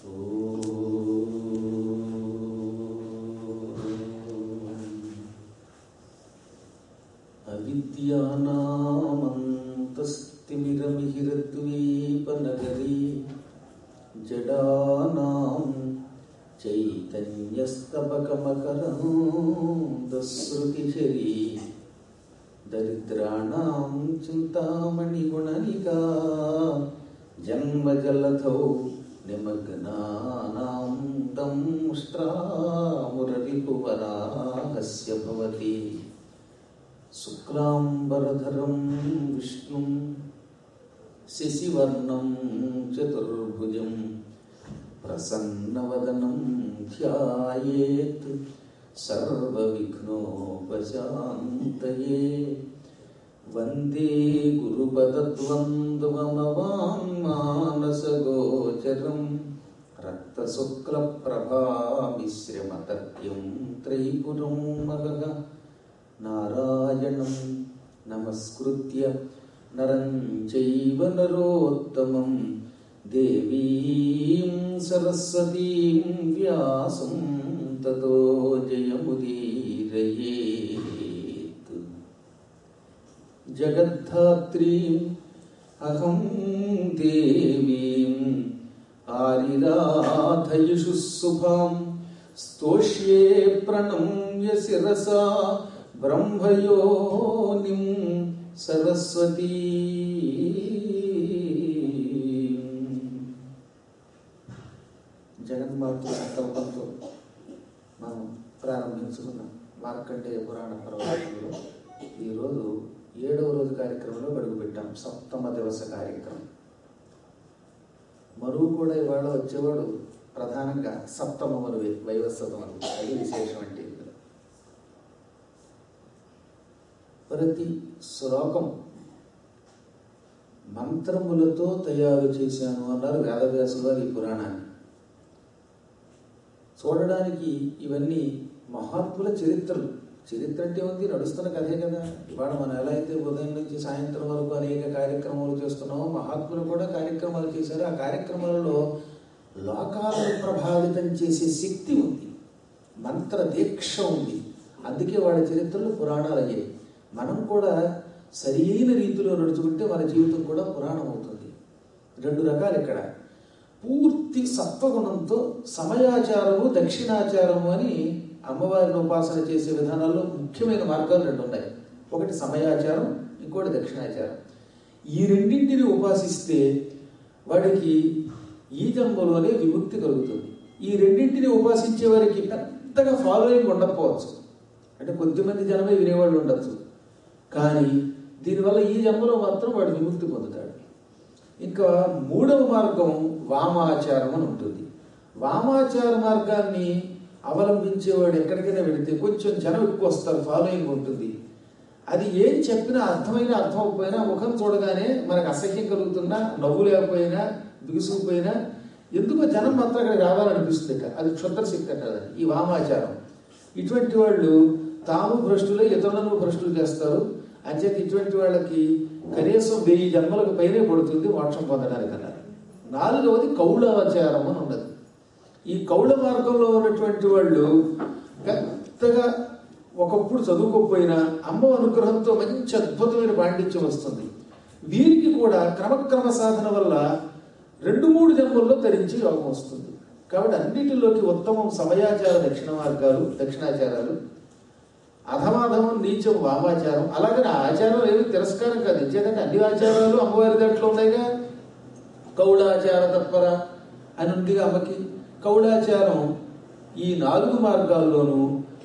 అవిద్యానామంతస్తిమిరమిహిరద్వీపనగరీ జడానాం చైతన్యస్తబకమకరందశ్రుతిశరీ దరిద్రాణం చింతామణిగుణనికా జన్మజలధౌ నిమగ్నానాం దంష్ట్రామురరిపువరాహస్య భవతి శుక్లాంబరధరం విష్ణుం శశివర్ణం చతుర్భుజం ప్రసన్నవదనం ధ్యాయేత్ సర్వవిఘ్నోపశాంతయే వందే గురుపదద్వంద్వమవాङ्మానసగోచరం రక్తశుక్లప్రభామిశ్రమతర్క్యం త్రైపురం మగగ నారాయణం నమస్కృత్య నరం చైవ నరోత్తమం దేవీం సరస్వతీం వ్యాసం తతో జయముదీరయేత్ జగద్ధాత్రీం అహం దేవీం ఆరిరాధయుషు శుభాం స్తోష్యే ప్రణమ్య శిరసా బ్రహ్మయోనిం సరస్వతీ జగన్మాత సంకల్పంతో మనం ప్రారంభించుకున్న మార్కండేయ పురాణ పర్వతంలో ఈరోజు ఏడవ రోజు కార్యక్రమంలో అడుగుపెట్టాం సప్తమ దివస కార్యక్రమం మరువు కూడా ఇవాళ వచ్చేవాడు ప్రధానంగా సప్తమ మరువే వైవస్వతం అని అది విశేషం అంటే ఇందులో. ప్రతి శ్లోకం మంత్రములతో తయారు చేశాను అన్నారు వేదవ్యాసులు వారు ఈ పురాణాన్ని చూడడానికి ఇవన్నీ మహాత్ముల చరిత్రలు చరిత్ర అంటే ఉంది నడుస్తున్న కథే కదా ఇవాళ మనం ఎలా అయితే ఉదయం నుంచి సాయంత్రం వరకు అనేక కార్యక్రమాలు చేస్తున్నామో మహాత్ములు కూడా కార్యక్రమాలు చేశారు ఆ కార్యక్రమాలలో లోకాలను ప్రభావితం చేసే శక్తి ఉంది మంత్ర దీక్ష ఉంది అందుకే వాళ్ళ చరిత్రలు పురాణాలు అయ్యాయి మనం కూడా సరైన రీతిలో నడుచుకుంటే మన జీవితం కూడా పురాణం అవుతుంది రెండు రకాలు ఇక్కడ పూర్తి సత్వగుణంతో సమయాచారము దక్షిణాచారము అని అమ్మవారిని ఉపాసన చేసే విధానాల్లో ముఖ్యమైన మార్గాలు రెండు ఉన్నాయి ఒకటి సమయాచారం ఇంకోటి దక్షిణాచారం ఈ రెండింటిని ఉపాసిస్తే వాడికి ఈ జన్మలోనే విముక్తి కలుగుతుంది ఈ రెండింటిని ఉపాసించే వారికి పెద్దగా ఫాలోయింగ్ ఉండకపోవచ్చు అంటే కొద్దిమంది జనమే వినేవాళ్ళు ఉండొచ్చు కానీ దీనివల్ల ఈ జన్మలో మాత్రం వాడు విముక్తి పొందుతాడు ఇంకా మూడవ మార్గం వామాచారం అని ఉంటుంది వామాచార మార్గాన్ని అవలంబించేవాడు ఎక్కడికైనా వెళితే కొంచెం జనం ఎక్కువ వస్తారు ఫాలోయింగ్ ఉంటుంది అది ఏం చెప్పినా అర్థమైనా అర్థం అవ్వకపోయినా ముఖం చూడగానే మనకు అసహ్యం కలుగుతున్నా నవ్వు లేకపోయినా బిగుసుకుపోయినా ఎందుకో జనం మాత్రం అక్కడికి రావాలనిపిస్తుంది ఇక. అది క్షుద్ర శక్తి అంటారు ఈ వామాచారం ఇటువంటి వాళ్ళు తాము భ్రష్టులే ఇతరులను భ్రష్టులు చేస్తారు అంచేత ఇటువంటి వాళ్ళకి కనీసం వెయ్యి జన్మలకు పైనే పడుతుంది మోక్షం పొందడానికి అన్నారు నాలుగవది కౌళాచారం అని ఉన్నది ఈ కౌళ మార్గంలో ఉన్నటువంటి వాళ్ళు పెద్దగా ఒకప్పుడు చదువుకోకపోయినా అమ్మ అనుగ్రహంతో మంచి అద్భుతమైన పాండిత్యం వస్తుంది వీరికి కూడా క్రమక్రమ సాధన వల్ల రెండు మూడు జన్మల్లో ధరించి యోగం వస్తుంది కాబట్టి అన్నిటిలోకి ఉత్తమం సమయాచార దక్షిణ మార్గాలు దక్షిణాచారాలు అధమాధమం నీచం వామాచారం అలాగని ఆ ఆచారం ఏమి తిరస్కారం కాదు ఇచ్చేదంటే అన్ని ఆచారాలు అమ్మవారి దాంట్లో ఉన్నాయిగా కౌళాచార తత్పర అని ఉందిగా అమ్మకి కౌళాచారం ఈ నాలుగు మార్గాల్లోనూ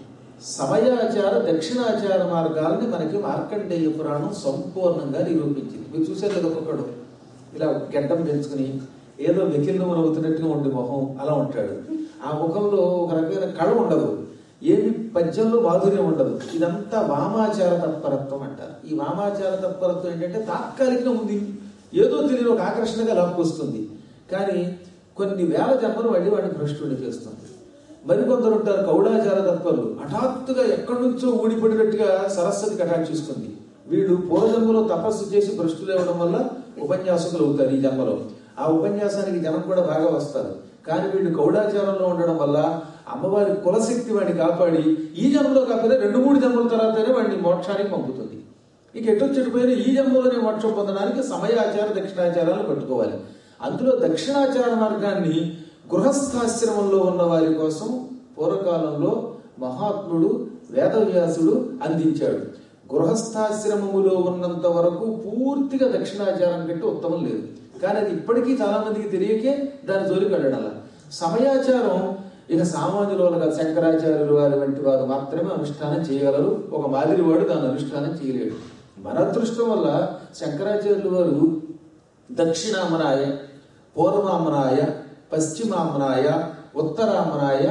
సమయాచార దక్షిణాచార మార్గాల్ని మనకి మార్కండేయ పురాణం సంపూర్ణంగా నిరూపించింది మీరు చూసారు కదా ఒక్కొక్కడు ఇలా గడ్డం పెంచుకుని ఏదో వెకిల్లో నవ్వుతున్నట్టుగా ఉండే మొహం అలా ఉంటాడు ఆ ముఖంలో ఒక రకమైన కళ ఉండదు ఏమి పద్యంలో మాధుర్యం ఉండదు ఇదంతా వామాచార తత్పరత్వం అంటారు ఈ వామాచార తత్పరత్వం ఏంటంటే తాత్కాలికంగా ఉంది ఏదో తెలియని ఒక ఆకర్షణగా లాక్కొస్తుంది కానీ కొన్ని వేల జన్మలు మళ్ళీ వాడిని భ్రష్టుడి చేస్తుంది మరికొందరు ఉంటారు కౌడాచార తత్పరులు హఠాత్తుగా ఎక్కడి నుంచో ఊడిపడినట్టుగా సరస్వతి కటాక్షిస్తుంది వీళ్ళు పూర్వజన్మలో తపస్సు చేసి భ్రష్టులు ఇవ్వడం వల్ల ఉపన్యాసకులు అవుతారు ఈ జన్మలో ఆ ఉపన్యాసానికి జనం కూడా బాగా వస్తారు కానీ వీళ్ళు కౌడాచారంలో ఉండడం వల్ల అమ్మవారి కులశక్తి వాడిని కాపాడి ఈ జన్మలో కాకపోతే రెండు మూడు జన్మల తర్వాతనే వాడిని మోక్షానికి పంపుతుంది ఇక ఎటు చెడిపోయిన ఈ జన్మలోనే మోక్షం పొందడానికి సమయాచార దక్షిణాచారాలు పెట్టుకోవాలి అందులో దక్షిణాచార మార్గాన్ని గృహస్థాశ్రమంలో ఉన్న వారి కోసం పూర్వకాలంలో మహాత్ముడు వేదవ్యాసుడు అందించాడు గృహస్థాశ్రమములో ఉన్నంత వరకు పూర్తిగా దక్షిణాచారం కంటే ఉత్తమం లేదు కానీ అది ఇప్పటికీ చాలా మందికి తెలియకే దాని జోలికి వెళ్ళడం సమయాచారం ఇక సామాన్యులుగా శంకరాచార్యులు వారి వంటి వారు మాత్రమే అనుష్ఠానం చేయగలరు ఒక మాదిరి వాడు దాన్ని అనుష్ఠానం చేయలేడు మన అదృష్టం వల్ల శంకరాచార్యులు వారు దక్షిణామనాయ పూర్వామనాయ పశ్చిమామనాయ ఉత్తరామనాయ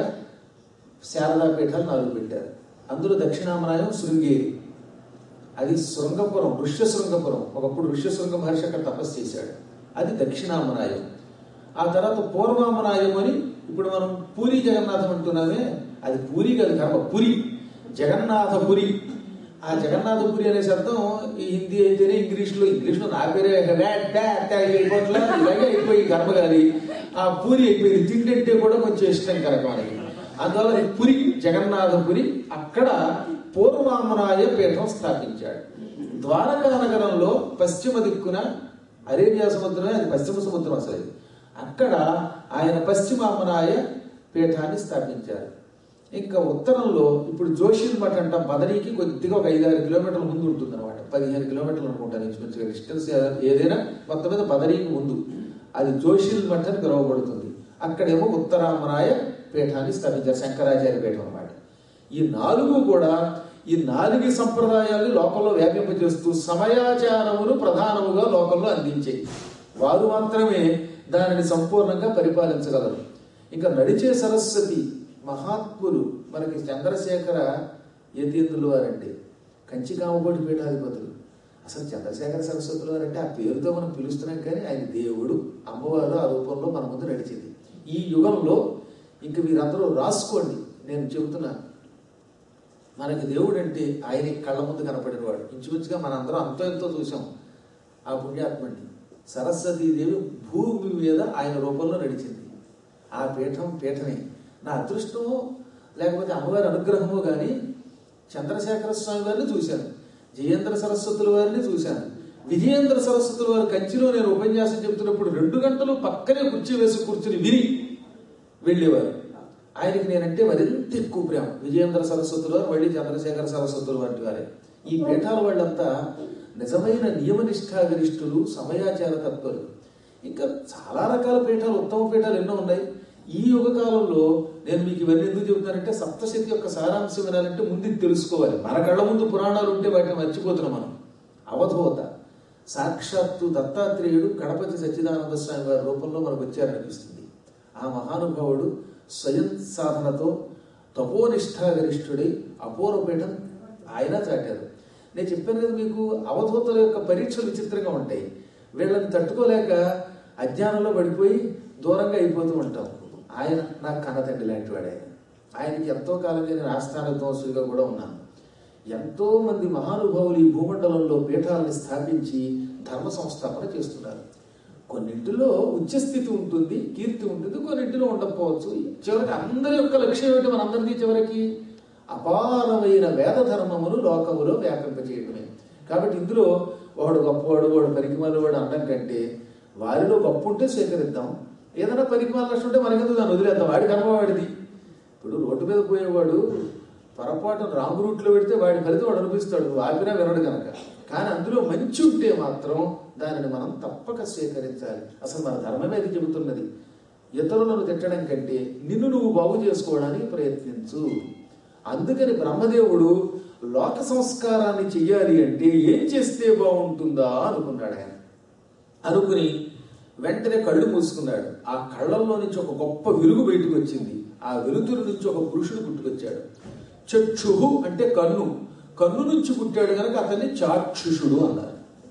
శారదాపీఠాలు నాలుగు పెట్టారు అందులో దక్షిణామనాయం శృంగేరి అది శృంగపురం ఋష్యశృంగపురం ఒకప్పుడు ఋష్యశృంగ మహర్షి అక్కడ తపస్సు చేశాడు అది దక్షిణామనాయం ఆ తర్వాత పూర్వామనాయం అని ఇప్పుడు మనం పూరి జగన్నాథం అంటున్నామే అది పూరి కాదు కర్మ పురి జగన్నాథపురి ఆ జగన్నాథపురి అనే శబ్దం ఈ హిందీ అయితేనే ఇంగ్లీష్లో ఇంగ్లీష్లో నా పేరే వ్యాట్ బ్యాట్ అయిపోట్లా ఇలాగే అయిపోయి కర్మ కాదు ఆ పూరి అయిపోయింది తిండంటే కూడా కొంచెం ఇష్టం కనుక మనకి అందువల్ల అది పురి జగన్నాథపురి అక్కడ పూర్వామనాయ పీఠం స్థాపించాడు ద్వారకా నగరంలో పశ్చిమ దిక్కున అరేబియా సముద్రమే అది పశ్చిమ సముద్రం అసలు అది. అక్కడ ఆయన పశ్చిమామనాయ పీఠాన్ని స్థాపించారు ఇంకా ఉత్తరంలో ఇప్పుడు జోషిల్ మఠ్ అంటాం బదరికి కొద్దిగా ఒక ఐదారు కిలోమీటర్ల ముందు ఉంటుంది అనమాట పదిహేను కిలోమీటర్లు అనుకుంటాను ఇంచుమించుగా డిస్టెన్స్ ఏదైనా మొత్తం మీద బదరికి ముందు అది జోషిల్ మఠ్ అని పిలువబడుతుంది అక్కడేమో ఉత్తరామనాయ పీఠాన్ని స్థాపించారు శంకరాచార్య పీఠం అన్నమాట ఈ నాలుగు కూడా ఈ నాలుగు సంప్రదాయాల్ని లోకంలో వ్యాపింపజేస్తూ సమయాచారమును ప్రధానముగా లోకంలో అందించాయి వారు మాత్రమే దానిని సంపూర్ణంగా పరిపాలించగలరు ఇంకా నడిచే సరస్వతి మహాత్ములు మనకి చంద్రశేఖర యతీంద్రులు వారండి కంచికామకోటి పీఠాధిపతులు అసలు చంద్రశేఖర సరస్వతులు వారంటే ఆ పేరుతో మనం పిలుస్తున్నాం కానీ ఆయన దేవుడు అమ్మవారు ఆ రూపంలో మన ముందు నడిచింది ఈ యుగంలో ఇంక మీరందరూ రాసుకోండి నేను చెబుతున్నాను మనకి దేవుడు అంటే ఆయన కళ్ళ ముందు కనపడినవాడు ఇంచుమించుగా మనందరం అంతో ఎంతో చూసాం ఆ పుణ్యాత్మని సరస్వతీదేవి భూమి మీద ఆయన రూపంలో నడిచింది ఆ పీఠం పీఠమే నా అదృష్టమో లేకపోతే అమ్మవారి అనుగ్రహమో కానీ చంద్రశేఖర స్వామి వారిని చూశాను జయేంద్ర సరస్వతుల వారిని చూశాను విజయేంద్ర సరస్వతుల వారి కంచిలో నేను ఉపన్యాసం చెబుతున్నప్పుడు రెండు గంటలు పక్కనే కుర్చీ వేసి కూర్చుని విని వెళ్ళేవారు ఆయనకి నేనంటే మరింత ఎక్కువ ప్రేమ విజయేంద్ర సరస్వతుల వారు మళ్ళీ చంద్రశేఖర సరస్వతులు వంటి వారే ఈ పీఠాల వాళ్ళంతా నిజమైన నియమనిష్టాగరిష్ఠులు సమయాచార తత్పరులు ఇంకా చాలా రకాల పీఠాలు ఉత్తమ పీఠాలు ఎన్నో ఉన్నాయి ఈ యుగ కాలంలో నేను మీకు ఇవన్నీ ఎందుకు చెబుతానంటే సప్తశతి యొక్క సారాంశం వినాలంటే ముందు ఇది తెలుసుకోవాలి మన కళ్ళ ముందు పురాణాలు ఉంటే వాటిని మర్చిపోతున్నాం మనం అవధూత సాక్షాత్తు దత్తాత్రేయుడు గణపతి సచ్చిదానంద స్వామి వారి రూపంలో మనకు వచ్చారనిపిస్తుంది ఆ మహానుభావుడు స్వయం సాధనతో తపోనిష్టాగరిష్ఠుడై అపూర్వపీఠం ఆయన చాటారు నేను చెప్పాను కదా మీకు అవధూతల యొక్క పరీక్షలు విచిత్రంగా ఉంటాయి వీళ్ళని తట్టుకోలేక అజ్ఞానంలో పడిపోయి దూరంగా అయిపోతూ ఉంటాం ఆయన నాకు కన్నతండ్రి లాంటి వాడు ఆయన ఆయనకి ఎంతో కాలంగా నేను ఆస్థాన దోసులుగా కూడా ఉన్నాను ఎంతో మంది మహానుభావులు ఈ భూమండలంలో పీఠాలను స్థాపించి ధర్మ సంస్థాపన చేస్తున్నారు కొన్నింటిలో ఉచ్చస్థితి ఉంటుంది కీర్తి ఉంటుంది కొన్నింటిలో ఉండకపోవచ్చు చివరికి అందరి యొక్క లక్ష్యం ఏమిటి మనందరిది చివరికి అపారమైన వేద ధర్మమును లోకములో వ్యాపింపజేయటమే కాబట్టి ఇందులో వాడు గొప్పవాడు వాడు పరికిమాలు వాడు అనడం కంటే వారిలో గొప్ప ఉంటే స్వీకరిద్దాం ఏదైనా పరికిమాల లక్ష్యం ఉంటే మనకెందుకు దాన్ని వదిలేద్దాం వాడి కర్మ వాడిది ఇప్పుడు రోడ్డు మీద పోయేవాడు పొరపాటు రాంగ్ రూట్లో పెడితే వాడి ఫలితం వాడు అనిపిస్తాడు నువ్వు ఆపినా వినడు కనుక కానీ అందులో మంచి ఉంటే మాత్రం దానిని మనం తప్పక స్వీకరించాలి అసలు మన ధర్మమే అది చెబుతున్నది ఇతరులను తిట్టడం కంటే నిన్ను నువ్వు బాగు చేసుకోవడానికి ప్రయత్నించు అందుకని బ్రహ్మదేవుడు లోక సంస్కారాన్ని చెయ్యాలి అంటే ఏం చేస్తే బాగుంటుందా అనుకున్నాడు ఆయన అనుకుని వెంటనే కళ్ళు మూసుకున్నాడు ఆ కళ్ళల్లో నుంచి ఒక గొప్ప వెలుగు బయటకు వచ్చింది ఆ వెలుతురు నుంచి ఒక పురుషుడు పుట్టుకొచ్చాడు చక్షుహు అంటే కన్ను కన్ను నుంచి పుట్టాడు కనుక అతన్ని చాక్షుషుడు అన్నారు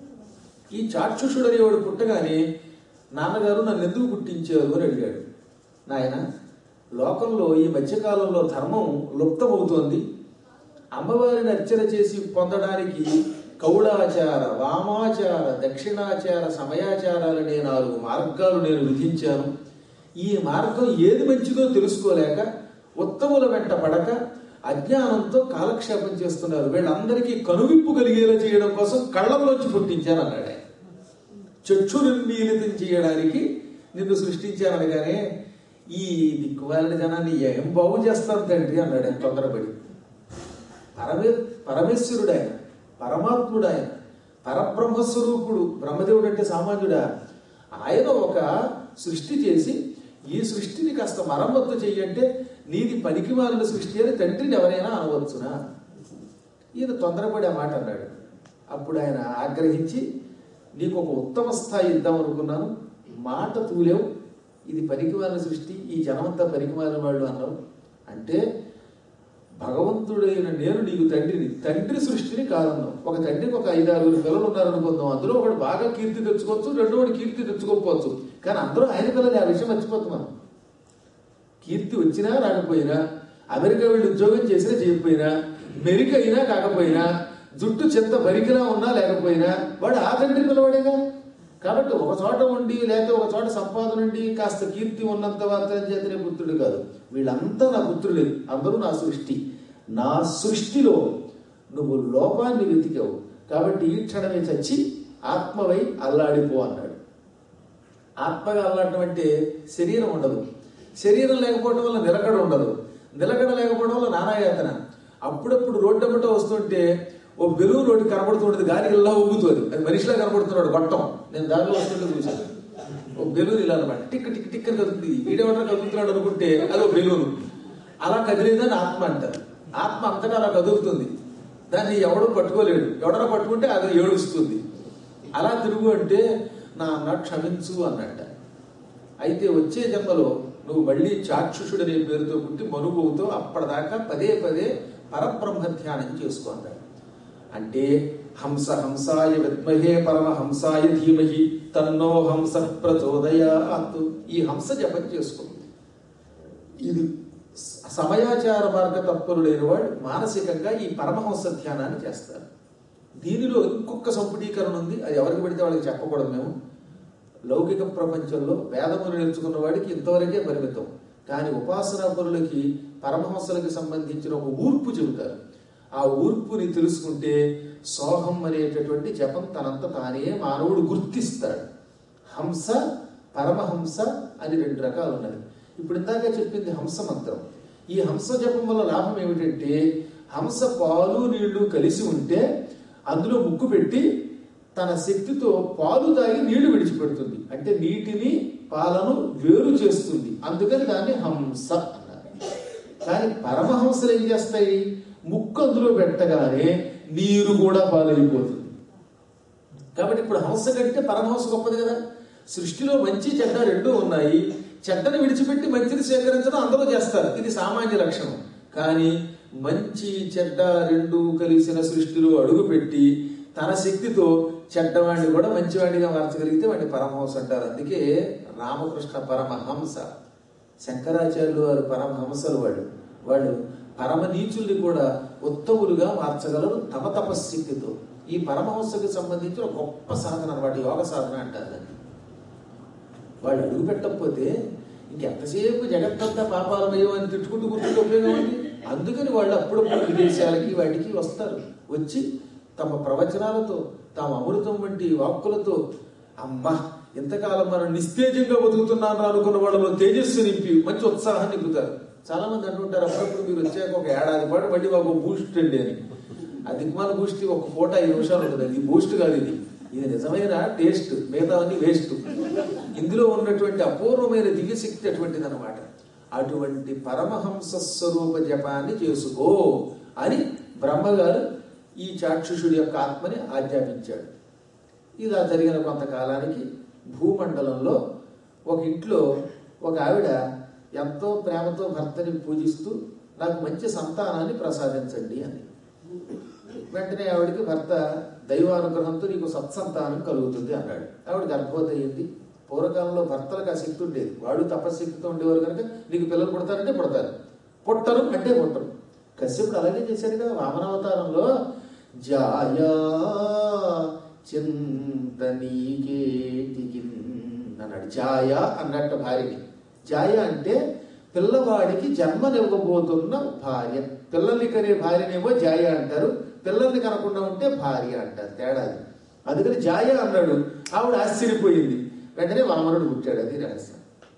ఈ చాక్షుషుడు అనేవాడు పుట్టగానే నాన్నగారు నన్ను ఎందుకు పుట్టించారు అని అడిగాడు నాయన లోకంలో ఈ మధ్యకాలంలో ధర్మం లుప్తమవుతోంది అమ్మవారిని అర్చన చేసి పొందడానికి కౌళాచార వామాచార దక్షిణాచార సమయాచారాలనే నాలుగు మార్గాలు నేను విధించాను ఈ మార్గం ఏది మంచిదో తెలుసుకోలేక ఉత్తముల వెంట పడక అజ్ఞానంతో కాలక్షేపం చేస్తున్నారు వీళ్ళందరికీ కనువిప్పు కలిగేలా చేయడం కోసం కళ్ళంలోంచి పుట్టించాను అన్నాడు ఆయన చక్షురున్మీలితం చేయడానికి నిన్ను సృష్టించాననగానే ఈ దిక్కుమాలిన జనాన్ని ఏం బాగు చేస్తాను తండ్రి అన్నాడు ఆయన తొందరపడి పరమే పరమేశ్వరుడు ఆయన పరమాత్ముడు ఆయన పరబ్రహ్మస్వరూపుడు బ్రహ్మదేవుడు అంటే సామాన్యుడా ఆయన ఒక సృష్టి చేసి ఈ సృష్టిని కాస్త మరమ్మత్తు చెయ్యంటే నీది పనికి మాలిన సృష్టి అని తండ్రిని ఎవరైనా అనవచ్చునా ఈయన తొందరపడి ఆ మాట అన్నాడు అప్పుడు ఆయన ఆగ్రహించి నీకు ఒక ఉత్తమ స్థాయి ఇద్దాం అనుకున్నాను మాట తూలేవు ఇది పనికిమాలిన సృష్టి ఈ జనమంతా పనికిమాలిన వాళ్ళు అన్నావు అంటే భగవంతుడైన నేను నీకు తండ్రిని తండ్రి సృష్టిని కాదన్నావు ఒక తండ్రికి ఒక ఐదారుగురు పిల్లలు ఉన్నారనుకుందాం అందులో ఒకడు బాగా కీర్తి తెచ్చుకోవచ్చు రెండో వాడు కీర్తి తెచ్చుకోకపోవచ్చు కానీ అందరూ ఆయన పిల్లలు ఆ విషయం మర్చిపోతున్నాం కీర్తి వచ్చినా రాకపోయినా అమెరికా వెళ్ళి ఉద్యోగం చేసినా చేయకపోయినా మెరిక అయినా కాకపోయినా జుట్టు చెత్త బరికిలా ఉన్నా లేకపోయినా వాడు ఆ తండ్రి పిల్లవాడేగా కాబట్టి ఒక చోట ఉండి లేకపోతే ఒక చోట సంపాదన ఉండి కాస్త కీర్తి ఉన్నంత మాత్రం చేతనే పుత్రుడు కాదు వీళ్ళంతా నా పుత్రులే అందరూ నా సృష్టి నా సృష్టిలో నువ్వు లోపాన్ని వెతికావు కాబట్టి ఈ క్షణమే చచ్చి ఆత్మవై అల్లాడిపో అన్నాడు ఆత్మగా అల్లాడటం అంటే శరీరం ఉండదు శరీరం లేకపోవడం వల్ల నిలకడ ఉండదు నిలకడ లేకపోవడం వల్ల నానాయాతన అప్పుడప్పుడు రోడ్డు అమ్మటో వస్తుంటే ఓ బెలూన్ రోడ్డు కనబడుతుంటుంది గాలి ఇలా ఊగుతుంది అది మనిషిలా కనబడుతున్నాడు గొట్టం నేను దారిలో వస్తుంటే చూశాను ఓ బెలూన్ ఇలా అనమాట టిక్ టిక్ టిక్ అని కదులుతుంది వీడెవడన్నా కదులుతున్నాడు అనుకుంటే అది ఓ బెలూన్ అలా కదిలేదని ఆత్మ అంటారు ఆత్మ అంతటా అలా కదులుతుంది దాన్ని ఎవడో పట్టుకోలేడు ఎవడన్నా పట్టుకుంటే అది ఏడుస్తుంది అలా తిరుగు అంటే నా అన్న క్షమించు అన్నట్ట అయితే వచ్చే జన్మలో నువ్వు మళ్ళీ చాక్షుషుడనే పేరుతో పుట్టి మనుగోవుతో అప్పటిదాకా పదే పదే పరబ్రహ్మ ధ్యానం చేసుకో అన్నాడు అంటే హంస హంసాయ విద్మహే పరమ హంసాయ ధీమహి తన్నో హంస ప్రచోదయాత్ ఈ హంస జపం చేసుకో ఇది సమయాచార మార్గ తత్పరు లేని వాడు మానసికంగా ఈ పరమహంస ధ్యానాన్ని చేస్తారు దీనిలో ఇంకొక సంపుటీకరణ ఉంది అది ఎవరికి పెడితే వాళ్ళకి చెప్పకూడదు మేము లౌకిక ప్రపంచంలో వేదములు నేర్చుకున్న వాడికి ఇంతవరకే పరిమితం కానీ ఉపాసనా పరులకి పరమహంసలకి సంబంధించిన ఒక ఊర్పు చెబుతారు ఆ ఊర్పుని తెలుసుకుంటే సోహం అనేటటువంటి జపం తనంత తానే మానవుడు గుర్తిస్తాడు హంస పరమహంస అని రెండు రకాలు ఉన్నాయి ఇప్పుడు ఇందాక చెప్పింది హంస మంత్రం ఈ హంస జపం వల్ల లాభం ఏమిటంటే హంస పాలు నీళ్లు కలిసి ఉంటే అందులో ముక్కు పెట్టి తన శక్తితో పాలు తాగి నీళ్లు విడిచిపెడుతుంది అంటే నీటిని పాలను వేరు చేస్తుంది అందుకని దాన్ని హంస అన్నారు కానీ పరమహంసలు ఏం చేస్తాయి ముక్కు అందులో పెట్టగానే నీరు కూడా పాలైపోతుంది కాబట్టి ఇప్పుడు హంస కంటే పరమహంస గొప్పది కదా సృష్టిలో మంచి చెడ్డ రెండూ ఉన్నాయి చెడ్డని విడిచిపెట్టి మంచిని సేకరించడం అందరూ చేస్తారు ఇది సామాన్య లక్షణం కానీ మంచి చెడ్డ రెండు కలిసిన సృష్టిలో అడుగుపెట్టి తన శక్తితో చెడ్డవాడిని కూడా మంచివాడిగా మార్చగలిగితే వాడిని పరమహంస అంటారు అందుకే రామకృష్ణ పరమహంస శంకరాచార్యులు వారు పరమహంసలు వాళ్ళు వాళ్ళు పరమ నీచుల్ని కూడా ఉత్తములుగా మార్చగలరు తమ తపశక్తితో ఈ పరమహంసకు సంబంధించిన గొప్ప సాధన అన్నమాట యోగ సాధన అంటారు దాన్ని వాళ్ళు అడుగు పెట్టకపోతే ఇంకెంతసేపు జగత్తంతా పాపాలమయ్యో అని తిట్టుకుంటూ కూర్చుంటే ఉపయోగం ఉంది అందుకని వాళ్ళు అప్పుడప్పుడు విదేశాలకి వాటికి వస్తారు వచ్చి తమ ప్రవచనాలతో తామ అమృతం వంటి వాక్కులతో అమ్మ ఇంతకాలం మనం నిస్తేజంగా బతుకుతున్నాను అనుకున్న వాళ్ళలో తేజస్సు నింపి మంచి ఉత్సాహాన్ని నింపుతారు చాలా మంది అంటుంటారు అప్పుడప్పుడు మీరు వచ్చాక ఒక ఏడాది పాటు మళ్ళీ మాకు బూస్ట్ అండి అని ఆ దిక్మాల బూస్ట్ ఒక పూట ఐదు నిమిషాలు ఉంటుంది ఇది బూస్ట్ కాదు ఇది ఇది నిజమైన టేస్ట్ మిగతావన్నీ వేస్ట్ ఇందులో ఉన్నటువంటి అపూర్వమైన దివ్యశక్తి అటువంటిది అనమాట అటువంటి పరమహంస స్వరూప జపాన్ని చేసుకో అని బ్రహ్మగారు ఈ చాక్షుషుడి యొక్క ఆత్మని ఆజ్ఞాపించాడు ఇలా జరిగిన కొంతకాలానికి భూమండలంలో ఒక ఇంట్లో ఒక ఆవిడ ఎంతో ప్రేమతో భర్తని పూజిస్తూ నాకు మంచి సంతానాన్ని ప్రసాదించండి అని వెంటనే ఆవిడకి భర్త దైవానుగ్రహంతో నీకు సత్సంతానం కలుగుతుంది అన్నాడు ఆవిడ గర్భవతి అయ్యింది పూర్వకాలంలో భర్తలకు ఆ శక్తి ఉండేది వాడు తపశక్తితో ఉండేవారు కనుక నీకు పిల్లలు పుడతారంటే పుడతారు పుట్టరు అంటే పుట్టరు కశ్యపుడు అలాగే చేశాడుగా వామనావతారంలో జాయా చింతనీకేటికి అన్నాడు జాయ అన్నట్టు భార్యని జాయ అంటే పిల్లవాడికి జన్మనివ్వబోతున్న భార్య పిల్లల్ని కనే భార్యనేమో జాయ అంటారు పిల్లల్ని కనకుండా ఉంటే భార్య అంటారు తేడా అది. అందుకని జాయ అన్నాడు ఆవిడ ఆశ్చర్యపోయింది వెంటనే వామనుడు పుట్టాడు అది రహస్యం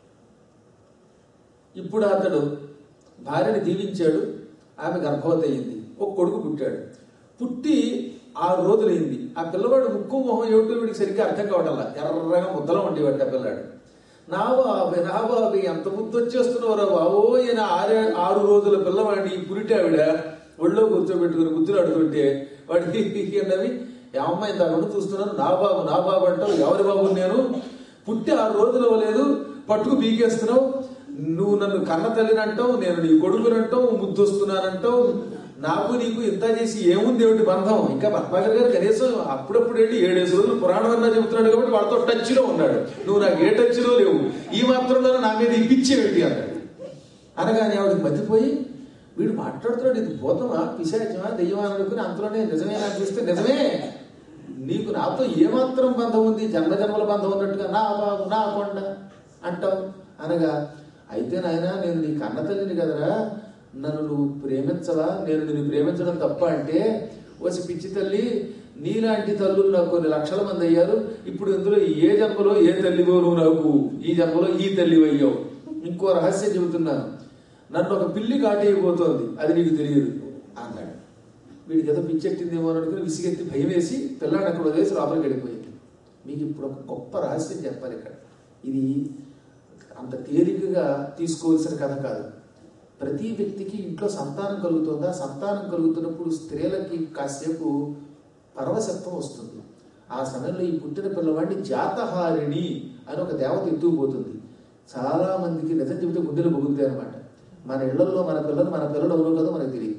ఇప్పుడు అతడు భార్యని దీవించాడు ఆమె గర్భవతి అయింది ఒక కొడుకు పుట్టాడు పుట్టి ఆరు రోజులైంది ఆ పిల్లవాడు ముక్కు మొహం ఏమిటో వీడికి సరిగ్గా అర్థం కావటంలా ఎర్రగా ముద్దలో ఉండేవాడు ఆ పిల్లాడు నా బాబు నా బాబు ఎంత ముద్దు వచ్చేస్తున్నావు బాబో ఈయన ఆరే ఆరు రోజుల పిల్లవాడిని ఈ పురిటి ఆవిడ ఒళ్ళో కూర్చోబెట్టుకుని ముద్దులు ఆడుతుంటే వాడికి అన్నవి ఏమమ్మా ఇంత రెండు చూస్తున్నాను నా బాబు నా బాబు అంటావు ఎవరి బాబు నేను పుట్టి ఆరు రోజులు అవ్వలేదు పట్టుకు బీకేస్తున్నావు నువ్వు నన్ను కన్న తల్లిని అంటావు నేను నీ కొడుకుని అంటావు ముద్దు వస్తున్నానంటావు నాకు నీకు ఇంత చేసి ఏముంది ఏమిటి బంధం ఇంకా పద్మాకర్ గారు కనీసం అప్పుడప్పుడు వెళ్ళి ఏడేసి రోజులు పురాణం అన్నా చెబుతున్నాడు కాబట్టి వాడితో టచ్ లో ఉన్నాడు నువ్వు నాకు ఏ టచ్ లో లేవు ఈ మాత్రంలో నా మీద ఇప్పించేవిటి అన్నాడు అనగానే ఆవిడకి మతిపోయి వీడు మాట్లాడుతున్నాడు ఇది భూతమా పిశాచమా దెయ్యమా అని అనుకుని అంతలోనే నిజమే నాకు చూస్తే నిజమే నీకు నాతో ఏమాత్రం బంధం ఉంది జన్మ జన్మల బంధం ఉన్నట్టుగా నా బాబు నా కొండ అంటావు అనగా అయితే నాయన నేను నీ కన్న తల్లిని కదరా నన్ను నువ్వు ప్రేమించవా నేను నిన్ను ప్రేమించడం తప్ప అంటే వచ్చి పిచ్చి తల్లి నీలాంటి తల్లులు నాకు కొన్ని లక్షల మంది అయ్యారు ఇప్పుడు ఇందులో ఏ జన్మలో ఏ తల్లివో నువ్వు నాకు ఈ జన్మలో ఈ తల్లి అయ్యావు ఇంకో రహస్యం చెబుతున్నాను నన్ను ఒక పిల్లి కాటేయబోతోంది అది నీకు తెలియదు అన్నాడు వీడికి ఏదో పిచ్చెట్టిందేమో అని అనుకుని విసిగెత్తి భయం వేసి పిల్లాడు అక్కడ వదిలేసి లోపలికి వెళ్ళిపోయింది మీకు ఇప్పుడు ఒక గొప్ప రహస్యం చెప్పాలి ఇక్కడ ఇది అంత తేలికగా తీసుకోవాల్సిన కథ కాదు ప్రతి వ్యక్తికి ఇంట్లో సంతానం కలుగుతుందా సంతానం కలుగుతున్నప్పుడు స్త్రీలకి కాసేపు పరవశత్వం వస్తుంది ఆ సమయంలో ఈ పుట్టిన పిల్లవాడిని జాతహారిణి అని ఒక దేవత ఎత్తుకుపోతుంది చాలా మందికి నిజం చెబితే గుండెలు బొగుతాయి అనమాట మన ఇళ్లలో మన పిల్లలు మన పిల్లలు ఎవరో కదా మనకు తెలియదు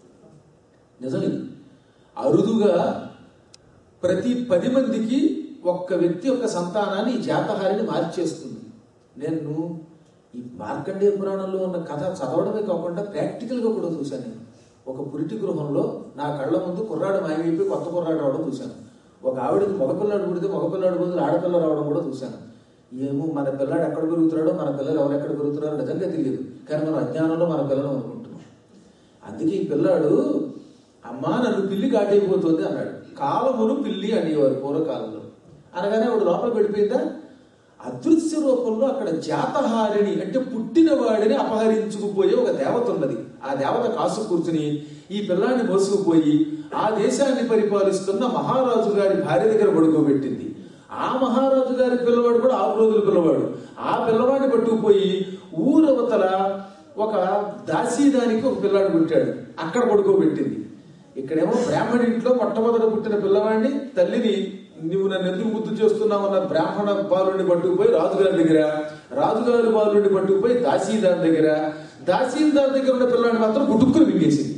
నిజం ఇది అరుదుగా ప్రతి పది మందికి ఒక్క వ్యక్తి యొక్క సంతానాన్ని ఈ జాతహారిని మార్చేస్తుంది నేను ఈ మార్కండేయ పురాణంలో ఉన్న కథ చదవడమే కాకుండా ప్రాక్టికల్గా కూడా చూశాను నేను ఒక పురిటి గృహంలో నా కళ్ళ ముందు కుర్రాడు మాయమైపోయి కొత్త కుర్రాడు రావడం చూశాను ఒక ఆవిడకి మగపిల్లాడు పుడితే మగపిల్లాడు బదులు ఆడపిల్ల రావడం కూడా చూశాను ఏమో మన పిల్లాడు ఎక్కడ పెరుగుతున్నాడో మన పిల్లలు ఎవరు ఎక్కడ పెరుగుతున్నారో నిజంగా తెలియదు కానీ మనం అజ్ఞానంలో మన పిల్లలు అనుకుంటున్నాం అందుకే ఈ పిల్లాడు అమ్మా నన్ను పిల్లి కాటైపోతుంది అన్నాడు కాలమును పిల్లి అనేవారు పూర్వకాలంలో అనగానే ఆవిడ లోపల పెడిపోయిందా అదృశ్య రూపంలో అక్కడ జాతహారిణి అంటే పుట్టిన వాడిని అపహరించుకుపోయే ఒక దేవత ఉన్నది ఆ దేవత కాసు కూర్చుని ఈ పిల్లాన్ని మోసుకుపోయి ఆ దేశాన్ని పరిపాలిస్తున్న మహారాజు గారి భార్య దగ్గర పడుకోబెట్టింది ఆ మహారాజు గారి పిల్లవాడు కూడా ఆరు రోజుల పిల్లవాడు ఆ పిల్లవాడిని పట్టుకుపోయి ఊరవతల ఒక దాసీదానికి ఒక పిల్లాడు పుట్టాడు అక్కడ పడుకోబెట్టింది ఇక్కడేమో బ్రాహ్మణ ఇంట్లో మొట్టమొదట పుట్టిన పిల్లవాడిని తల్లిని నువ్వు నన్ను ఎందుకు గుర్తు చేస్తున్నావు అన్న బ్రాహ్మణ బాలుడిని పట్టుకుపోయి రాజుగారి దగ్గర రాజుగారి బాలుడిని పట్టుకుపోయి దాసీదార్ దగ్గర దాసీదార్ దగ్గర ఉన్న పిల్లాడిని మాత్రం గుట్టుక్కుని మింగేసింది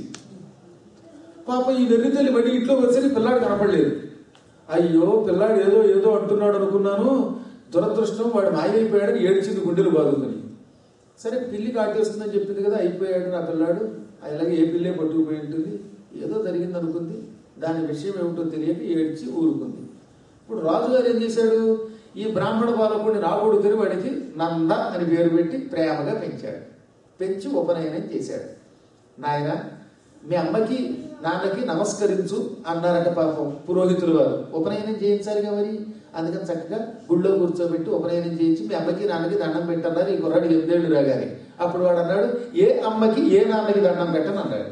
పాప ఈ వెర్రి తల్లి మళ్ళీ ఇంట్లో వచ్చి పిల్లాడు కనపడలేదు అయ్యో పిల్లాడు ఏదో ఏదో అంటున్నాడు అనుకున్నాను దురదృష్టం వాడు మాయమైపోయాడని ఏడ్చింది గుండెలు బాదుకుని సరే పిల్లి కాటేస్తుందని చెప్పింది కదా అయిపోయాడు నా పిల్లాడు అలాగే ఏ పిల్లే పట్టుకుపోయి ఉంటుంది ఏదో జరిగింది అనుకుంది దాని విషయం ఏమిటో తెలియక ఏడ్చి ఊరుకుంది ఇప్పుడు రాజుగారు ఏం చేశాడు ఈ బ్రాహ్మణ బాలకుడిని రాబోడుకొని వాడికి నంద అని పేరు పెట్టి ప్రేమగా పెంచాడు పెంచి ఉపనయనం చేశాడు నాయన మీ అమ్మకి నాన్నకి నమస్కరించు అన్నారట పాపం పురోహితులు వారు ఉపనయనం చేయించాలిగా మరి అందుకని చక్కగా గుళ్ళో కూర్చోబెట్టి ఉపనయనం చేయించి మీ అమ్మకి నాన్నకి దండం పెట్టన్నారు ఈ కుర్రాడు ఎనిమిదేళ్ళు రాగానే అప్పుడు వాడు అన్నాడు ఏ అమ్మకి ఏ నాన్నకి దండం పెట్టని అన్నాడు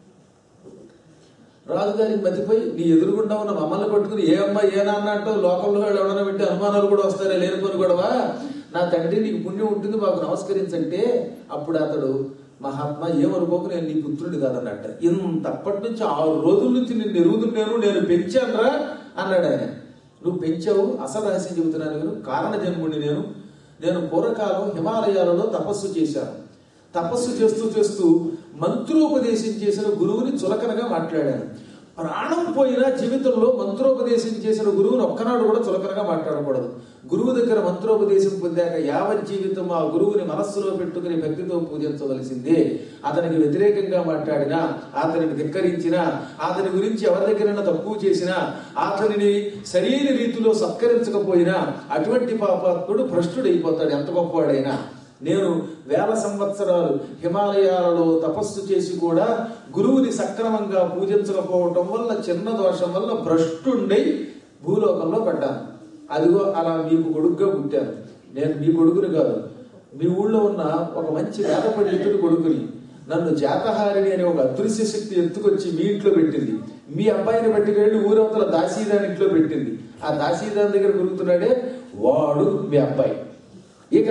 రాజుగారికి మతిపోయి నీ ఎదురుగుండా ఉన్న మమ్మల్ని పట్టుకుని ఏ అమ్మ ఏ నాన్న అంటావు లోకంలో వాళ్ళు ఎవడన్నా పెట్టి అనుమానాలు కూడా వస్తారే లేనిపోని గొడవ నా తండ్రి నీకు పుణ్యం ఉంటుంది మాకు నమస్కరించంటే అప్పుడు అతడు మహాత్మా ఏమనుకోకు నేను నీ పుత్రుడి కాదన్నట్ట ఇంతప్పటి నుంచి ఆరు రోజుల నుంచి నిన్ను ఎరుగుతున్నాను నేను పెంచానురా అన్నాడు ఆయన నువ్వు పెంచావు అసలు రహస్యం చెబుతున్నాను నేను కారణ జన్ముడిని నేను నేను పూర్వకాలం హిమాలయాలలో తపస్సు చేశాను తపస్సు చేస్తూ చేస్తూ మంత్రోపదేశం చేసిన గురువుని చులకనగా మాట్లాడాను ప్రాణం పోయినా జీవితంలో మంత్రోపదేశం చేసిన గురువుని ఒక్కనాడు కూడా చులకనగా మాట్లాడకూడదు గురువు దగ్గర మంత్రోపదేశం పొందాక యావత్ జీవితం ఆ గురువుని మనస్సులో పెట్టుకుని భక్తితో పూజించవలసిందే అతనికి వ్యతిరేకంగా మాట్లాడినా అతనిని ధిక్కరించినా అతని గురించి ఎవరి దగ్గరైనా తక్కువ చేసినా అతనిని సరైన రీతిలో సత్కరించకపోయినా అటువంటి పాపాత్ముడు భ్రష్టుడైపోతాడు ఎంత గొప్పవాడైనా నేను వేల సంవత్సరాలు హిమాలయాలలో తపస్సు చేసి కూడా గురువుని సక్రమంగా పూజించకపోవటం వల్ల చిన్న దోషం వల్ల భ్రష్టుండై భూలోకంలో పడ్డాను అదిగో అలా మీకు కొడుకుగా పుట్టాను నేను మీ కొడుకుని కాదు మీ ఊళ్ళో ఉన్న ఒక మంచి వేద పండితుడి కొడుకుని నన్ను జాతహారిణి అనే ఒక అదృశ్య శక్తి ఎత్తుకొచ్చి మీ ఇంట్లో పెట్టింది మీ అబ్బాయిని పట్టుకెళ్ళి ఊరవతల దాసీదాని ఇంట్లో పెట్టింది ఆ దాసీదాని దగ్గర పెరుగుతున్నాడే వాడు మీ అబ్బాయి ఇక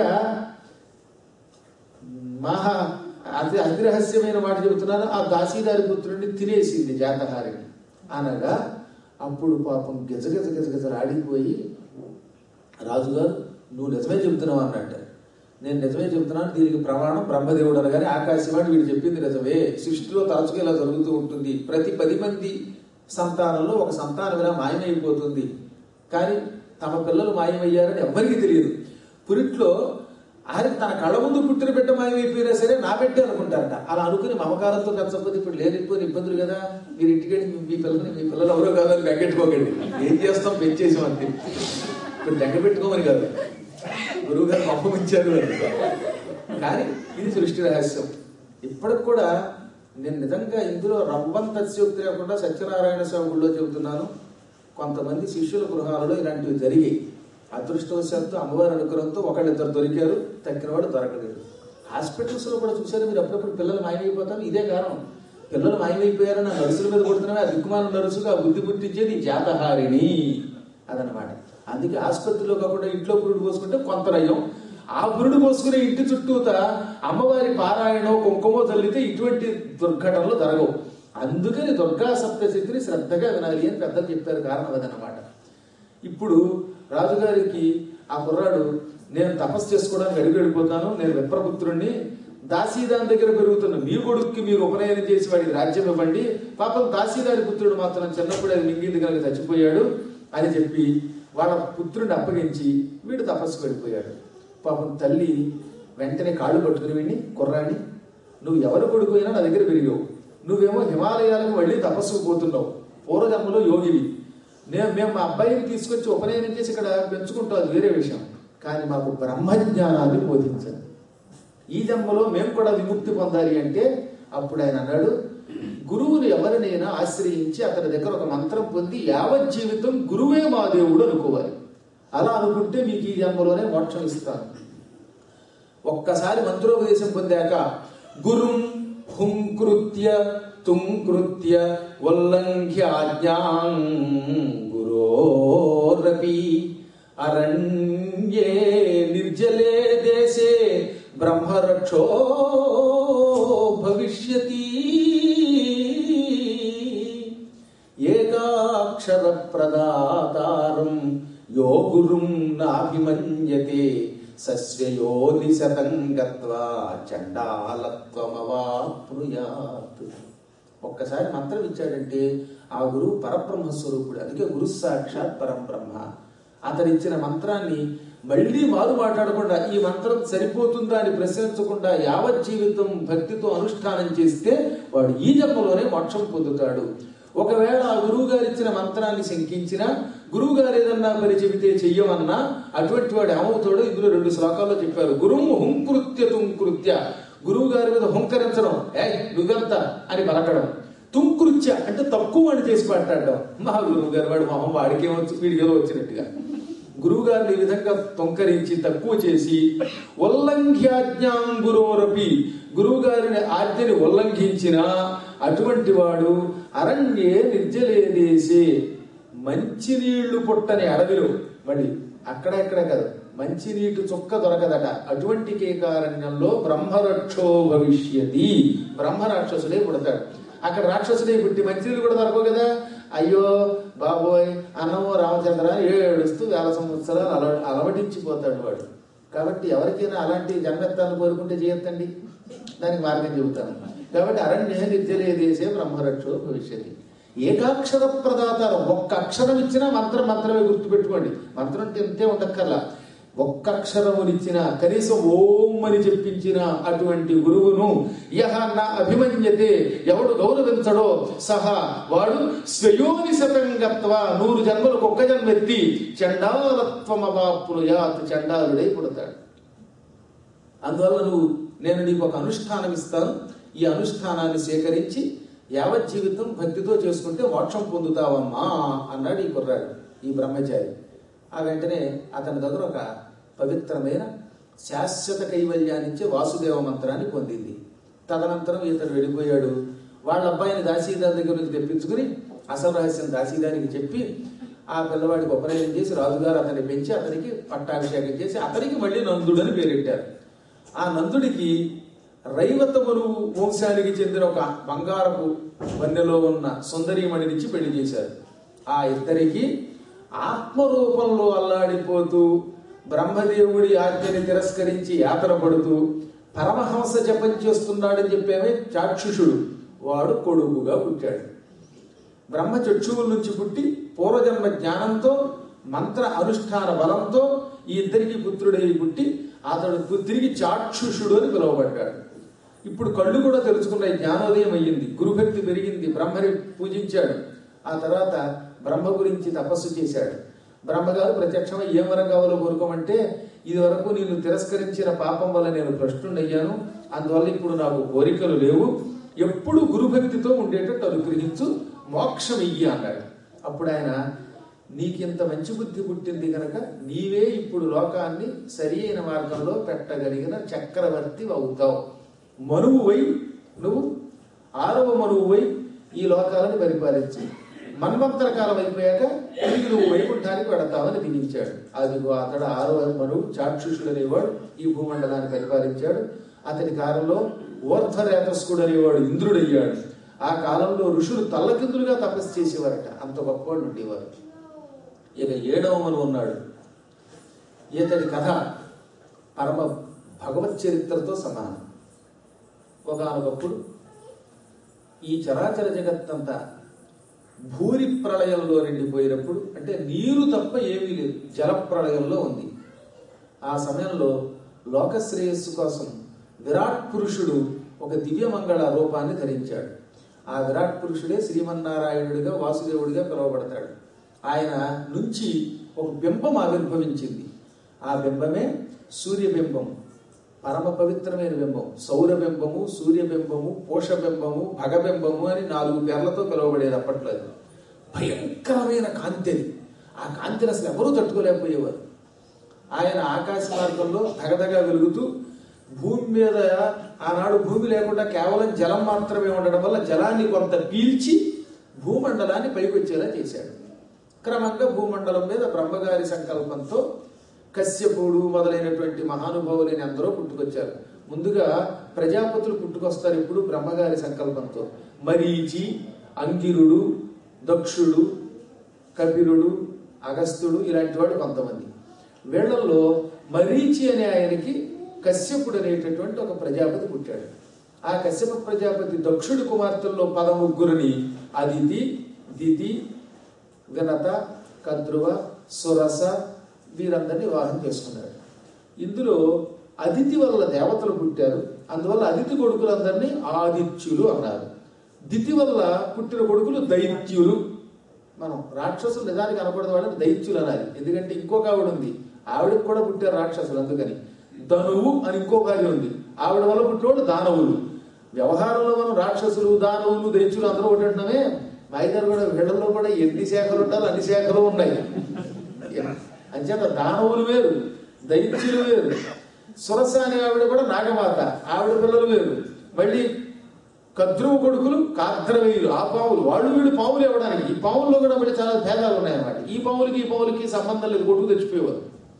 మహా అతి అతి రహస్యమైన మాట చెబుతున్నాను ఆ దాసీదారి పుత్రుడిని తినేసింది జాతహారిణి అనగా అప్పుడు పాపం గజగజ గజగజ ఆడిపోయి రాజుగారు నువ్వు నిజమే చెబుతున్నావు అన్నట్టు నేను నిజమే చెబుతున్నాను దీనికి ప్రమాణం బ్రహ్మదేవుడు అనగానే ఆకాశవాణి వీడు చెప్పింది నిజమే సృష్టిలో తరచుగా ఇలా జరుగుతూ ఉంటుంది ప్రతి పది మంది సంతానంలో ఒక సంతానం ఇలా మాయమైపోతుంది కానీ తమ పిల్లలు మాయమయ్యారని ఎవ్వరికీ తెలియదు పురిట్లో ఆయన తన కళ్ళ ముందు పుట్టిన బిడ్డ మాయమైపోయినా సరే నా బిడ్డ అనుకుంటారట అలా అనుకుని మమకారంతో పెంచకపోతే ఇప్పుడు లేనిపోయిన ఇబ్బందులు కదా మీరు ఇంటికెళ్ళి మీ పిల్లల్ని మీ పిల్లలు ఎవరో కాదని వెంకట్టుకోకండి ఏం చేస్తాం పెంచేసాం అంతే ఇప్పుడు దగ్గర పెట్టుకోమని కాదు గురువు గారు పంపించారు అని కానీ ఇది సృష్టి రహస్యం ఇప్పటికి కూడా నేను నిజంగా ఇందులో రవ్వంత అతిశయోక్తి లేకుండా సత్యనారాయణ స్వామి గుళ్ళో చెబుతున్నాను కొంతమంది శిష్యుల గృహాలలో ఇలాంటివి జరిగాయి అదృష్టవశాత్తు అమ్మవారి అనుగ్రహంతో ఒకళ్ళిద్దరు దొరికారు తక్కిన వాడు దొరకలేదు హాస్పిటల్స్ లో కూడా చూసారు మీరు అప్పుడప్పుడు పిల్లలు మాయమైపోతారు ఇదే కారణం పిల్లలు మాయమైపోయారని ఆ నర్సుల మీద కొడుతున్నామే ఆ దిక్కుమాల నర్సుగా ఆ బుద్ధి పుట్టించేది జాతహారిణి అదనమాట అందుకే ఆసుపత్రిలో కాకుండా ఇంట్లో పురుడు పోసుకుంటే కొంత నయం ఆ పురుడు పోసుకునే ఇంటి చుట్టూత అమ్మవారి పారాయణం కుంకుమో చల్లితే ఇటువంటి దుర్ఘటనలు జరగవు అందుకని దుర్గా సప్తశతిని శ్రద్ధగా వినాలి అని పెద్దలు చెప్పారు కారణం అదనమాట ఇప్పుడు రాజుగారికి ఆ కుర్రాడు నేను తపస్సు చేసుకోవడానికి అడిగి వెళ్ళిపోతాను నేను విప్రపుత్రుణ్ణి దాసీదాని దగ్గర పెరుగుతున్న మీ కొడుక్కి మీరు ఉపనయనం చేసి వాడికి రాజ్యం ఇవ్వండి పాపం దాసీదారి పుత్రుడు మాత్రం చిన్నప్పుడు అది మింగింది కనుక చచ్చిపోయాడు అని చెప్పి వాళ్ళ పుత్రుడిని అప్పగించి వీడు తపస్సుకు వెళ్ళిపోయాడు పాపం తల్లి వెంటనే కాళ్ళు పట్టుకుని విని కుర్రాన్ని నువ్వు ఎవరు కొడుకు అయినా నా దగ్గర పెరిగావు నువ్వేమో హిమాలయాలకు వెళ్ళి తపస్సుకు పోతున్నావు పూర్వజన్మలో యోగివి నేను మేము మా అబ్బాయిని తీసుకొచ్చి ఉపనయనం చేసి ఇక్కడ పెంచుకుంటాం అది వేరే విషయం కానీ మాకు బ్రహ్మజ్ఞానాన్ని బోధించండి ఈ జన్మలో మేము కూడా విముక్తి పొందాలి అంటే అప్పుడు ఆయన అన్నాడు గురువుని ఎవరినైనా ఆశ్రయించి అతని దగ్గర ఒక మంత్రం పొంది యావత్ జీవితం గురువే మా దేవుడు అనుకోవాలి అలా అనుకుంటే మీకు ఈ జన్మలోనే మోక్షం ఇస్తాను ఒక్కసారి మంత్రోపదేశం పొందాక గురుం హుంకృత్య తుంకృత్య ఉల్లంఘ్య ఆజ్ఞాం గురోరపి అరణ్యే నిర్జలే దేశే బ్రహ్మరక్షో భవిష్యతి ఏకాక్షర ప్రదాతారం యో గురుం నాభిమన్యతే సస్యయోని శతం గత్వా చండాలత్వమవాప్నుయాత్ ఒక్కసారి మంత్రం ఇచ్చాడంటే ఆ గురువు పరబ్రహ్మ స్వరూపుడు అందుకే గురు సాక్షాత్ పరబ్రహ్మ అతను ఇచ్చిన మంత్రాన్ని మళ్ళీ మారు మాట్లాడకుండా ఈ మంత్రం సరిపోతుందా అని ప్రశ్నించకుండా యావత్ జీవితం భక్తితో అనుష్ఠానం చేస్తే వాడు ఈ జన్మలోనే మోక్షం పొందుతాడు ఒకవేళ ఆ గురువు గారు ఇచ్చిన మంత్రాన్ని శంకించినా గురువు గారు ఏదన్నా పని చెబితే చెయ్యమన్నా అటువంటి వాడు ఏమవుతాడో ఇందులో రెండు శ్లోకాల్లో చెప్పారు గురువు హుంకృత్య తుంకృత్య గురువు గారి మీద హుంకరించడం ఏ నువ్వెంత అని పలకడం తుంకృత్య అంటే తక్కువ అని చేసి మాట్లాడడం మా గురువు గారు వాడు మొహం వాడికి ఏమొచ్చు వీడికి ఏదో వచ్చినట్టుగా గురువు గారిని ఈ విధంగా తొంకరించి తక్కువ చేసి ఉల్లంఘ్యాజ్ఞాం గురోరపి గురువు గారిని ఆజ్ఞని ఉల్లంఘించిన అటువంటి వాడు అరణ్యే నిర్జలే దేశే మంచినీళ్లు పుట్టని అడవిలో మళ్ళీ అక్కడెక్కడ కాదు మంచినీటి చుక్క దొరకదట అటువంటి కేకారణ్యంలో బ్రహ్మరక్షో భవిష్యతి బ్రహ్మ రాక్షసుడే పుడతాడు అక్కడ రాక్షసుడే పుట్టి మంచినీళ్ళు కూడా దొరకవు కదా అయ్యో బాబోయ్ అన్నమో రామచంద్ర అని ఏడుస్తూ వేల సంవత్సరాలు అల అలవటించిపోతాడు వాడు కాబట్టి ఎవరికైనా అలాంటి జన్మెత్తాన్ని కోరుకుంటే చేయొద్దండి దానికి మార్గం చెబుతాను కాబట్టి అరణ్య నిర్జలే దేశే బ్రహ్మరక్షో భవిష్యతి ఏకాక్షర ప్రదాతారం ఒక్క అక్షరం ఇచ్చినా మంత్రం మంత్రమే గుర్తుపెట్టుకోండి మంత్రం అంటే ఇంతే ఉండక్కర్లా ఒక్క అక్షరమునిచ్చిన కనీసం ఓం అని చెప్పించిన అటువంటి గురువును యహ నా అభిమన్యతే ఎవడు గౌరవించడో సహా వాడు స్వయోని శతంగత్వ నూరు జన్మలకు ఒక్క జన్మెత్తి చండాలత్వమవాప్నుయాత్ చండాలుడై పుడతాడు అందువల్ల నువ్వు నేను నీకు ఒక అనుష్ఠానం ఇస్తాను ఈ అనుష్ఠానాన్ని సేకరించి యావత్ జీవితం భక్తితో చేసుకుంటే మోక్షం పొందుతావమ్మా అన్నాడు ఈ కుర్రాడు ఈ బ్రహ్మచారి ఆ వెంటనే అతని దగ్గర ఒక పవిత్రమైన శాశ్వత కైవల్యాన్నిచ్చే వాసుదేవ మంత్రాన్ని పొందింది తదనంతరం ఇతడు వెళ్ళిపోయాడు వాళ్ళ అబ్బాయిని దాసీదార్ దగ్గర నుంచి తెప్పించుకుని అసలు రహస్యం దాసీదారికి చెప్పి ఆ పిల్లవాడికి ఉపనయనం చేసి రాజుగారు అతన్ని పెంచి అతనికి పట్టాభిషేకం చేసి అతనికి మళ్ళీ నందుడు అని పేరెట్టారు ఆ నందుడికి రైవతములు వంశానికి చెందిన ఒక బంగారపు వన్నెలో ఉన్న సుందరీమణినిచ్చి పెళ్లి చేశారు ఆ ఇద్దరికి ఆత్మరూపంలో అల్లాడిపోతూ బ్రహ్మదేవుడి ఆజ్ఞని తిరస్కరించి యాతన పడుతూ పరమహంస జపం చేస్తున్నాడని చెప్పేమే చాక్షుషుడు వాడు కొడుకుగా పుట్టాడు బ్రహ్మ చక్షువుల నుంచి పుట్టి పూర్వజన్మ జ్ఞానంతో మంత్ర అనుష్ఠాన బలంతో ఈ ఇద్దరికి పుత్రుడై పుట్టి అతడు తిరిగి చాక్షుషుడు అని పిలువబడ్డాడు ఇప్పుడు కళ్ళు కూడా తెలుసుకున్నాయి జ్ఞానోదయం అయ్యింది గురుభక్తి పెరిగింది బ్రహ్మని పూజించాడు ఆ తర్వాత బ్రహ్మ గురించి తపస్సు చేశాడు బ్రహ్మగారు ప్రత్యక్షమై ఏం వరం కావాలో కోరుకోమంటే ఇది వరకు నేను తిరస్కరించిన పాపం వల్ల నేను భ్రష్టుడయ్యాను అందువల్ల ఇప్పుడు నాకు కోరికలు లేవు ఎప్పుడు గురుభక్తితో ఉండేటట్టు అనుగ్రహించు మోక్షం ఇయ్యి అన్నాడు అప్పుడు ఆయన నీకింత మంచి బుద్ధి పుట్టింది కనుక నీవే ఇప్పుడు లోకాన్ని సరి అయిన మార్గంలో పెట్టగలిగిన చక్రవర్తి అవుతావు మనువువై నువ్వు ఆరవ మనువువై ఈ లోకాలను పరిపాలించి మన్వంతర కాలం అయిపోయాక తిరిగి నువ్వు వైకుంఠానికి పెడతావని విధించాడు అదిగో అతడు ఆరవ మనువు చాక్షుషుడు అనేవాడు ఈ భూమండలాన్ని పరిపాలించాడు అతని కాలంలో ఊర్ధరేతస్కుడు అనేవాడు ఇంద్రుడయ్యాడు ఆ కాలంలో ఋషులు తల్లకిందులుగా తపస్సు చేసేవారట అంత గొప్పవాళ్ళు ఉండేవారు ఇక ఏడవ మను ఉన్నాడు ఇతడి కథ పరమ భగవత్ చరిత్రతో సమానం ఒకనొకప్పుడు ఈ చరాచర జగత్తంతా భూరి ప్రళయంలో నిండిపోయినప్పుడు అంటే నీరు తప్ప ఏమీ లేదు జల ప్రళయంలో ఉంది ఆ సమయంలో లోక శ్రేయస్సు కోసం విరాట్ పురుషుడు ఒక దివ్యమంగళ రూపాన్ని ధరించాడు ఆ విరాట్ పురుషుడే శ్రీమన్నారాయణుడిగా వాసుదేవుడిగా పిలువబడతాడు ఆయన నుంచి ఒక బింబం ఆవిర్భవించింది ఆ బింబమే సూర్యబింబం పరమ పవిత్రమైన బింబం సౌరబింబము సూర్యబింబము పోషబింబము భగబింబము అని నాలుగు పేర్లతో పిలువబడేది అప్పట్లో అది. భయంకరమైన కాంతి అది ఆ కాంతిని అసలు ఎవరూ తట్టుకోలేకపోయేవారు ఆయన ఆకాశ మార్గంలో దగదగా వెలుగుతూ భూమి మీద ఆనాడు భూమి లేకుండా కేవలం జలం మాత్రమే ఉండడం వల్ల జలాన్ని కొంత పీల్చి భూమండలాన్ని పైకొచ్చేలా చేశాడు క్రమంగా భూమండలం మీద బ్రహ్మగారి సంకల్పంతో కశ్యపుడు మొదలైనటువంటి మహానుభావులైన అందరూ పుట్టుకొచ్చారు ముందుగా ప్రజాపతులు పుట్టుకొస్తారు ఇప్పుడు బ్రహ్మగారి సంకల్పంతో మరీచి అంగిరుడు దక్షుడు కపిలుడు అగస్త్యుడు ఇలాంటి వాడు కొంతమంది వీళ్ళల్లో మరీచి అనే ఆయనకి కశ్యపుడు అనేటటువంటి ఒక ప్రజాపతి పుట్టాడు ఆ కశ్యప ప్రజాపతి దక్షుడి కుమార్తెల్లో పదముగ్గురిని అదితి దితి వినత కద్రువ సురస వీరందరినీ వివాహం చేసుకున్నాడు ఇందులో అదితి వల్ల దేవతలు పుట్టారు అందువల్ల అదితి కొడుకులందరినీ ఆదిత్యులు అన్నారు దితి వల్ల పుట్టిన కొడుకులు దైత్యులు మనం రాక్షసులు నిజానికి అనకూడదు వాళ్ళని దైత్యులు అనాలి ఎందుకంటే ఇంకొక ఆవిడ ఉంది ఆవిడకి కూడా పుట్టారు రాక్షసులు అందుకని ధనువు అని ఇంకో భార్య ఉంది ఆవిడ వల్ల పుట్టినోడు దానవులు వ్యవహారంలో మనం రాక్షసులు దానవులు దైత్యులు అందరూ ఒకటి అంటున్నామే మా ఇద్దరు కూడా వీళ్ళలో కూడా ఎన్ని శాఖలు ఉండాలి అన్ని శాఖలు ఉన్నాయి అంచేత దానవులు వేరు దైత్యులు వేరు సురస అనే ఆవిడ కూడా నాగమాత ఆవిడ పిల్లలు వేరు మళ్ళీ కద్రువు కొడుకులు కాద్రవేయులు ఆ పావులు వాళ్ళు వీడు పావులు ఇవ్వడానికి ఈ పావుల్లో కూడా మళ్ళీ చాలా భేదాలు ఉన్నాయన్నమాట ఈ పావులకి ఈ పావులకి సంబంధం లేదు కొడుకు తెచ్చిపోయేవారు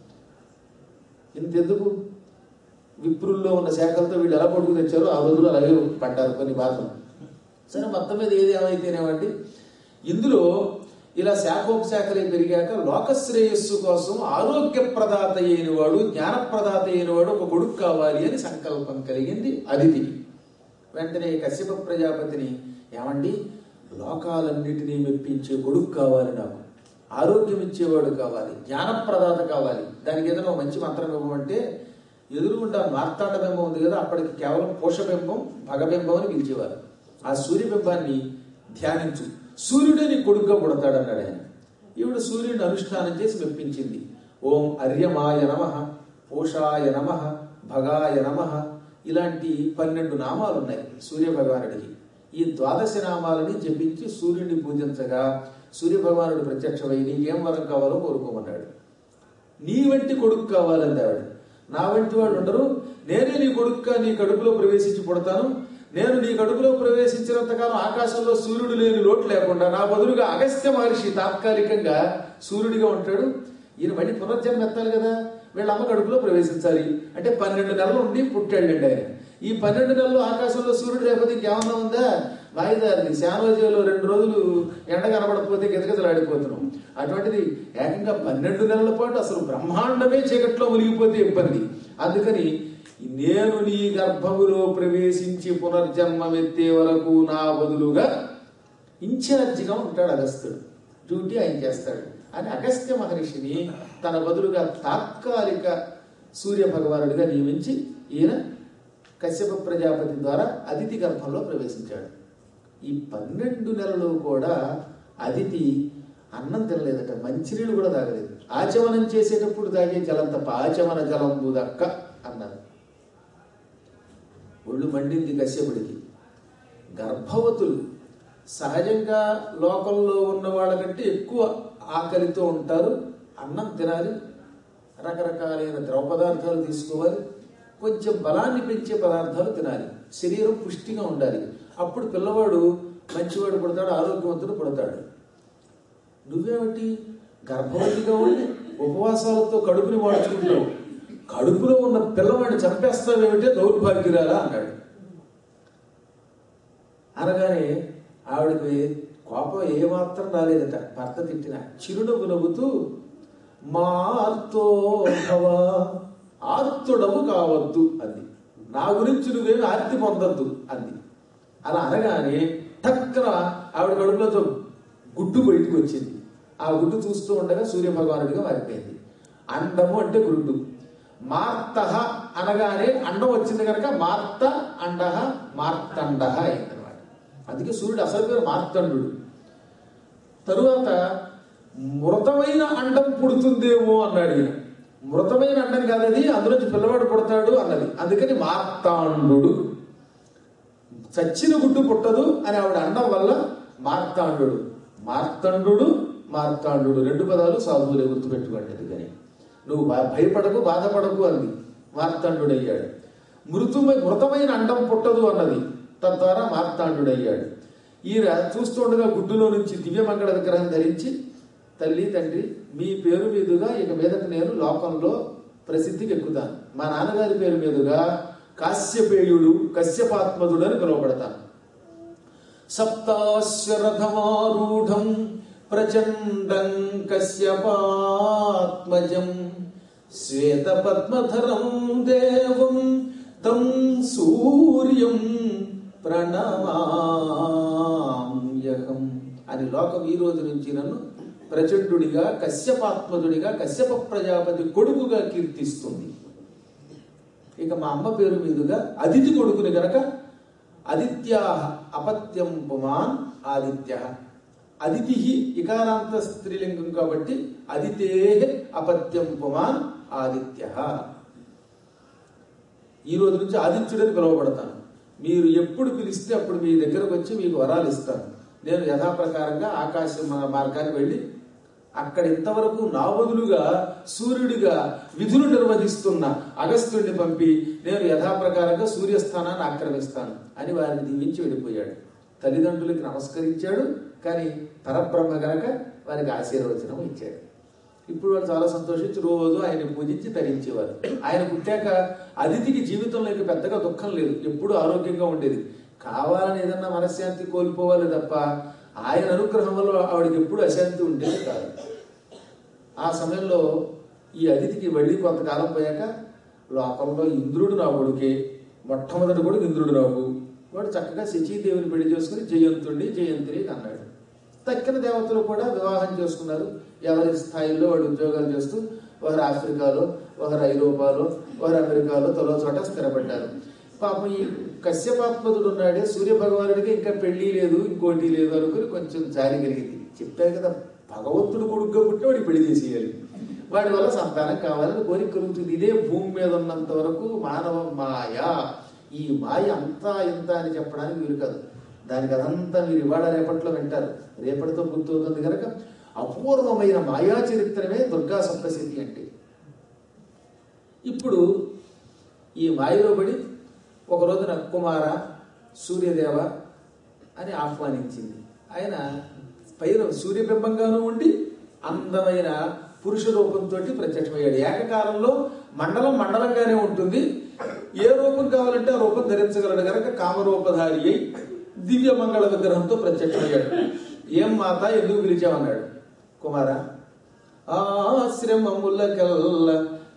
ఇంతెందుకు విప్రుల్లో ఉన్న శాఖలతో వీళ్ళు ఎలా కొడుకు తెచ్చారో ఆ రోజులు అలాగే పడ్డారు కొన్ని బాధలు సరే మొత్తం మీద ఏది ఏమైతేనేమండి ఇందులో ఇలా శాఖోపశాఖలే పెరిగాక లోకశ్రేయస్సు కోసం ఆరోగ్య ప్రదాత అయినవాడు జ్ఞానప్రదాత అయినవాడు ఒక కొడుకు కావాలి అని సంకల్పం కలిగింది అదితికి వెంటనే కశ్యప ప్రజాపతిని ఏమండి లోకాలన్నిటినీ మెప్పించే కొడుకు కావాలి నాకు ఆరోగ్యం ఇచ్చేవాడు కావాలి జ్ఞానప్రదాత కావాలి దానికి ఏదైనా ఒక మంచి మంత్రం ఇవ్వమంటే ఎదురుగుండా మార్తాండ బింబం ఉంది కదా అప్పటికి కేవలం పోషబింబం భగబింబం అని పిలిచేవారు ఆ సూర్యబింబాన్ని ధ్యానించు సూర్యుడే నీ కొడుకుగా పుడతాడన్నాడు ఆయన ఈవిడ సూర్యుడిని అనుష్ఠానం చేసి మెప్పించింది ఓం అర్యమాయ నమ పోషాయ నమ భగాయ నమ ఇలాంటి పన్నెండు నామాలు ఉన్నాయి సూర్య భగవానుడికి ఈ ద్వాదశ నామాలని జపించి సూర్యుడిని పూజించగా సూర్య భగవానుడు ప్రత్యక్షమై నీకేం వరం కావాలో కోరుకోమన్నాడు నీ వంటి కొడుకు కావాలంది ఆవిడ నా వంటి వాళ్ళు ఉండరు నేనే నీ కొడుకుగా నీ కడుపులో ప్రవేశించి పుడతాను నేను నీ కడుపులో ప్రవేశించినంతకాలం ఆకాశంలో సూర్యుడు లేని లోటు లేకుండా నా బదులుగా అగస్త్య మహర్షి తాత్కాలికంగా సూర్యుడిగా ఉంటాడు ఈయన మళ్ళీ పునర్జన్మ ఎత్తాలి కదా వీళ్ళ అమ్మ కడుపులో ప్రవేశించాలి అంటే పన్నెండు నెలలు ఉండి పుట్టాడండి ఆయన ఈ పన్నెండు నెలలు ఆకాశంలో సూర్యుడు లేకపోతే ఇంకేమన్నా ఉందా వాయిదారిని శానోజీలో రెండు రోజులు ఎండ కనబడకపోతే గిజగిజలాడిపోతున్నాం అటువంటిది ఏకంగా పన్నెండు నెలల పాటు అసలు బ్రహ్మాండమే చీకట్లో మునిగిపోతే ఇబ్బంది అందుకని నేను నీ గర్భములో ప్రవేశించి పునర్జన్మమెత్తే వరకు నా బదులుగా ఇన్ఛార్జిగా ఉంటాడు అగస్త్యుడు డ్యూటీ ఆయన చేస్తాడు అని అగస్త్య మహర్షిని తన బదులుగా తాత్కాలిక సూర్య భగవానుడిగా నియమించి ఈయన కశ్యప ప్రజాపతి ద్వారా అదితి గర్భంలో ప్రవేశించాడు ఈ పన్నెండు నెలలు కూడా అదితి అన్నం తినలేదట మంచినీళ్ళు కూడా తాగలేదు ఆచమనం చేసేటప్పుడు తాగే జలం తప్ప ఆచమన జలంబు దక్క అన్నారు ఒళ్ళు మండింది కశ్యపుడికి గర్భవతులు సహజంగా లోకంలో ఉన్న వాళ్ళకంటే ఎక్కువ ఆకలితో ఉంటారు అన్నం తినాలి రకరకాలైన ద్రవ పదార్థాలు తీసుకోవాలి కొంచెం బలాన్ని పెంచే పదార్థాలు తినాలి శరీరం పుష్టిగా ఉండాలి అప్పుడు పిల్లవాడు మంచివాడు పుడతాడు ఆరోగ్యవంతుడు పుడతాడు నువ్వేమిటి గర్భవతిగా ఉండి ఉపవాసాలతో కడుపుని వాడుచుకుంటావు కడుపులో ఉన్న పిల్లవాడిని చంపేస్తావేమిటే దౌర్భాగ్యురాలా అన్నాడు అనగానే ఆవిడకి కోపం ఏమాత్రం రాలేదట భర్త తిట్టిన చిరునవ్వు నవ్వుతూ మార్తో భవ ఆర్తుడము కావద్దు అంది నా గురించి నువ్వేమి ఆర్తి పొందొద్దు అంది అలా అనగానే టక్కన ఆవిడ కడుపులతో గుడ్డు బయటకు వచ్చింది ఆ గుడ్డు చూస్తూ ఉండగా సూర్య భగవానుడిగా మారిపోయింది అండము అంటే గుడ్డు మార్త అనగానే అండం వచ్చింది కనుక మార్త అండహ మార్తండ అయిందనమాట అందుకే సూర్యుడు అసలు పేరు మార్తండు తరువాత మృతమైన అండం పుడుతుందేమో అన్నాడు ఈయన మృతమైన అండం కాదది అందులోంచి పిల్లవాడు పుడతాడు అన్నది అందుకని మార్తాండు చచ్చిన గుడ్డు పుట్టదు అని ఆవిడ అండం వల్ల మార్తాండు మార్తండు మార్తాండు రెండు పదాలు సాధువులే గుర్తుపెట్టుకోండి అందుకని నువ్వు బా- భయపడకు బాధపడకు అంది మార్తాండుడయ్యాడు మృతుమై మృతమైన అండం పుట్టదు అన్నది తద్వారా మార్తాండుడయ్యాడు ఈయన చూస్తుండగా గుడ్డులో నుంచి దివ్యమంగళ విగ్రహం ధరించి తల్లి తండ్రి మీ పేరు మీదుగా ఇక మీదట నేను లోకంలో ప్రసిద్ధికి ఎక్కుతాను మా నాన్నగారి పేరు మీదుగా కాశ్యపేయుడు కశ్యపాత్మదుడు అని పిలువబడతాను సప్తాశ్వరథమారూఢం ప్రచండం కశ్యపాత్మజం శ్వేత పద్మధరం దేవం తం సూర్యం ప్రణమామ్యహం అని లోకం ఈ రోజు నుంచి నన్ను ప్రచండుడిగా కశ్యపాత్మజుడిగా కశ్యప ప్రజాపతి కొడుకుగా కీర్తిస్తుంది ఇక మా అమ్మ పేరు మీదుగా అదితి కొడుకుని గనక అదిత్యా అపత్యం పుమాన్ ఆదిత్య అదితి ఇకారాంత స్త్రీలింగం కాబట్టి అదితే అపత్యం పుమాన్ ఆదిత్య ఈ రోజు నుంచి ఆదిత్యుడని పిలువబడతాను మీరు ఎప్పుడు పిలిస్తే అప్పుడు మీ దగ్గరకు వచ్చి మీకు వరాలు ఇస్తాను నేను యథాప్రకారంగా ఆకాశ మా- మార్గానికి వెళ్ళి అక్కడ ఇంతవరకు నా బదులుగా సూర్యుడిగా విధులు నిర్వహిస్తున్న అగస్త్యుడిని పంపి నేను యథాప్రకారంగా సూర్యస్థానాన్ని ఆక్రమిస్తాను అని వారిని దీవించి వెళ్ళిపోయాడు తల్లిదండ్రులకి నమస్కరించాడు కానీ పరబ్రహ్మ గనక వారికి ఆశీర్వచనం ఇచ్చాడు ఇప్పుడు వాళ్ళు చాలా సంతోషించి రోజు ఆయన పూజించి తరించేవారు ఆయన పుట్టాక అతిథికి జీవితంలో ఇక పెద్దగా దుఃఖం లేదు ఎప్పుడూ ఆరోగ్యంగా ఉండేది కావాలని ఏదన్నా మనశ్శాంతి కోల్పోవాలి తప్ప ఆయన అనుగ్రహం వల్ల ఆవిడకి ఎప్పుడు అశాంతి ఉండేది కాదు ఆ సమయంలో ఈ అతిథికి వెళ్ళి కొంతకాలం పోయాక లోకంలో ఇంద్రుడు నా కొడుకే మొట్టమొదటి కొడుకు ఇంద్రుడు నాకు వాడు చక్కగా శచీదేవిని పెళ్లి చేసుకుని జయంతుడిని జయంతిని అన్నాడు తక్కిన దేవతలు కూడా వివాహం చేసుకున్నారు ఎవరి స్థాయిలో వాళ్ళు ఉద్యోగాలు చేస్తూ ఒకరు ఆఫ్రికాలో ఒకరు ఐరోపాలో ఒకరు అమెరికాలో తలో చోట స్థిరపడ్డారు పాపం ఈ కశ్యపాత్మదుడు ఉన్నాడే సూర్య భగవానుడికి ఇంకా పెళ్లి లేదు ఇంకోటి లేదు అనుకుని కొంచెం జాలి కలిగింది చెప్పారు కదా భగవంతుడు కొడుకుగా పుట్టి వాడికి పెళ్లి చేసేయాలి వాడి వల్ల సంతానం కావాలని కోరిక కలుగుతుంది ఇదే భూమి మీద ఉన్నంత వరకు మానవ మాయ ఈ మాయ అంతా ఇంత అని చెప్పడానికి వీలు కాదు దానికి అదంతా మీరు ఇవాళ రేపట్లో వింటారు రేపటితో గుర్తవుతుంది కనుక అపూర్వమైన మాయా చరిత్రమే దుర్గా సప్తశతి అంటే ఇప్పుడు ఈ మాయలో పడి ఒక రోజున కుమార సూర్యదేవ అని ఆహ్వానించింది ఆయన పైన సూర్యబింబంగాను ఉండి అందమైన పురుష రూపంతో ప్రత్యక్షమయ్యాడు ఏకకాలంలో మండలం మండలంగానే ఉంటుంది ఏ రూపం కావాలంటే ఆ రూపం ధరించగలడు కనుక కామరూపధారి అయి దివ్య మంగళ విగ్రహంతో ప్రత్యక్షమయ్యాడు ఏం మాత ఎందుకు పిలిచామన్నాడు కుమార ఆశ్రమములకల్ల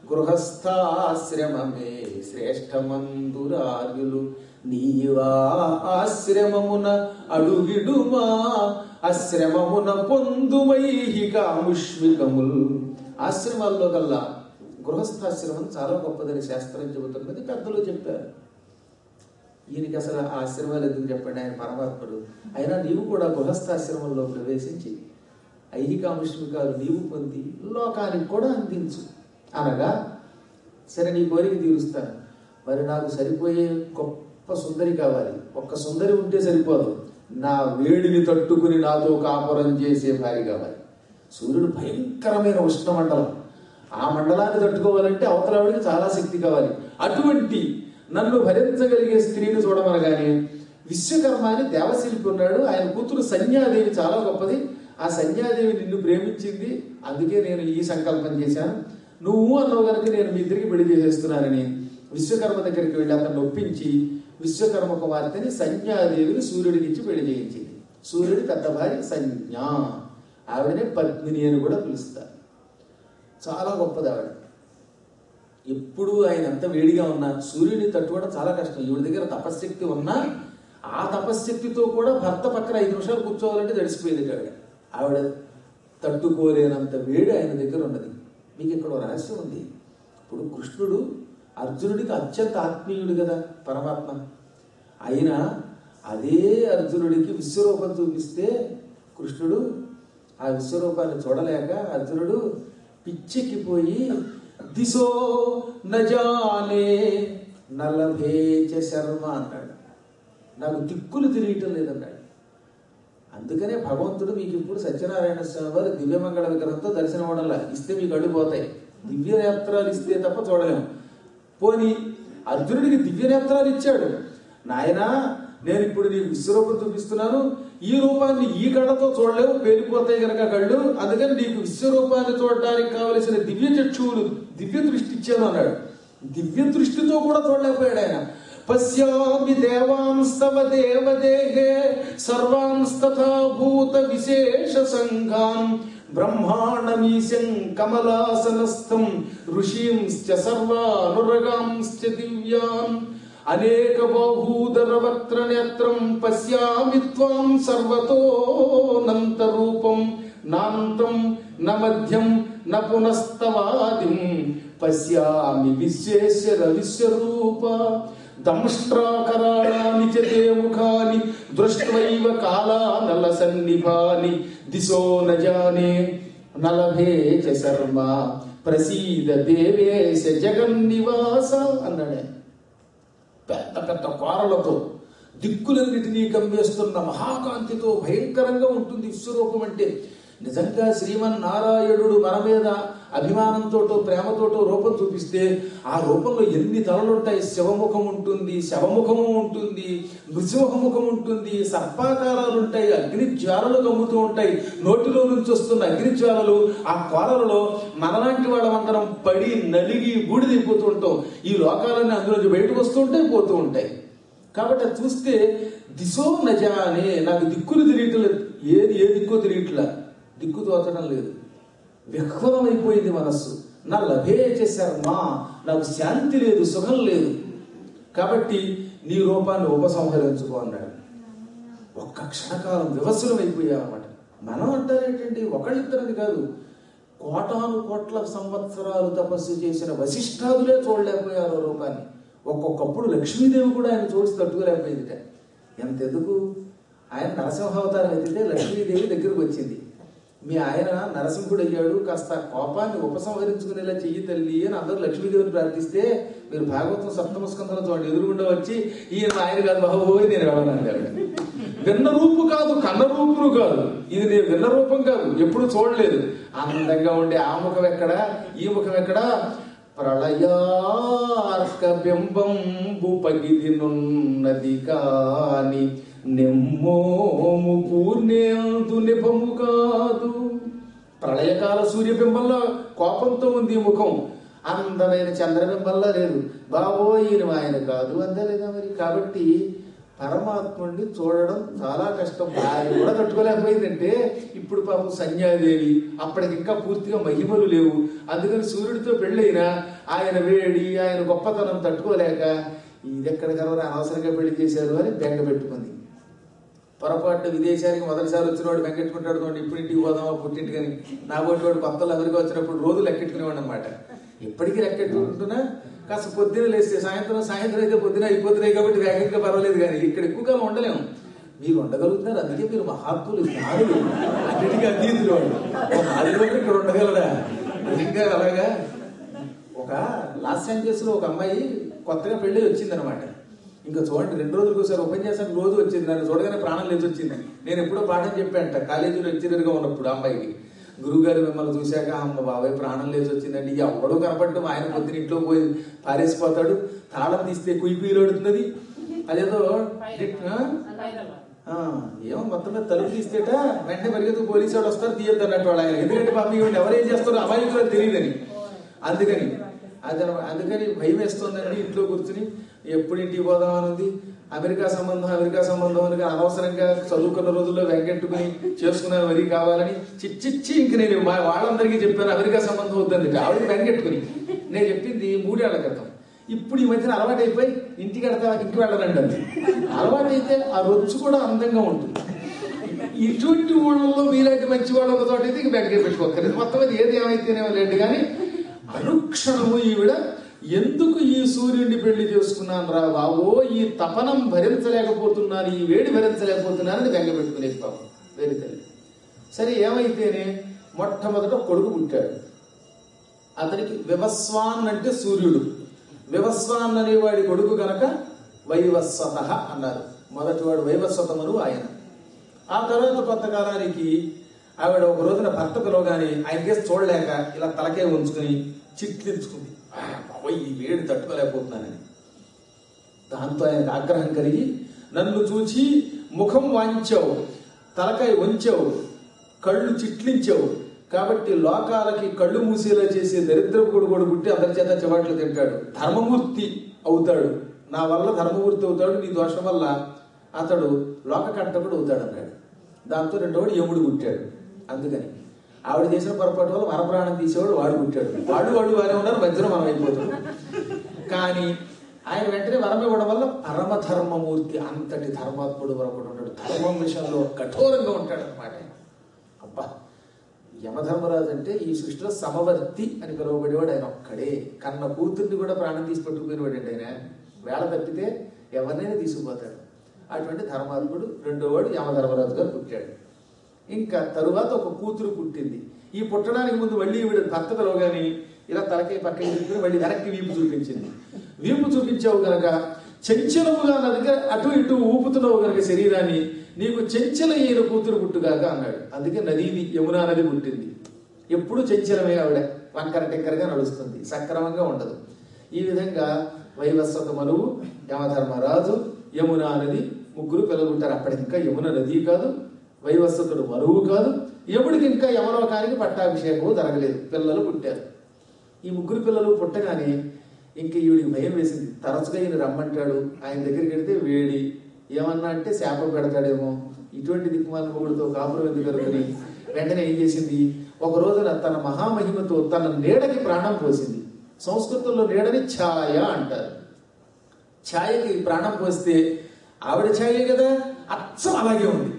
గృహస్థాశ్రమమే శ్రేష్టమందురార్యులు నీవా ఆశ్రమమున అడుగిడుమా ఆశ్రమమున పొందుమైహిక ముష్మికముల్ ఆశ్రమాల్లో కల్లా గృహస్థాశ్రమం చాలా గొప్పదని శాస్త్రం చెబుతున్నది పెద్దలు చెప్పారు ఈయనకి అసలు ఆ ఆశ్రమాలు ఎందుకు చెప్పండి ఆయన పరమాత్ముడు అయినా నీవు కూడా గృహస్థాశ్రమంలో ప్రవేశించి ఐహికాముష్మికాలు నీవు పొంది లోకానికి కూడా అందించు అనగా సరే నీ కోరిక తీరుస్తాను మరి నాకు సరిపోయే గొప్ప సుందరి కావాలి ఒక్క సుందరి ఉంటే సరిపోదు నా వేడిని తట్టుకుని నాతో కాపురం చేసే భార్య కావాలి సూర్యుడు భయంకరమైన ఉష్ణమండలం ఆ మండలాన్ని తట్టుకోవాలంటే అవతలావిడికి చాలా శక్తి కావాలి అటువంటి నన్ను భరించగలిగే స్త్రీని చూడమనగానే విశ్వకర్మ అని దేవశిల్పి ఉన్నాడు ఆయన కూతురు సంధ్యాదేవి చాలా గొప్పది ఆ సంధ్యాదేవి నిన్ను ప్రేమించింది అందుకే నేను ఈ సంకల్పం చేశాను నువ్వు అన్నావు కనుక నేను మీ ఇద్దరికి పెళ్లి చేసేస్తున్నానని విశ్వకర్మ దగ్గరికి వెళ్ళి అతను ఒప్పించి విశ్వకర్మ కుమార్తెని సంధ్యాదేవిని సూర్యుడికి ఇచ్చి పెళ్లి చేయించింది సూర్యుడి పెద్ద భార్య సంజ్ఞ ఆవిడనే పద్మిని అని కూడా పిలుస్తారు చాలా గొప్పది ఆవిడ ఎప్పుడు ఆయన ఎంత వేడిగా ఉన్నా సూర్యుడిని తట్టుకోవడం చాలా కష్టం ఈవిడ దగ్గర తపశ్శక్తి ఉన్నా ఆ తపశ్శక్తితో కూడా భర్త పక్కన ఐదు నిమిషాలు కూర్చోవాలంటే తడిసిపోయేది ఆవిడ ఆవిడ తట్టుకోలేనంత వేడి ఆయన దగ్గర ఉన్నది మీకు ఇక్కడ ఓ రహస్యం ఉంది ఇప్పుడు కృష్ణుడు అర్జునుడికి అత్యంత ఆత్మీయుడు కదా పరమాత్మ అయినా అదే అర్జునుడికి విశ్వరూపం చూపిస్తే కృష్ణుడు ఆ విశ్వరూపాన్ని చూడలేక అర్జునుడు పిచ్చెక్కిపోయి దిశో నజానే నలభేచ శర్మ అన్నాడు నాకు దిక్కులు తిరియటం లేదన్నాడు అందుకనే భగవంతుడు మీకు ఇప్పుడు సత్యనారాయణ స్వామి వారు దివ్యమంగళ విగ్రహంతో దర్శనం అవడంలా ఇస్తే మీకు అడ్డుపోతాయి దివ్య నేత్రాలు ఇస్తే తప్ప చూడలేము పోని అర్జునుడికి దివ్య నేత్రాలు ఇచ్చాడు నాయనా నేను ఇప్పుడు నీకు విశ్వరూపం చూపిస్తున్నాను ఈ రూపాన్ని ఈ కళ్ళతో చూడలేవు పేలిపోతాయి గనక కళ్ళు అందుకని నీకు విశ్వరూపాన్ని చూడటానికి కావలసిన దివ్య చక్షువులు దివ్య దృష్టి ఇచ్చాను అన్నాడు దివ్య దృష్టితో కూడా చూడలేకపోయాడు ఆయన పశ్యామి దేవాంస్తవ దేవదేహే సర్వాంస్తథా భూత విశేష సంఘాన్ బ్రహ్మాండమీశం కమలాసనస్థం ఋషీంశ్చ సర్వానురగాంశ్చ దివ్యాన్ అనేక బాహూదర వక్త్ర నేత్రం పశ్యామి త్వాం సర్వతోనంత రూపం నాంతం న మధ్యం న పునస్తవాదిం పశ్యామి విశ్వేశ్వర విశ్వరూప దంష్ట్రాకరాళాని చ తే ముఖాని దృష్ట్వైవ కాలానల సన్నిభాని దిశో న జానే నలభే చ శర్మ ప్రసీద దేవేశ జగన్నివాస అన్నాడే పెద్ద పెద్ద కోరలతో దిక్కులన్నిటినీ కమ్మేస్తున్న మహాకాంతితో భయంకరంగా ఉంటుంది విశ్వరూపం అంటే నిజంగా శ్రీమన్నారాయణుడు మన మీద అభిమానంతోటో ప్రేమతోటో రూపం చూపిస్తే ఆ రూపంలో ఎన్ని తలలుంటాయి శివముఖం ఉంటుంది శవముఖము ఉంటుంది నృసింహముఖం ఉంటుంది సర్పాకారాలు ఉంటాయి అగ్ని జ్వాలలు కమ్ముతూ ఉంటాయి నోటిలో నుంచి వస్తున్న అగ్ని జ్వాలలు ఆ కోరలలో మనలాంటి వాళ్ళమందరం పడి నలిగి బూడిదైపోతూ ఉంటాం ఈ లోకాలన్నీ అందులోంచి బయటకు వస్తూ ఉంటాయి పోతూ ఉంటాయి కాబట్టి అది చూస్తే దిశో నజానే నాకు దిక్కులు తిరియట్లేదు ఏది ఏ దిక్కు తిరియట్లా దిక్కు తోచడం లేదు విహ్వలం అయిపోయింది మనస్సు నా లభేచ శర్మ నాకు శాంతి లేదు సుఖం లేదు కాబట్టి నీ రూపాన్ని ఉపసంహరించుకో అన్నాడు ఒక్క క్షణకాలం వివసులం అయిపోయామన్నమాట మనం అంటారేంటండి ఒకళ్ళిద్దరని కాదు కోటాను కోట్ల సంవత్సరాలు తపస్సు చేసిన వశిష్ఠాదులే చూడలేకపోయారు ఆ రూపాన్ని ఒక్కొక్కప్పుడు లక్ష్మీదేవి కూడా ఆయన చూసి తట్టుకోలేకపోయిందిట ఎంతెందుకు ఆయన నరసింహావతారం ఎత్తితే లక్ష్మీదేవి దగ్గరకు వచ్చింది మీ ఆయన నరసింహుడు అయ్యాడు కాస్త కోపాన్ని ఉపసంహరించుకునేలా చెయ్యి తల్లి అని అందరూ లక్ష్మీదేవిని ప్రార్థిస్తే మీరు భాగవతం సప్తమ స్కంధంలో చూడండి ఎదురుగుండా వచ్చి ఈయన మా ఆయన కాదు బాబోయ్ నేను ఎవరన్నారు విన్న రూపు కాదు కన్న రూపును కాదు ఇది నేను విన్న రూపం కాదు ఎప్పుడు చూడలేదు అందంగా ఉండే ఆ ముఖం ఎక్కడ ఈ ముఖం ఎక్కడ ప్రళయార్క బింబంబు పగిదినున్నది కాని నెమ్మోము పూర్ణేందు నిపము కాదు ప్రళయకాల సూర్యబింబంలో కోపంతో ఉంది ఈ ముఖం అందమైన చంద్రబింబంలో లేదు బాబోయ్ ఈయన ఆయన కాదు అంతే లేదా మరి కాబట్టి పరమాత్ముడిని చూడడం చాలా కష్టం ఆయన కూడా తట్టుకోలేకపోయిందంటే ఇప్పుడు పాపం సంధ్యాదేవి అప్పటికి ఇంకా పూర్తిగా మహిమలు లేవు అందుకని సూర్యుడితో పెళ్ళైనా ఆయన వేడి ఆయన గొప్పతనం తట్టుకోలేక ఇది ఎక్కడ కలవరా అనవసరంగా పెళ్లి చేశారు అని బెంగ పెట్టుకుంది పొరపాటు విదేశానికి మొదటిసారి వచ్చిన వాడు వెంకట్టుకుంటాడు చూడండి ఇప్పుడు ఇంటికి పోదామా పుట్టింటికని నా పోటీ వాడు కొత్తలు అమెరికా వచ్చినప్పుడు రోజు లెక్కెట్టుకునేవాడు అనమాట ఇప్పటికీ లెక్కెట్టుకుంటున్నా కాస్త పొద్దున లేస్తే సాయంత్రం సాయంత్రం అయితే పొద్దున అయిపోతున్నాయి కాబట్టి వేగంగా పర్వాలేదు కానీ ఇక్కడ ఎక్కువ కాలం ఉండలేము మీరు ఉండగలుగుతున్నారు అందుకే మీరు మహాత్ములు జ్ఞానులు అన్నిటికీ అతీతులు వాళ్ళు నాలుగు రోజులు ఇక్కడ ఉండగలరా నిజంగా అలాగా ఒక లాస్ ఏంజల్స్ లో ఒక అమ్మాయి కొత్తగా పెళ్లి వచ్చిందనమాట ఇంకా చూడండి రెండు రోజులకు ఒకసారి ఉపన్యాసానికి రోజు వచ్చింది నన్ను చూడగానే ప్రాణం లేచి వచ్చింది నేను ఎప్పుడో పాఠం చెప్పాంట కాలేజీలో లెక్చరర్గా ఉన్నప్పుడు ఆ అమ్మాయికి గురువుగారు మిమ్మల్ని చూశాక అమ్మ బాబాయ్ ప్రాణం లేచి వచ్చిందండి ఎవడో కనపడటం ఆయన పొద్దున ఇంట్లో పోయి పారేసిపోతాడు తాళం తీస్తే కుయ్యి కుయ్యలాడుతున్నది అదేదో ఆ? ఆ, ఏమో మొత్తం మీద తలుపు తీస్తేట వెంటనే పరిగెత్తు పోలీసు వాళ్ళు వస్తారు తీయద్దు అన్నట్టు వాళ్ళు ఆయన ఎందుకంటే పాపం ఈవిడ ఎవరేం చేస్తారో అమాయకులు తెలియదని అందుకని అదన అందుకని భయం వేస్తుందండి ఇంట్లో కూర్చుని ఎప్పుడు ఇంటికి పోదామని ఉంది అమెరికా సంబంధం అమెరికా సంబంధం అని అనవసరంగా చదువుకున్న రోజుల్లో వెంకెట్టుకుని చేసుకున్నాను మరీ కావాలని చిచ్చిచ్చి ఇంక నేను మా వాళ్ళందరికీ చెప్పాను అమెరికా సంబంధం వద్దండి ఆవిడ వెంకెట్టుకుని నేను చెప్పింది మూడేళ్ల క్రితం ఇప్పుడు ఈ మధ్యన అలవాటు అయిపోయి ఇంటికి వెళ్తా ఇంటికి వెళ్ళనండి అంది అలవాటు అయితే ఆ రొచ్చు కూడా అందంగా ఉంటుంది ఇటువంటి ఊళ్ళలో మీలాంటి మంచి వాళ్ళు ఒక చోట అయితే ఇంక బెంగ పెట్టుకోకర్లేదు మొత్తం మీద ఏది ఏమైతేనేమో లేదు కానీ అనుక్షణము ఈవిడ ఎందుకు ఈ సూర్యుడిని పెళ్లి చేసుకున్నాను రా బావో ఈ తపనం భరించలేకపోతున్నాను ఈ వేడి భరించలేకపోతున్నానని బెంగ పెట్టుకునేది పాపం వేడి తల్లి సరే ఏమైతేనే మొట్టమొదట కొడుకు పుట్టాడు అతనికి వివస్వాన్ అంటే సూర్యుడు వివస్వాన్ అనేవాడి కొడుకు గనక వైవస్వత అన్నారు మొదటివాడు వైవస్వతమును ఆయన ఆ తర్వాత కొంతకాలానికి ఆవిడ ఒక రోజున భర్త పిలవగానే ఆయన కేసు చూడలేక ఇలా తలకే ఉంచుకుని చిట్లించుకుంది "ఆ, బాబోయ్ ఈ వేడి తట్టుకోలేకపోతున్నానని దాంతో ఆయనకు ఆగ్రహం కలిగి నన్ను చూచి ముఖం వాంచావు తలకాయ వంచావు కళ్ళు చిట్లించావు కాబట్టి లోకాలకి కళ్ళు మూసేలా చేసే దరిద్రపు కొడుకు కూడా పుట్టి అందరి చేత చివాట్లు తింటాడు ధర్మమూర్తి అవుతాడు నా వల్ల ధర్మమూర్తి అవుతాడు నీ దోషం వల్ల అతడు లోకకంటకుడు అవుతాడు అన్నాడు దాంతో రెండోవాడు యముడు పుట్టాడు అందుకని ఆవిడ చేసిన పొరపాటు వల్ల వరప్రాణం తీసేవాడు వాడు పుట్టాడు వాడు వాడు వారే ఉన్నారు మధ్యలో మనం అయిపోతాం కానీ ఆయన వెంటనే వరం ఇవ్వడం వల్ల పరమధర్మమూర్తి అంతటి ధర్మాత్ముడు వరకుడు ఉన్నాడు ధర్మం విషయంలో కఠోరంగా ఉంటాడు అనమాట అబ్బా యమధర్మరాజు అంటే ఈ సృష్టిలో సమవర్తి అని పిలువబడేవాడు ఆయన ఒక్కడే కన్న కూతుర్ని కూడా ప్రాణం తీసి పట్టుకుపోయినవాడు ఆయన వేళ తప్పితే ఎవరినైనా తీసుకుపోతాడు అటువంటి ధర్మాత్ముడు రెండో వాడు యమధర్మరాజు గారు పుట్టాడు ఇంకా తరువాత ఒక కూతురు పుట్టింది ఈ పుట్టడానికి ముందు మళ్ళీ ఈవిడ భర్త పిలవగాని ఇలా తలకై పక్కకి తిప్పుకుని మళ్ళీ వెనక్కి వీపు చూపించింది వీపు చూపించావు గనక చంచలముగా నా దగ్గర అటు ఇటు ఊపుతున్నావు గనక శరీరాన్ని నీకు చంచల అయిన కూతురు పుట్టుగాక అన్నాడు అందుకే నదిని యమునా నది పుట్టింది ఎప్పుడు చంచలమే ఆవిడ వంకర టెక్కరగా నడుస్తుంది సక్రమంగా ఉండదు ఈ విధంగా వైవస్వత మనువు యమధర్మరాజు యమునా నది ముగ్గురు పిల్లలు ఉంటారు అప్పటికి ఇంకా యమున నది కాదు వైవస్వతుడు మరువు కాదు యముడికి ఇంకా యమలోకానికి పట్టాభిషేకం జరగలేదు పిల్లలు పుట్టారు ఈ ముగ్గురు పిల్లలు పుట్టగానే ఇంక ఈవిడికి భయం వేసింది తరచుగా ఈయన రమ్మంటాడు ఆయన దగ్గరికి వెడితే వేడి ఏమన్నా అంటే శాపం పెడతాడేమో ఇటువంటి దిక్కుమాల మొగుడుతో కాపురం ఎందుకు అనుకుని వెంటనే ఏం చేసింది ఒక రోజున తన మహామహిమతో తన నీడకి ప్రాణం పోసింది సంస్కృతంలో నీడని ఛాయ అంటారు ఛాయకి ప్రాణం పోస్తే ఆవిడ ఛాయే కదా అచ్చం అలాగే ఉంది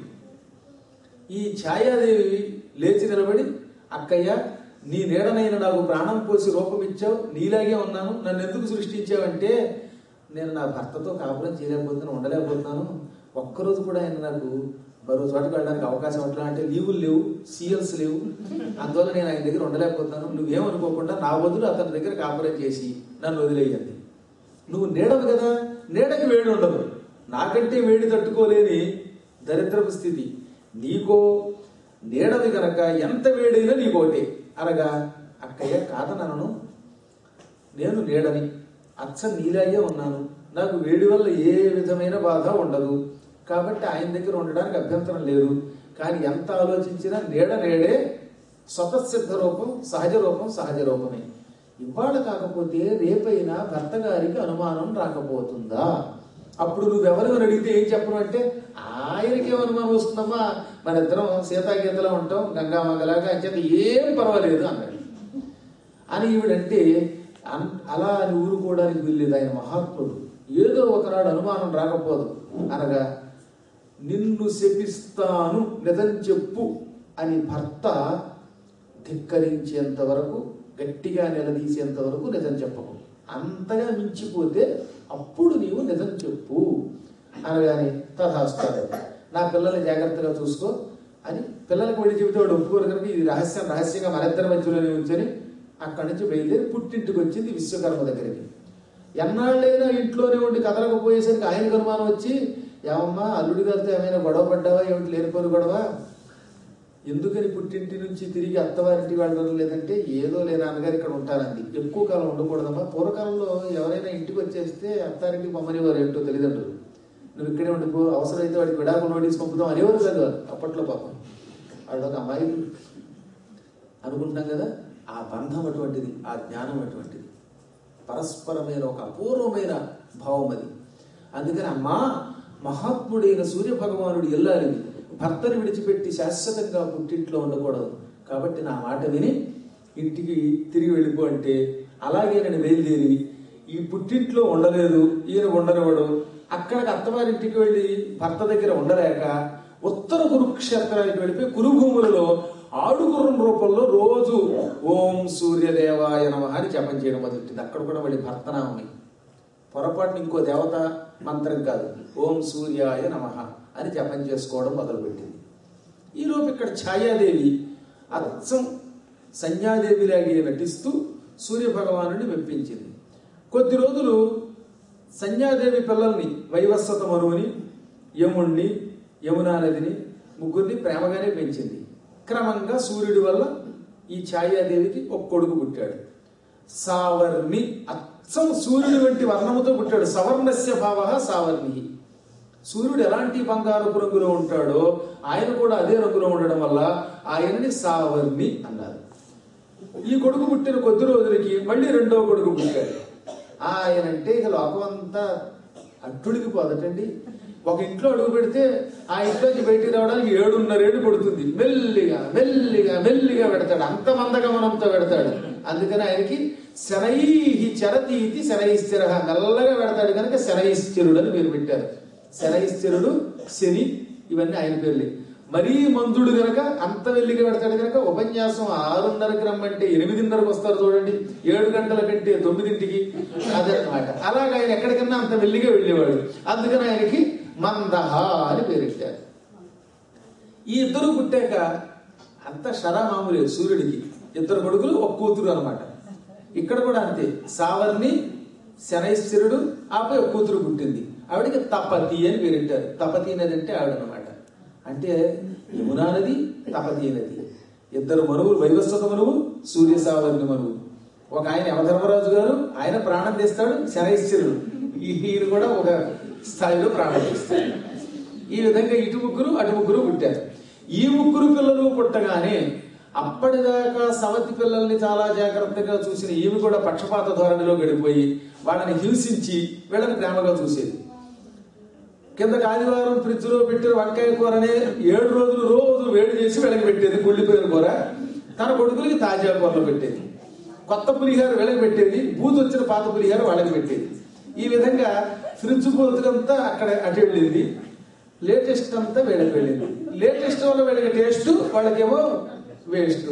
ఈ ఛాయాదేవి లేచి నిలబడి అక్కయ్య నీ నీడనైన నాకు ప్రాణం పోసి రూపం ఇచ్చావు నీలాగే ఉన్నాను నన్ను ఎందుకు సృష్టించావంటే నేను నా భర్తతో కాపురం చేయలేకపోతున్నాను ఉండలేకపోతున్నాను ఒక్కరోజు కూడా ఆయన నాకు మరో చోటకి వెళ్ళడానికి అవకాశం ఎట్లా అంటే లీవులు లేవు సీఎల్స్ లేవు అందువల్ల నేను ఆయన దగ్గర ఉండలేకపోతున్నాను నువ్వేమనుకోకుండా నా బదులు అతని దగ్గర కాపరేట్ చేసి నన్ను వదిలేయండి నువ్వు నీడవు కదా నీడకి వేడి ఉండదు నాకంటే వేడి తట్టుకోలేని దరిద్రపు స్థితి నీకో నీడవి గనక ఎంత వేడైనా నీకోటే అనగా అక్కయ్య కాదనను నేను నీడని అచ్చ నీలాగే ఉన్నాను నాకు వేడి వల్ల ఏ విధమైన బాధ ఉండదు కాబట్టి ఆయన దగ్గర ఉండడానికి అభ్యంతరం లేదు కానీ ఎంత ఆలోచించినా నీడ నేడే స్వతసిద్ధ రూపం సహజ రూపం సహజ రూపమే ఇవాళ కాకపోతే రేపైనా భర్త గారికి అనుమానం రాకపోతుందా అప్పుడు నువ్వెవరు అని అడిగితే ఏం చెప్పను అంటే ఆయనకి ఏం అనుమానం వస్తుందమ్మా మన ఇద్దరం సీతాగీతలో ఉంటాం గంగామంగలాగా అని చెప్పి ఏం పర్వాలేదు అన్నాడు అని ఈవిడంటే అన్- అలా అని ఊరుకోవడానికి వీల్లేదు ఆయన మహాత్ముడు ఏదో ఒకనాడు అనుమానం రాకపోదు అనగా నిన్ను శపిస్తాను నిజం చెప్పు అని భర్త ధిక్కరించేంత వరకు గట్టిగా నిలదీసేంత వరకు నిజం చెప్పకు అంతగా మించిపోతే అప్పుడు నీవు నిజం చెప్పు అనగానే తథాస్తాడు నా పిల్లల్ని జాగ్రత్తగా చూసుకో అని పిల్లలకు వెళ్ళి చెబితే వాడు ఒప్పుకోరు కనుక ఇది రహస్యం రహస్యంగా మనిద్దరి మధ్యలోనే ఉంచని అక్కడి నుంచి బయలుదేరి పుట్టింటికి వచ్చింది విశ్వకర్మ దగ్గరికి ఎన్నాళ్ళైనా ఇంట్లోనే ఉండి కదలకపోయేసరికి ఆయనకు అనుమానం వచ్చి ఏమమ్మా అల్లుడి గారితో ఏమైనా గొడవ పడ్డావా ఏమిటి లేనిపోని గొడవ ఎందుకని పుట్టింటి నుంచి తిరిగి అత్తవారింటికి వెళ్ళడం లేదంటే ఏదో లేని నాన్నగారు ఇక్కడ ఉంటానంది ఎక్కువ కాలం ఉండకూడదమ్మా పూర్వకాలంలో ఎవరైనా ఇంటికి వచ్చేస్తే అత్తారింటికి పంపనివారు ఏంటో తల్లిదండ్రులు నువ్వు ఇక్కడే ఉండిపో అవసరమైతే వాడికి విడాకులు నోటీస్ పంపుదాం అనేవారు కాదు వాళ్ళు అప్పట్లో పాపం వాళ్ళు ఒక అమ్మాయి అనుకుంటాం కదా ఆ బంధం అటువంటిది ఆ జ్ఞానం అటువంటిది పరస్పరమైన ఒక అపూర్వమైన భావం అది అందుకని అమ్మా మహాత్ముడైన సూర్య భగవానుడు ఎల్లాలి భర్తను విడిచిపెట్టి శాశ్వతంగా పుట్టింట్లో ఉండకూడదు కాబట్టి నా మాట విని ఇంటికి తిరిగి వెళ్ళిపో అంటే అలాగే నేను బయలుదేరి ఈ పుట్టింట్లో ఉండలేదు ఈయన ఉండనివాడు అక్కడికి అత్తవారింటికి వెళ్ళి భర్త దగ్గర ఉండలేక ఉత్తర కురుక్షేత్రానికి వెళ్ళిపోయి కురుభూములలో ఆడుగుర్రం రూపంలో రోజు ఓం సూర్యదేవాయ నమ అని జపం చేయడం మొదలెట్టింది అక్కడ కూడా మళ్ళీ భర్తనామని పొరపాటున ఇంకో దేవత మంత్రం కాదు ఓం సూర్యాయ నమ అని జపం చేసుకోవడం మొదలుపెట్టింది ఈలోపు ఇక్కడ ఛాయాదేవి అచ్చం సంధ్యాదేవిలాగే నటిస్తూ సూర్య భగవానుడిని మెప్పించింది కొద్ది రోజులు సంధ్యాదేవి పిల్లల్ని వైవస్వత మనువుని యముణ్ణి యమునా నదిని ముగ్గురిని ప్రేమగానే పెంచింది క్రమంగా సూర్యుడి వల్ల ఈ ఛాయాదేవికి ఒక కొడుకు పుట్టాడు సావర్ణి అచ్చం సూర్యుడి వంటి వర్ణముతో పుట్టాడు సవర్ణస్య భావ సావర్ణి సూర్యుడు ఎలాంటి బంగారపు రంగులో ఉంటాడో ఆయన కూడా అదే రంగులో ఉండడం వల్ల ఆయనని సావర్ణి అన్నారు ఈ కొడుకు పుట్టిన కొద్ది రోజులకి మళ్ళీ రెండో కొడుకు పుట్టాడు ఆయన అంటే ఇక లోకం అంతా అట్టుడికి పోదటండి ఒక ఇంట్లో అడుగు పెడితే ఆ ఇంట్లోంచి బయటికి రావడానికి ఏడున్నరేళ్ళు పడుతుంది మెల్లిగా మెల్లిగా మెల్లిగా పెడతాడు అంత మందగమనంతో పెడతాడు అందుకని ఆయనకి శనైహి చరతీతి శనైశ్చర మెల్లగా పెడతాడు కనుక శనైశ్చరుడు అని పేరు పెట్టారు శనైశ్చరుడు శని ఇవన్నీ ఆయన పేర్లే మరీ మందుడు గనక అంత వెల్లిగా పెడతాడు కనుక ఉపన్యాసం ఆరున్నరకి రమ్మంటే ఎనిమిదిన్నరకు వస్తారు చూడండి ఏడు గంటల కంటే తొమ్మిదింటికి అదనమాట అలాగ ఆయన ఎక్కడికన్నా అంత వెల్లిగా వెళ్ళేవాడు అందుకని ఆయనకి మందహ అని పేరెట్టారు ఈ ఇద్దరు పుట్టాక అంత షరా మామూలే సూర్యుడికి ఇద్దరు కొడుకులు ఒక కూతురు అనమాట ఇక్కడ కూడా అంతే సావర్ణి శనైశ్వరుడు ఆపై ఒక కూతురు పుట్టింది ఆవిడకి తపతి అని పేరెట్టారు తపతి నది అంటే ఆవిడనమాట అంటే యమునా నది తపతి నది ఇద్దరు మనువులు వైవస్వత మనువు సూర్య సావర్ణి మనువు ఒక ఆయన యమధర్మరాజు గారు ఆయన ప్రాణం తీస్తాడు శనైశ్వరుడు ఈయన కూడా ఒక స్థాయిలో ప్రాణం తీస్తాడు ఈ విధంగా ఇటు ముగ్గురు అటు ముగ్గురు పుట్టారు ఈ ముగ్గురు పిల్లలు పుట్టగానే అప్పటిదాకా సవతి పిల్లల్ని చాలా జాగ్రత్తగా చూసిన ఈమె కూడా పక్షపాత ధోరణిలో గడిపోయి వాళ్ళని హింసించి వీళ్ళని ప్రేమగా చూసేది కింద ఆదివారం ఫ్రిడ్జ్ లో పెట్టిన వంకాయ కూరనే ఏడు రోజులు రోజు వేడి చేసి వీళ్ళకి పెట్టేది కుళ్ళిపోయిన కూర తన కొడుకులకి తాజా కూరలు పెట్టేది కొత్త పులిహార వీళ్ళకి పెట్టేది బూత్ వచ్చిన పాత పులిహార వాళ్ళకి పెట్టేది ఈ విధంగా ఫ్రిడ్జ్ పోతులంతా అక్కడ అటు వెళ్ళింది లేటెస్ట్ అంతా వీళ్ళకి వెళ్ళింది లేటెస్ట్ వల్ల వీళ్ళకి టేస్ట్ వాళ్ళకేమో వేస్ట్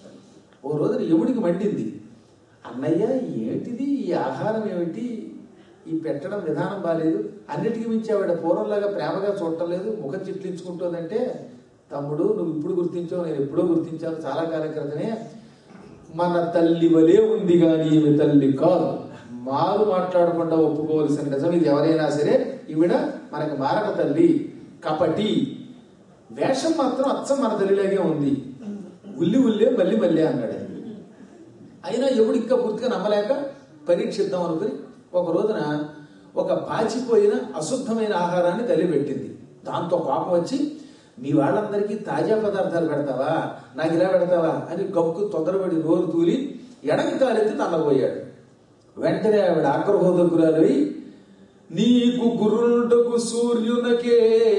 ఓ రోజున యముడికి మండింది అన్నయ్య ఏంటిది ఈ ఆహారం ఏమిటి ఈ పెట్టడం విధానం బాలేదు అన్నిటికీ మించి ఆవిడ పూర్వంలాగా ప్రేమగా చూడటం లేదు ముఖం చిట్లించుకుంటుందంటే తమ్ముడు నువ్వు ఇప్పుడు గుర్తించావు నేను ఎప్పుడో గుర్తించాను చాలా కాలం క్రితమే మన తల్లి వలే ఉంది కానీ ఈమె తల్లి కాదు మారు మాట్లాడకుండా ఒప్పుకోవలసిన నిజం ఇది ఎవరైనా సరే ఈవిడ మనకి మారక తల్లి కపటి వేషం మాత్రం అచ్చం మన తల్లిలాగే ఉంది ఉల్లి ఉల్లే మళ్ళీ మళ్ళీ అన్నాడు ఆయన. అయినా ఎవడు ఇంకా పూర్తిగా నమ్మలేక పరీక్షిద్దాం అనుకుని ఒక రోజున ఒక పాచిపోయిన అశుద్ధమైన ఆహారాన్ని తల్లి పెట్టింది దాంతో కోపం వచ్చి మీ వాళ్ళందరికీ తాజా పదార్థాలు పెడతావా నాకు ఇలా పెడతావా అని గబ్బు తొందరపడి నోరు తూలి ఎడం కాలెత్తి తన్నబోయాడు వెంటనే ఆవిడ ఆగ్రహోదకురాలై నీకు గురుండకు సూర్యునకే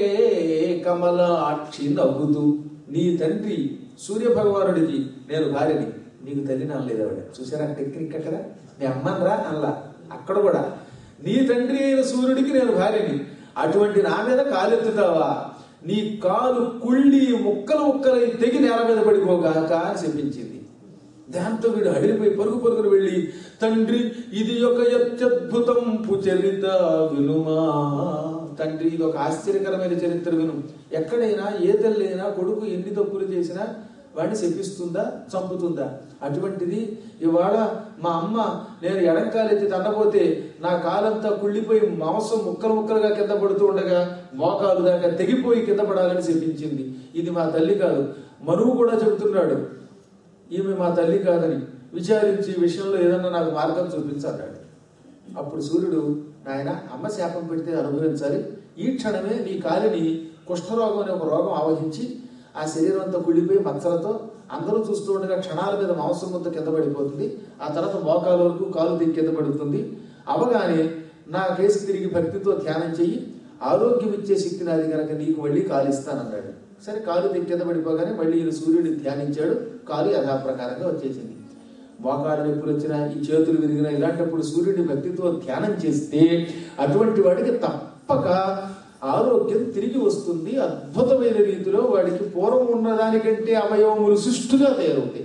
కమలాక్షి నవ్వుతూ నీ తండ్రి సూర్య భగవానుడికి నేను భార్యని నీకు తల్లి నమ్మలేదు ఆవిడ చూసారా టెక్నిక్ అక్కడ నీ అమ్మనరా అల్లా అక్కడ కూడా నీ తండ్రి అయిన సూర్యుడికి నేను భార్యని అటువంటి నా మీద కాలెత్తుతావా నీ కాలు కుళ్ళి ముక్కలు ముక్కలై తెగి నేల మీద పడిపోగాక అని చెప్పించింది దాంతో వీడు అడిగిపోయి పరుగు పరుగులు వెళ్ళి తండ్రి ఇది ఒక అత్యద్భుతం చరిత వినుమా తండ్రి ఇది ఒక ఆశ్చర్యకరమైన చరిత్ర విను ఎక్కడైనా ఏ తల్లైనా కొడుకు ఎన్ని తప్పులు చేసినా వాడిని శపిస్తుందా చంపుతుందా అటువంటిది ఇవాళ మా అమ్మ నేను ఎడంకాలెత్తి తండపోతే నా కాలంతా కుళ్ళిపోయి మాంసం ముక్కలు ముక్కలుగా కింద పడుతూ ఉండగా మోకాలు దాకా తెగిపోయి కింద పడాలని చెప్పించింది ఇది మా తల్లి కాదు మనువు కూడా చెబుతున్నాడు ఈమె మా తల్లి కాదని విచారించి ఈ విషయంలో ఏదన్నా నాకు మార్గం చూపించన్నాడు అప్పుడు సూర్యుడు నాయన అమ్మ శాపం పెడితే అనుభవించాలి ఈ క్షణమే నీ కాలిని కుష్ఠరోగం అనే ఒక రోగం ఆవహించి ఆ శరీరం అంతా కుళ్ళిపోయి మచ్చలతో అందరూ చూస్తూ ఉండగా క్షణాల మీద మాంసం ముద్ద కింద పడిపోతుంది ఆ తర్వాత మోకాల వరకు కాలు దిగి కింద పడుతుంది అవగానే నా కేసు తిరిగి భక్తితో ధ్యానం చెయ్యి ఆరోగ్యం ఇచ్చే శక్తి నాది కనుక నీకు మళ్ళీ కాలు ఇస్తానన్నాడు సరే కాలు దిగి కింద పడిపోగానే మళ్ళీ ఈయన సూర్యుడిని ధ్యానించాడు కాలు యథాప్రకారంగా వచ్చేసింది మోకాళ్ళ నొప్పులు వచ్చినా ఈ చేతులు విరిగినా ఇలాంటప్పుడు సూర్యుడి భక్తితో ధ్యానం చేస్తే అటువంటి వాడికి తప్పక ఆరోగ్యం తిరిగి వస్తుంది అద్భుతమైన రీతిలో వాడికి పూర్వం ఉన్నదానికంటే అవయవములు సుష్టుగా తయారవుతాయి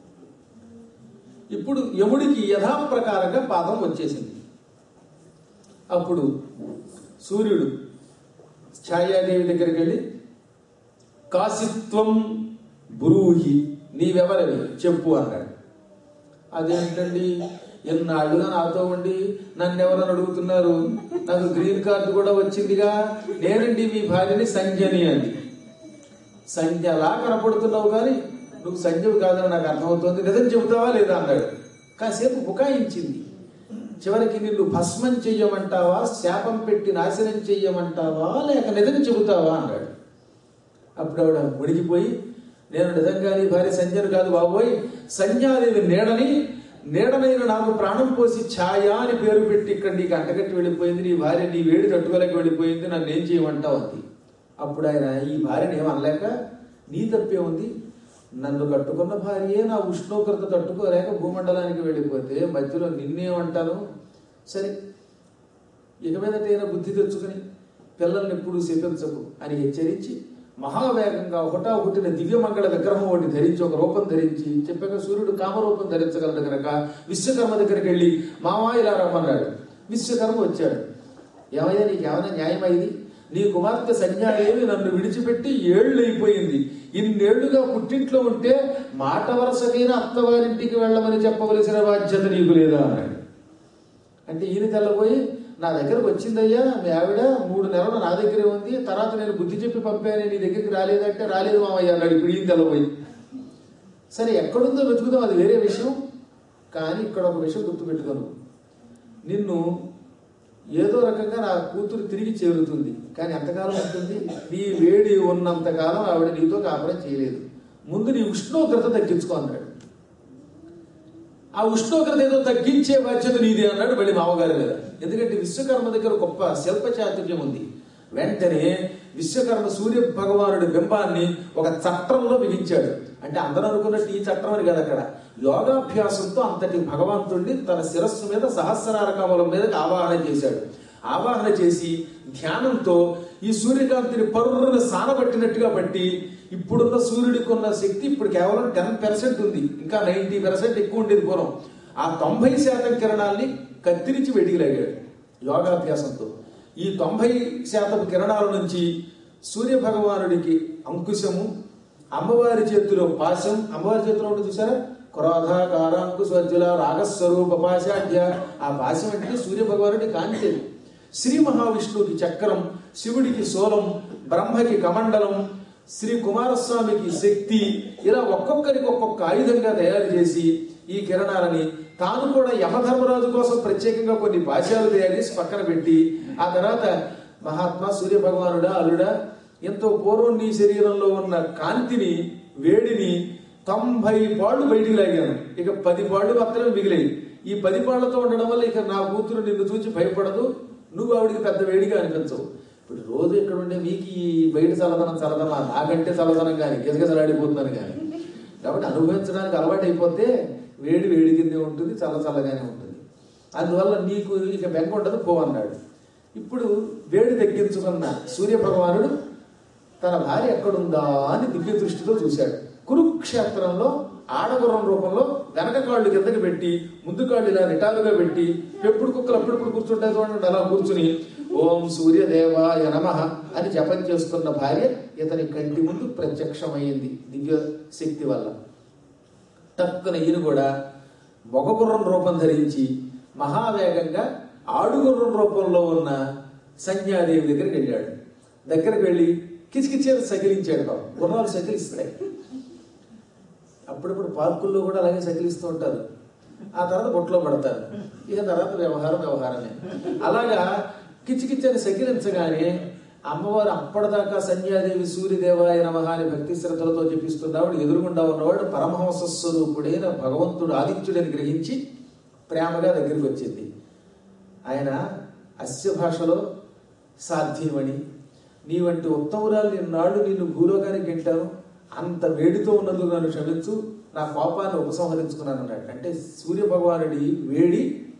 ఇప్పుడు యముడికి యథాప్రకారంగా పాదం వచ్చేసింది అప్పుడు సూర్యుడు ఛాయాదేవి దగ్గరికి వెళ్ళి కాశిత్వం బ్రూహి నీవెవరవి చెప్పు అన్నాడు అదేంటండి ఎన్నాళ్ళుగా నాతో ఉండి నన్ను ఎవరని అడుగుతున్నారు నాకు గ్రీన్ కార్డు కూడా వచ్చిందిగా నేనండి మీ భార్యని సంధ్యని అంది సంధ్యలా కనపడుతున్నావు కానీ నువ్వు సంధ్యవి కాదని నాకు అర్థమవుతోంది నిజం చెబుతావా లేదా అన్నాడు కాసేపు బుకాయించింది చివరికి నిన్ను భస్మం చెయ్యమంటావా శాపం పెట్టి నాశనం చెయ్యమంటావా లేక నిజం చెబుతావా అన్నాడు అప్పుడు ఆవిడ ముడిగిపోయి నేను నిజంగా నీ భార్య సంధ్యను కాదు బాబోయ్ సంధ్యాదేవి నీడని నీడనైన నాకు ప్రాణం పోసి ఛాయ అని పేరు పెట్టి ఇక్కడ నీకు అంటగట్టి వెళ్ళిపోయింది నీ భార్య నీ వేడి తట్టుకోలేక వెళ్ళిపోయింది నన్ను ఏం చేయమంటావు అంది అప్పుడు ఆయన ఈ భార్యను ఏమనలేక నీ తప్పే ఉంది నన్ను కట్టుకున్న భార్యే నా ఉష్ణోగ్రత తట్టుకోలేక భూమండలానికి వెళ్ళిపోతే మధ్యలో నిన్నేమంటాను సరే ఇక మీదటైనా బుద్ధి తెచ్చుకుని పిల్లల్ని ఎప్పుడు శపించకు అని హెచ్చరించి మహావేగంగా ఒకటా ఒకటిన దివ్యమంగళ విగ్రహం ఒకటి ధరించి ఒక రూపం ధరించి చెప్పాక సూర్యుడు కామరూపం ధరించగలడు కనుక విశ్వకర్మ దగ్గరికి వెళ్ళి మామా ఇలా రమ్మన్నాడు విశ్వకర్మ వచ్చాడు ఏమయ్యా నీకు ఏమైనా న్యాయమా ఇది నీ కుమార్తె సంధ్యాదేవి నన్ను విడిచిపెట్టి ఏళ్ళు అయిపోయింది ఇన్నేళ్లుగా పుట్టింట్లో ఉంటే మాట వరుసకైన అత్తవారింటికి వెళ్ళమని చెప్పవలసిన బాధ్యత నీకు లేదా అన్నాడు అంటే ఈయన తెల్లబోయి నా దగ్గరకు వచ్చిందయ్యా మీ ఆవిడ మూడు నెలలు నా దగ్గరే ఉంది తర్వాత నేను బుద్ధి చెప్పి పంపాను నీ దగ్గరికి రాలేదంటే రాలేదు మామయ్య అన్నాడు ఇప్పుడు ఈయన తెల్లబోయి సరే ఎక్కడుందో వెతుకుదాం అది వేరే విషయం కానీ ఇక్కడ ఒక విషయం గుర్తుపెట్టుకోను నిన్ను ఏదో రకంగా నా కూతురు తిరిగి చేరుతుంది కానీ ఎంతకాలం ఉంటుంది నీ వేడి ఉన్నంతకాలం ఆవిడ నీతో కాపురం చేయలేదు ముందు నీ ఉష్ణోగ్రత తగ్గించుకో అన్నాడు ఆ ఉష్ణోగ్రత ఏదో తగ్గించే బాధ్యత నీది అన్నాడు మళ్ళీ మామగారి మీద ఎందుకంటే విశ్వకర్మ దగ్గర గొప్ప శిల్ప చాతుర్యం ఉంది వెంటనే విశ్వకర్మ సూర్య భగవానుడి బింబాన్ని ఒక చట్రంలో బిగించాడు అంటే అందరూ అనుకున్నట్టు ఈ చట్రం అని కదా అక్కడ యోగాభ్యాసంతో అంతటి భగవంతుడిని తన శిరస్సు మీద సహస్రార కమలం మీద ఆవాహన చేశాడు ఆవాహన చేసి ధ్యానంతో ఈ సూర్యకాంతిని పర్రును సానబట్టినట్టుగా బట్టి ఇప్పుడున్న సూర్యుడికి ఉన్న శక్తి ఇప్పుడు కేవలం టెన్ పర్సెంట్ ఉంది ఇంకా నైన్టీ పర్సెంట్ ఎక్కువ ఉండేది పూర్వం ఆ తొంభై శాతం కిరణాల్ని కత్తిరించి వెడిగిలాగాడు యోగాభ్యాసంతో ఈ తొంభై శాతపు కిరణాల నుంచి సూర్య భగవానుడికి అంకుశము అమ్మవారి చేతిలో పాశం అమ్మవారి చేతిలో ఉంటుంది చూసారా క్రోధ కారాంకుశోజ్వల రాగస్వరూప పాశాఢ్య ఆ పాశం అంటే సూర్య భగవానుడి కాంతి శ్రీ మహావిష్ణువుకి చక్రం శివుడికి సోలం బ్రహ్మకి కమండలం శ్రీ కుమారస్వామికి శక్తి ఇలా ఒక్కొక్కరికి ఒక్కొక్క ఆయుధంగా తయారు చేసి ఈ కిరణాలని తాను కూడా యమధర్మరాజు కోసం ప్రత్యేకంగా కొన్ని భాష్యాలు తయారు చేసి పక్కన పెట్టి ఆ తర్వాత మహాత్మా సూర్య భగవానుడా అల్లుడా ఎంతో పూర్వం నీ శరీరంలో ఉన్న కాంతిని వేడిని తొంభై పాళ్ళు బయటికి లాగాను ఇక పది పాళ్ళు మాత్రమే మిగిలాయి ఈ పది పాళ్లతో ఉండడం వల్ల ఇక నా కూతురు నిన్ను చూసి భయపడదు నువ్వు ఆవిడికి పెద్ద వేడిగా అనిపించవు ఇప్పుడు రోజు ఇక్కడ ఉండే మీకు ఈ బయట చల్లదనం చల్లదనం నాకంటే చల్లదనం కానీ గిజగిజలాడిపోతున్నాను కానీ కాబట్టి అనుభవించడానికి అలవాటు అయిపోతే వేడి వేడి కిందే ఉంటుంది చల్ల చల్లగానే ఉంటుంది అందువల్ల నీకు ఇక బెంగ ఉండదు పో అన్నాడు ఇప్పుడు వేడి తగ్గించుకున్న సూర్య భగవానుడు తన భార్య ఎక్కడుందా అని దివ్య దృష్టితో చూశాడు కురుక్షేత్రంలో ఆడగుర్రం రూపంలో వెనక కాళ్ళు కిందకి పెట్టి ముందు కాళ్ళు ఇలా నిటాలుగా పెట్టి పెప్పుడు కుక్కలు అప్పుడప్పుడు కూర్చుంటాయి చూడండి అలా కూర్చుని ఓం సూర్యదేవాయ నమ అని జపం చేసుకున్న భార్య ఇతని కంటి ముందు ప్రత్యక్షమైంది దివ్య శక్తి వల్ల టక్కున ఈయన కూడా మొగగుర్రం రూపం ధరించి మహావేగంగా ఆడుగుర్రం రూపంలో ఉన్న సంధ్యాదేవి దగ్గరికి వెళ్ళాడు దగ్గరికి వెళ్ళి కిచకిచేత సకిలించాడు పాపం గుర్రాలు సకిలిస్తాయి అప్పుడప్పుడు పార్కుల్లో కూడా అలాగే సకిలిస్తూ ఉంటారు ఆ తర్వాత బొట్లో పడతారు ఇక తర్వాత వ్యవహారం వ్యవహారమే అలాగా కిచకిచ్చని సకిలించగానే అమ్మవారు అప్పటిదాకా సంధ్యాదేవి సూర్యదేవాయ నమః అని భక్తి శ్రద్ధలతో చెప్పిస్తున్నాడు ఎదురుగుండా ఉన్నవాడు పరమహంస స్వరూపుడైన భగవంతుడు ఆదిత్యుడని గ్రహించి ప్రేమగా దగ్గరికి వచ్చింది ఆయన అస్య భాషలో సాధ్యమని నీ వంటి ఉత్తమురాలు నిన్నాళ్ళు నిన్ను భూలోకానికి గెంటాను అంత వేడితో ఉన్నందుకు నన్ను క్షమించు నా కోపాన్ని ఉపసంహరించుకున్నాను అన్నట్టు అంటే సూర్య భగవానుడి వేడి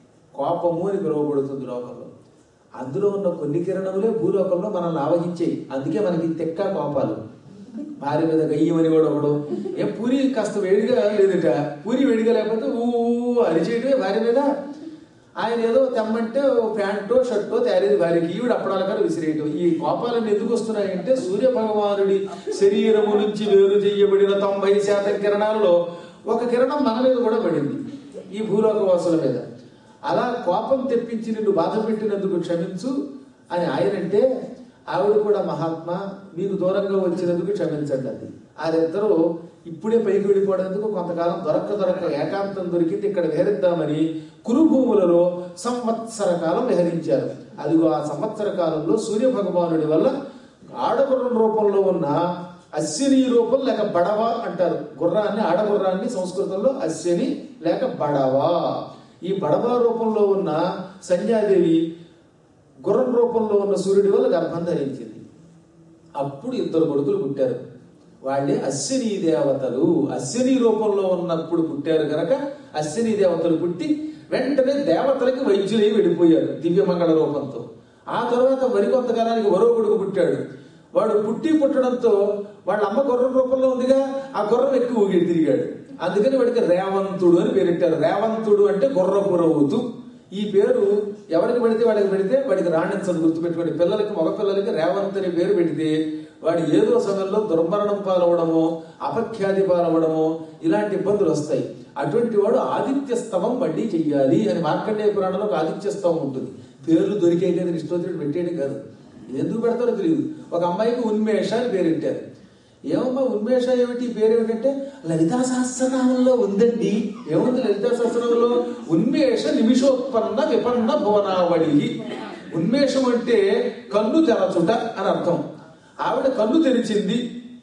కోపము అని పిలువబడుతుంది లోకంలో అందులో ఉన్న కొన్ని కిరణములే భూలోకంలో మనల్ని ఆవహించాయి అందుకే మనకి తెక్క కోపాలు భార్య మీద గయ్యమని కూడా ఒకడు ఏ పూరి కాస్త వేడిగా లేదట పూరి వేడిగా లేకపోతే ఊ అరిచేయటమే భార్య మీద ఆయన ఏదో తెమ్మంటే ఓ ప్యాంటో షర్టో తయారైంది భార్యకి ఈవిడ అప్పడాలకాలు విసిరేయటం ఈ కోపాలన్నీ ఎందుకు వస్తున్నాయంటే సూర్య భగవానుడి శరీరము నుంచి వేరు చేయబడిన తొంభై శాతం కిరణాల్లో ఒక కిరణం మన మీద కూడా పడింది ఈ భూలోక వాసుల మీద అలా కోపం తెప్పించి నిన్ను బాధ పెట్టినందుకు క్షమించు అని ఆయనంటే ఆవిడ కూడా మహాత్మా మీకు దూరంగా వచ్చినందుకు క్షమించండి అది వారిద్దరూ ఇప్పుడే పైకి వెళ్ళిపోవడానికి కొంతకాలం దొరక్క దొరక్క ఏకాంతం దొరికింది ఇక్కడ విహరిద్దామని కురుభూములలో సంవత్సర కాలం విహరించారు అదిగో ఆ సంవత్సర కాలంలో సూర్య భగవానుడి వల్ల ఆడగుర్రం రూపంలో ఉన్న అశ్విని రూపం లేక బడవ అంటారు గుర్రాన్ని ఆడగుర్రాన్ని సంస్కృతంలో అశ్విని లేక బడవ ఈ బడవ రూపంలో ఉన్న సంధ్యాదేవి గుర్రం రూపంలో ఉన్న సూర్యుడి వల్ల గర్భం ధరించింది అప్పుడు ఇద్దరు కొడుకులు పుట్టారు వాళ్ళే అశ్విని దేవతలు అశ్విని రూపంలో ఉన్నప్పుడు పుట్టారు కనుక అశ్విని దేవతలు పుట్టి వెంటనే దేవతలకి వైద్యులై వెళ్ళిపోయారు దివ్యమంగళ రూపంతో ఆ తర్వాత మరికొంతకాలానికి మరో కొడుకు పుట్టాడు వాడు పుట్టి పుట్టడంతో వాళ్ళ అమ్మ గుర్రం రూపంలో ఉందిగా ఆ గుర్రం ఎక్కువ ఊగి తిరిగాడు అందుకని వాడికి రేవంతుడు అని పేరెట్టారు రేవంతుడు అంటే గుర్రపు రవ్వుతూ ఈ పేరు ఎవరికి పెడితే వాడికి పెడితే వాడికి రాణించదు గుర్తుపెట్టుకోండి పిల్లలకి మగ పిల్లలకి రేవంత్ అనే పేరు పెడితే వాడు ఏదో సమయంలో దుర్మరణం పాలవడమో అపఖ్యాతి పాలవడమో ఇలాంటి ఇబ్బందులు వస్తాయి అటువంటి వాడు ఆదిత్య స్తవం మళ్ళీ చెయ్యాలి అని మార్కండేయ పురాణంలో ఒక ఆదిత్య స్తవం ఉంటుంది పేర్లు దొరికే కదా ఇష్టోత్తరుడు పెట్టేయడం కాదు ఎందుకు పెడతారో తెలియదు ఒక అమ్మాయికి ఉన్మేష అని పేరెట్టారు ఏమమ్మా ఉన్మేష ఏమిటి ఈ పేరు ఏమిటంటే లలితా సహస్రనామంలో ఉందండి ఏముంది లలితా సహస్రనామంలో ఉన్మేష నిమిషోత్పన్న విపన్న భువనావళి ఉన్మేషం అంటే కన్ను తెరచుట అని అర్థం ఆవిడ కన్ను తెరిచింది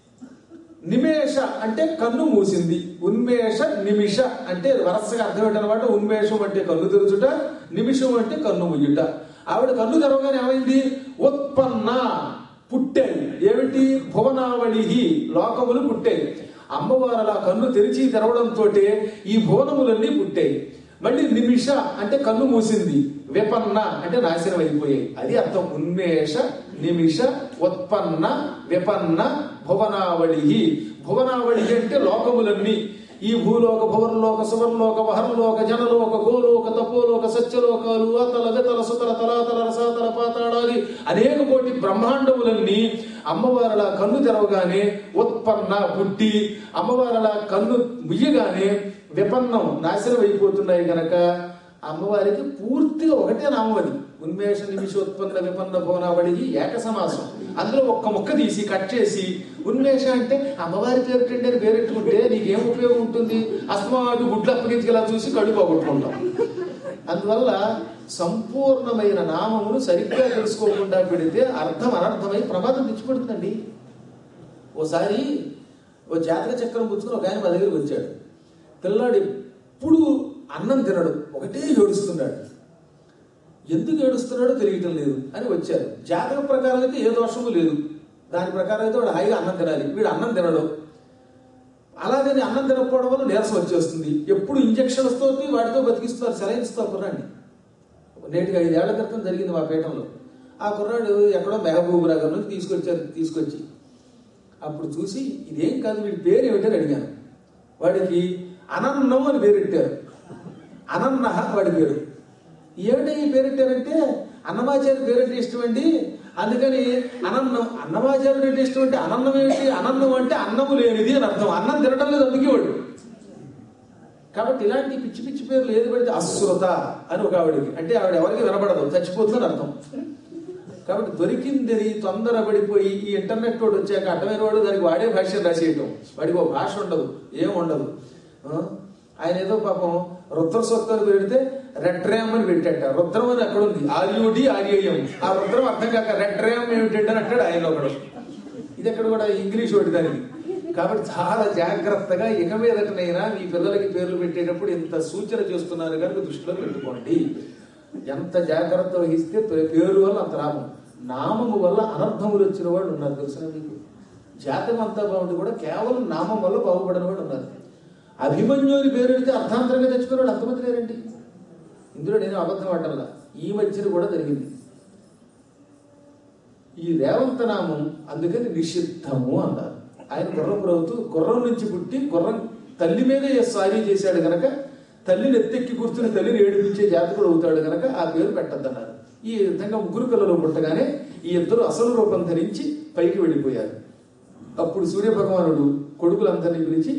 నిమేష అంటే కన్ను మూసింది ఉన్మేష నిమిష అంటే వరసగా అర్థం ఏంటనమాట ఉన్మేషం అంటే కన్ను తెరుచుట నిమిషం అంటే కన్ను ముయ్యుట ఆవిడ కన్ను తెరవగానే ఏమైంది ఉత్పన్న పుట్టాయి ఏమిటి భువనావళి లోకములు పుట్టాయి అమ్మవారు అలా కన్ను తెరిచి తెరవడంతో ఈ భువనములన్నీ పుట్టాయి మళ్ళీ నిమిష అంటే కన్ను మూసింది విపన్న అంటే నాశనం అయిపోయాయి అది అర్థం ఉన్మేష నిమిష ఉత్పన్న విపన్న భువనావళి భువనావళి అంటే లోకములన్నీ ఈ భూలోక భువర్లోక సువర్లోక వహర్లోక జనలోక గోలోక తపోలోక సత్యలోకాలు అతల వితల సుతల తలాతల రసాతల పాతాళాది అనేక కోటి బ్రహ్మాండములన్నీ అమ్మవారలా కన్ను తెరవగానే ఉత్పన్న పుట్టి అమ్మవారలా కన్ను ముయ్యగానే విపన్నం నాశనం అయిపోతున్నాయి గనక అమ్మవారికి పూర్తిగా ఒకటే నామం అది ఉన్మేష నిమిషోత్పన్న విపన్న భువనావళికి ఏక సమాసం అందులో ఒక్క ముక్క తీసి కట్ చేసి ఉన్మేష అంటే అమ్మవారి పేరుటండి అని పేరెట్టుకుంటే నీకేం ఉపయోగం ఉంటుంది అస్తమాటు గుడ్లు అప్పగించుకెలా చూసి కళ్ళు పోగొట్టుకుంటాం అందువల్ల సంపూర్ణమైన నామమును సరిగ్గా తెలుసుకోకుండా పెడితే అర్థం అనర్థమై ప్రమాదం తెచ్చిపెడుతుందండి ఓసారి ఓ జాతక చక్రం పుచ్చుకుని ఒక ఆయన మా దగ్గరికి వచ్చాడు పిల్లాడు ఎప్పుడు అన్నం తినడు ఒకటే ఏడుస్తున్నాడు ఎందుకు ఏడుస్తున్నాడో తెలియటం లేదు అని వచ్చారు జాతక ప్రకారం అయితే ఏ దోషము లేదు దాని ప్రకారం అయితే వాడు హాయిగా అన్నం తినాలి వీడు అన్నం తినడు అలాగని అన్నం తినకపోవడం వల్ల నీరసం వచ్చేస్తుంది ఎప్పుడు ఇంజక్షన్స్తో వాటితో బతికిస్తున్నారు సెలైన్స్తో కుర్రాడిని నేటికి ఐదేళ్ల క్రితం జరిగింది మా పీఠంలో ఆ కుర్రాడు ఎక్కడో మెహబూబ్ నగర్ నుంచి తీసుకొచ్చారు తీసుకొచ్చి అప్పుడు చూసి ఇదేం కాదు వీడి పేరు ఏమిటని అడిగాను వాడికి అనన్నం అని పేరెట్టారు అనన్న వాడి పేరు ఏమిటి ఈ పేరెట్టారంటే అన్నమాచార్య పేరంటే ఇష్టం అండి అందుకని అనన్నం అన్నమాచార్యుడు అంటే ఇష్టం అంటే అనన్నం ఏమిటి అనన్నం అంటే అన్నము లేనిది అని అర్థం అన్నం తినడం లేదు అందుకే వాడు కాబట్టి ఇలాంటి పిచ్చి పిచ్చి పేర్లు ఏది పడితే అశ్రుత అని ఒక ఆవిడకి అంటే ఆవిడ ఎవరికి వినపడదు చచ్చిపోతుందని అర్థం కాబట్టి దొరికిందని తొందరపడిపోయి ఈ ఇంటర్నెట్ వాడు వచ్చాక అడ్డమైన వాడు దానికి వాడే భాష్యం రాసేయటం వాడికి ఒక భాష ఉండదు ఏం ఉండదు ఆ? ఆయన ఏదో పాపం రుద్ర సూక్తాలు పెడితే రెడ్రేమ్ అని పెట్టాట రుద్రం అని అక్కడ ఉంది ఆర్యుడి ఆర్యం ఆ రుద్రం అర్థం కాక రెడ్రేమ్ ఏమిటంటే అని అంటాడు ఆయన ఒకడు ఇది ఎక్కడ కూడా ఇంగ్లీష్ ఒకటి దానికి కాబట్టి చాలా జాగ్రత్తగా ఇక మీదటనైనా మీ పిల్లలకి పేర్లు పెట్టేటప్పుడు ఇంత సూచన చేస్తున్నారు కనుక దృష్టిలో పెట్టుకోండి ఎంత జాగ్రత్త వహిస్తే పే- పేరు వల్ల అంత లాభం నామము వల్ల అనర్థములు వచ్చిన వాళ్ళు ఉన్నారు తెలుసా మీకు జాతకం అంతా బాగుంది కూడా కేవలం నామం వల్ల బాగుపడిన వాళ్ళు ఉన్నారు అభిమన్యుని పేరు పెడితే అర్థాంతరంగా తెచ్చుకునే వాళ్ళు అంతమంది లేరండి ఇందులో నేను అబద్ధం ఆడటంలా ఈ మధ్యన కూడా జరిగింది ఈ రేవంత నామం అందుకని నిషిద్ధము అన్నారు ఆయన గుర్రం రవుతూ గుర్రం నుంచి పుట్టి గుర్రం తల్లి మీదే సారీ చేశాడు గనక తల్లిని ఎత్తెక్కి కూర్చుని తల్లిని ఏడిపించే జాతకుడు అవుతాడు గనక ఆ పేరు పెట్టద్దన్నారు ఈ విధంగా ముగ్గురు పిల్లలు పుట్టగానే ఈ ఇద్దరు అసలు రూపం ధరించి పైకి వెళ్ళిపోయారు అప్పుడు సూర్య భగవానుడు కొడుకులందరినీ పిలిచి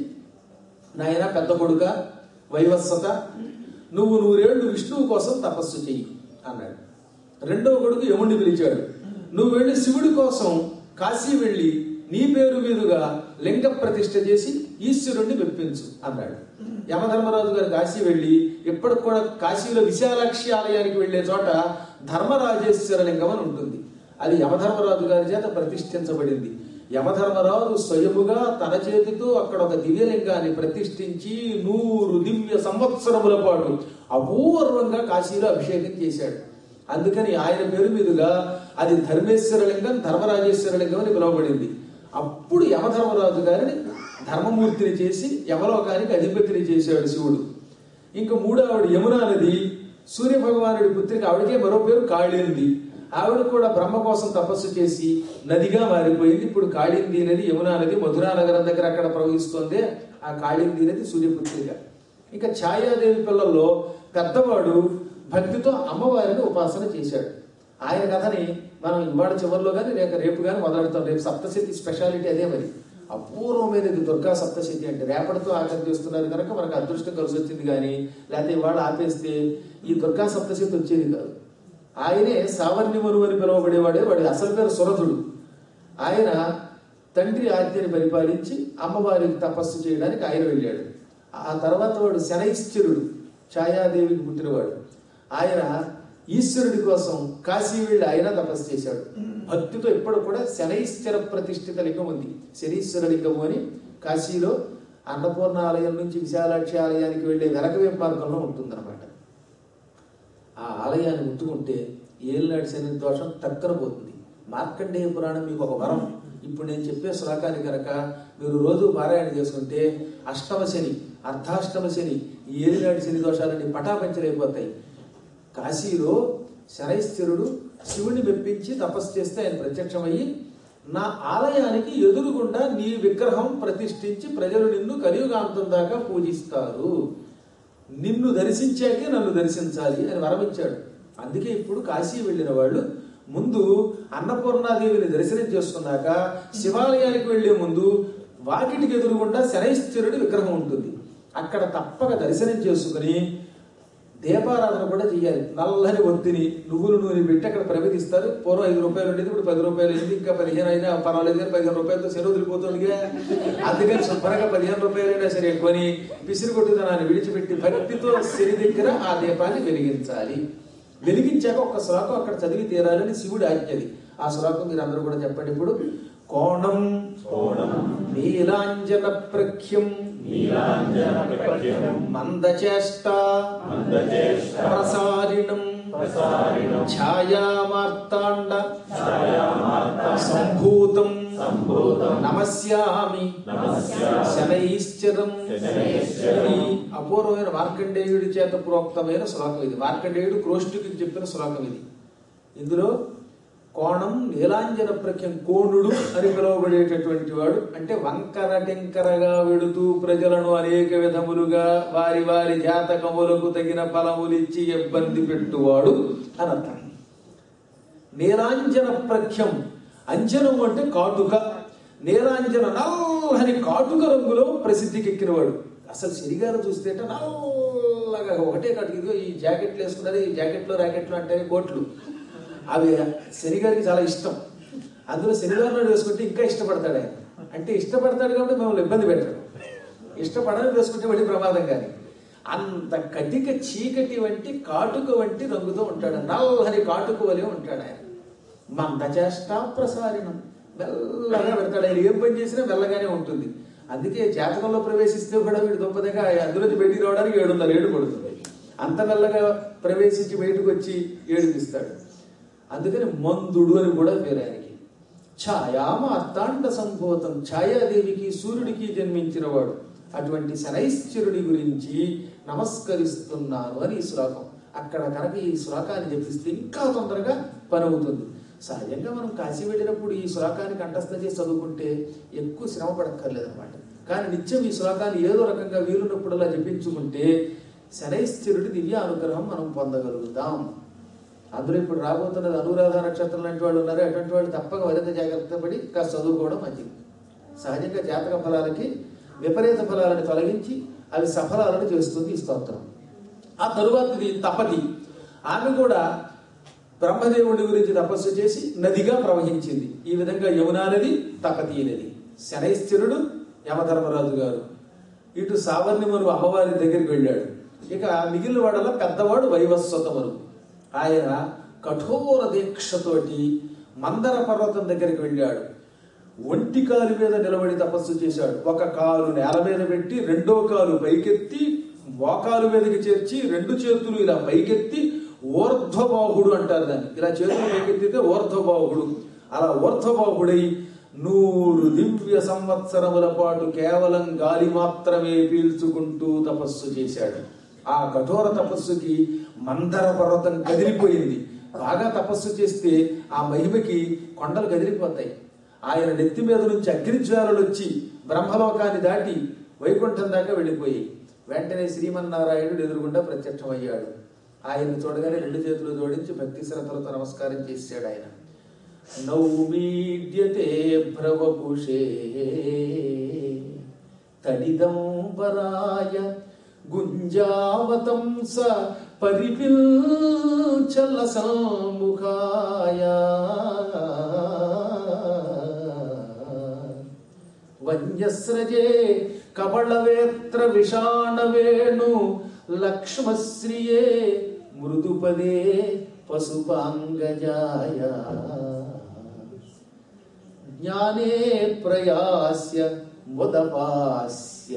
నాయన పెద్ద కొడుక వైవస్వత నువ్వు నూరేళ్లు విష్ణువు కోసం తపస్సు చెయ్యి అన్నాడు రెండవ కొడుకు యముడిని పిలిచాడు నువ్వు వెళ్ళి శివుడి కోసం కాశీ వెళ్ళి నీ పేరు మీదుగా లింగ ప్రతిష్ఠ చేసి ఈశ్వరుణ్ణి మెప్పించు అన్నాడు యమధర్మరాజు గారు కాశీ వెళ్ళి ఇప్పటికి కూడా కాశీలో విశాలాక్షి ఆలయానికి వెళ్లే చోట ధర్మరాజేశ్వర లింగం అని ఉంటుంది అది యమధర్మరాజు గారి చేత ప్రతిష్ఠించబడింది యమధర్మరాజు స్వయముగా తన చేతితో అక్కడ ఒక దివ్యలింగాన్ని ప్రతిష్ఠించి నూరు దివ్య సంవత్సరముల పాటు అపూర్వంగా కాశీలో అభిషేకం చేశాడు అందుకని ఆయన పేరు మీదుగా అది ధర్మేశ్వర లింగం ధర్మరాజేశ్వర లింగం అని పిలువబడింది అప్పుడు యమధర్మరాజు గారిని ధర్మమూర్తిని చేసి యమలోకానికి అధిపతిని చేశాడు శివుడు ఇంకా మూడో ఆవిడ యమునా నది సూర్య భగవానుడి పుత్రిక ఆవిడకే మరో పేరు కాళింది ఆవిడ కూడా బ్రహ్మ కోసం తపస్సు చేసి నదిగా మారిపోయింది ఇప్పుడు కాళింది నది యమునా నది మధురా నగరం దగ్గర అక్కడ ప్రవహిస్తోంది ఆ కాళింది నది సూర్యపుత్రిక ఇంకా ఛాయాదేవి పిల్లల్లో పెద్దవాడు భక్తితో అమ్మవారిని ఉపాసన చేశాడు ఆయన కథని మనం ఇవాళ చివరిలో కానీ లేక రేపు కానీ మొదలెడతాం రేపు సప్తశతి స్పెషాలిటీ అదే మరి అపూర్వమైనది దుర్గా సప్తశతి అంటే రేపటితో ఆఖరి చేస్తున్నారు కనుక మనకు అదృష్టం కలిసి వచ్చింది కానీ లేకపోతే ఇవాళ ఆపేస్తే ఈ దుర్గా సప్తశతి వచ్చేది కాదు ఆయనే సావర్ణిమను అని పిలువబడేవాడే వాడి అసలు పేరు సురథుడు ఆయన తండ్రి ఆజ్ఞని పరిపాలించి అమ్మవారికి తపస్సు చేయడానికి ఆయన వెళ్ళాడు ఆ తర్వాత వాడు శనైశ్చరుడు ఛాయాదేవికి పుట్టినవాడు ఆయన ఈశ్వరుడి కోసం కాశీ వెళ్ళి ఆయన తపస్సు చేశాడు భక్తితో ఇప్పుడు కూడా శనైశ్వర ప్రతిష్ఠిత లింగం ఉంది శనీశ్వర లింగము అని కాశీలో అన్నపూర్ణ ఆలయం నుంచి విశాలాక్షి ఆలయానికి వెళ్ళే వెనకవే మార్గంలో ఉంటుందన్నమాట ఆ ఆలయాన్ని ముట్టుకుంటే ఏళ్ళనాటి శని దోషం టక్కన పోతుంది మార్కండేయ పురాణం మీకు ఒక వరం ఇప్పుడు నేను చెప్పే శ్లోకాన్ని కనుక మీరు రోజు పారాయణ చేసుకుంటే అష్టమ శని అర్ధాష్టమ శని ఈ ఏలినాటి శని దోషాలన్నీ పటాపంచలైపోతాయి కాశీలో శనైశ్వరుడు శివుడిని మెప్పించి తపస్సు చేస్తే ఆయన ప్రత్యక్షమయ్యి నా ఆలయానికి ఎదురుగుండా నీ విగ్రహం ప్రతిష్ఠించి ప్రజలు నిన్ను కలియుగాంతం దాకా పూజిస్తారు నిన్ను దర్శించాకే నన్ను దర్శించాలి అని వరమిచ్చాడు అందుకే ఇప్పుడు కాశీ వెళ్ళిన వాళ్ళు ముందు అన్నపూర్ణాదేవిని దర్శనం చేసుకున్నాక శివాలయానికి వెళ్లే ముందు వాకిటికి ఎదురుగుండా శనైశ్వరుడి విగ్రహం ఉంటుంది అక్కడ తప్పక దర్శనం చేసుకుని దీపారాధన కూడా చేయాలి నల్లని ఒత్తిని నువ్వులు నూనె పెట్టి అక్కడ ప్రవేశిస్తారు పూర్వం ఐదు రూపాయలు ఉండేది ఇప్పుడు పది రూపాయలు అయింది ఇంకా పదిహేను అయినా పర్వాలేదు కానీ పదిహేను రూపాయలతో సెలవు వదిలిపోతుందిగా అందుకని శుభ్రంగా పదిహేను రూపాయలైనా సరే కొని పిసిరి కొట్టుదనాన్ని విడిచిపెట్టి భక్తితో శని దగ్గర ఆ దీపాన్ని వెలిగించాలి వెలిగించాక ఒక శ్లోకం అక్కడ చదివి తీరాలని శివుడి ఆజ్ఞది ఆ శ్లోకం మీరు అందరూ కూడా చెప్పండి ఇప్పుడు కోణం కోణం నీలాంజన ప్రఖ్యం నీలాంజనప్రఖ్యం మందచేష్ట మందచేష్ట ప్రసారిణం ప్రసారిణం ఛాయామార్తాండ ఛాయామార్తాండ సంభూతం సంభూతం నమస్యామి నమస్యామి శనైశ్చరం శనైశ్చరం. ఇది అపూర్వమైన మార్కండేయుడి చేత ప్రోక్తమైన శ్లోకం ఇది మార్కండేయుడు క్రోష్టుకి చెప్పిన శ్లోకం ఇది ఇందులో కోణం నీలాంజన ప్రఖ్యం కోణుడు అని పిలువబడేటటువంటి వాడు అంటే వంకర టెంకరగా వెడుతూ ప్రజలను అనేక విధములుగా వారి వారి జాతకములకు తగిన ఫలములిచ్చి ఇబ్బంది పెట్టువాడు అని అర్థం నీలాంజన ప్రఖ్యం అంజనం అంటే కాటుక నీలాంజన నల్లని కాటుక రంగులో ప్రసిద్ధికి ఎక్కినవాడు అసలు శనిగారు చూస్తే నల్లగా ఒకటే కాటుక ఇదిగో ఈ జాకెట్లు వేసుకున్నది ఈ జాకెట్లు ర్యాకెట్లు అంటే కోట్లు అవి శనిగారికి చాలా ఇష్టం అందులో శనివారం నాడు వేసుకుంటే ఇంకా ఇష్టపడతాడు ఆయన అంటే ఇష్టపడతాడు కాబట్టి మమ్మల్ని ఇబ్బంది పెట్టాడు ఇష్టపడని వేసుకుంటే మళ్ళీ ప్రమాదం కానీ అంత కటిక చీకటి వంటి కాటుక వంటి రంగుతో ఉంటాడు నల్లని కాటుక వలె ఉంటాడు ఆయన మందచేష్ట ప్రసారిణం మెల్లగా పెడతాడు ఆయన ఏం పని చేసినా మెల్లగానే ఉంటుంది అందుకే జాతకంలో ప్రవేశిస్తే కూడా వీడు దొంపదగా అందులోంచి బయటికి రావడానికి ఏడున్నర ఏడు పడుతుంది అంత మెల్లగా ప్రవేశించి బయటకు వచ్చి ఏడుపిస్తాడు అందుకని మందుడు అని కూడా పేరు ఆయనకి ఛాయామ అత్తాండ సంభూతం ఛాయాదేవికి సూర్యుడికి జన్మించిన వాడు అటువంటి శనైశ్వరుడి గురించి నమస్కరిస్తున్నాను అని ఈ శ్లోకం అక్కడ కనుక ఈ శ్లోకాన్ని జపిస్తే ఇంకా తొందరగా పని అవుతుంది సహజంగా మనం కాశీ వెళ్ళినప్పుడు ఈ శ్లోకాన్ని కంఠస్థ చేసి చదువుకుంటే ఎక్కువ శ్రమ పడక్కర్లేదన్నమాట కానీ నిత్యం ఈ శ్లోకాన్ని ఏదో రకంగా వీలున్నప్పుడల్లా జపించుకుంటే శనైశ్వరుడి దివ్య అనుగ్రహం మనం పొందగలుగుతాం అందులో ఇప్పుడు రాబోతున్నది అనురాధ నక్షత్రం లాంటి వాళ్ళు ఉన్నారు అటువంటి వాళ్ళు తప్పక మరింత జాగ్రత్త పడి కాస్త చదువుకోవడం మంచిది సహజంగా జాతక ఫలాలకి విపరీత ఫలాలను తొలగించి అవి సఫలాలను చేస్తుంది ఈ స్తోత్రం ఆ తరువాతది తపతి ఆమె కూడా బ్రహ్మదేవుడి గురించి తపస్సు చేసి నదిగా ప్రవహించింది ఈ విధంగా యమునా నది తపతీ నది శనైశ్చరుడు యమధర్మరాజు గారు ఇటు సావర్ణిమను అమ్మవారి దగ్గరికి వెళ్ళాడు ఇక మిగిలిన వాడలో పెద్దవాడు వైవస్వతమను ఆయన కఠోర దీక్షతోటి మందర పర్వతం దగ్గరికి వెళ్ళాడు ఒంటి కాలు మీద నిలబడి తపస్సు చేశాడు ఒక కాలు నేల మీద పెట్టి రెండో కాలు పైకెత్తి మోకాలు మీదకి చేర్చి రెండు చేతులు ఇలా పైకెత్తి ఊర్ధ్వబాహుడు అంటారు దాన్ని ఇలా చేతులు పైకెత్తితే ఊర్ధ్వబాహుడు అలా ఊర్ధ్వబాహుడై నూరు దివ్య సంవత్సరముల పాటు కేవలం గాలి మాత్రమే పీల్చుకుంటూ తపస్సు చేశాడు ఆ కఠోర తపస్సుకి మందర పర్వతం కదిలిపోయింది బాగా తపస్సు చేస్తే ఆ మహిమకి కొండలు కదిలిపోతాయి ఆయన నెత్తి మీద నుంచి అగ్నిజ్వాలలు వచ్చి బ్రహ్మలోకాన్ని దాటి వైకుంఠం దాకా వెళ్ళిపోయి వెంటనే శ్రీమన్నారాయణుడు ఎదురుగుండా ప్రత్యక్షమయ్యాడు ఆయన చూడగానే రెండు చేతులు జోడించి భక్తి శ్రద్ధలతో నమస్కారం చేశాడు ఆయన నౌమీడ్యతే భ్రవపుషే తడిదంబరాయ గుంజావతంస పరిపిల్చల సముఖాయ వన్యస్రజే కబళవేత్ర విషాణవేణు లక్ష్మశ్రియే మృదుపదే పశుపాంగజాయ జ్ఞానే ప్రయాస్య ముదపాస్య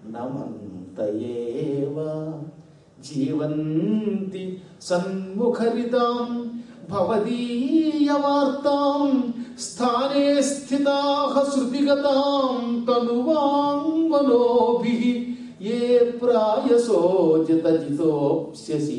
నమంతయేవ జీవంతి సన్ముఖరితాం భవదీయవార్తాం స్థానే స్థితాః శృతిగతాం తనువాంగ్మనోభిః ఏ ప్రాయసో జితజితోప్స్యసి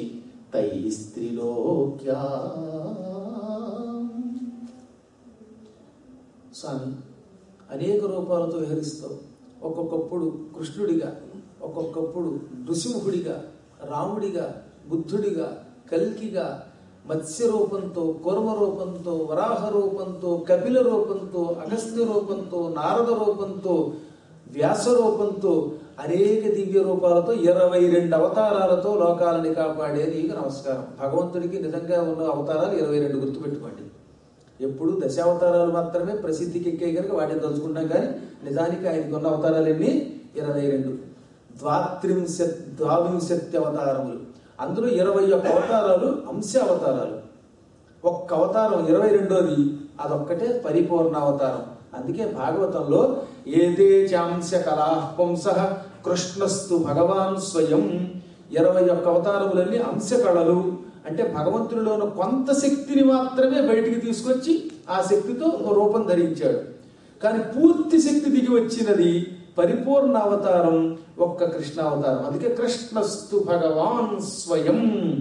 తైస్త్రిలోక్యా స్వామి అనేక రూపాలతో విహరిస్తావు ఒక్కొక్కప్పుడు కృష్ణుడిగా ఒక్కొక్కప్పుడు నృసింహుడిగా రాముడిగా బుద్ధుడిగా కల్కిగా మత్స్య రూపంతో కూర్మ రూపంతో వరాహ రూపంతో కపిల రూపంతో అగస్త్య రూపంతో నారద రూపంతో వ్యాస రూపంతో అనేక దివ్య రూపాలతో ఇరవై రెండు అవతారాలతో లోకాలని కాపాడే నీకు నమస్కారం భగవంతుడికి నిజంగా ఉన్న అవతారాలు ఇరవై రెండు గుర్తుపెట్టుకోండి ఎప్పుడు దశావతారాలు మాత్రమే ప్రసిద్ధికి ఎక్కే కనుక వాటిని తలుచుకుంటాం కానీ నిజానికి ఆయనకు ఉన్న అవతారాలు ఎన్ని ఇరవై రెండు ద్వాత్రింశ ద్వావింశత్య అవతారములు అందులో ఇరవై ఒక్క అవతారాలు అంశ అవతారాలు ఒక్క అవతారం ఇరవై రెండోది అదొక్కటే పరిపూర్ణ అవతారం అందుకే భాగవతంలో ఏదే చాంశ కళాపంస కృష్ణస్తు భగవాన్ స్వయం ఇరవై ఒక్క అవతారములన్నీ అంశ కళలు అంటే భగవంతుడిలో ఉన్న కొంత శక్తిని మాత్రమే బయటికి తీసుకొచ్చి ఆ శక్తితో ఓ రూపం ధరించాడు కానీ పూర్తి శక్తి దిగి వచ్చినది పరిపూర్ణ అవతారం ఒక్క కృష్ణ అవతారం అందుకే కృష్ణస్తు భగవాన్ స్వయం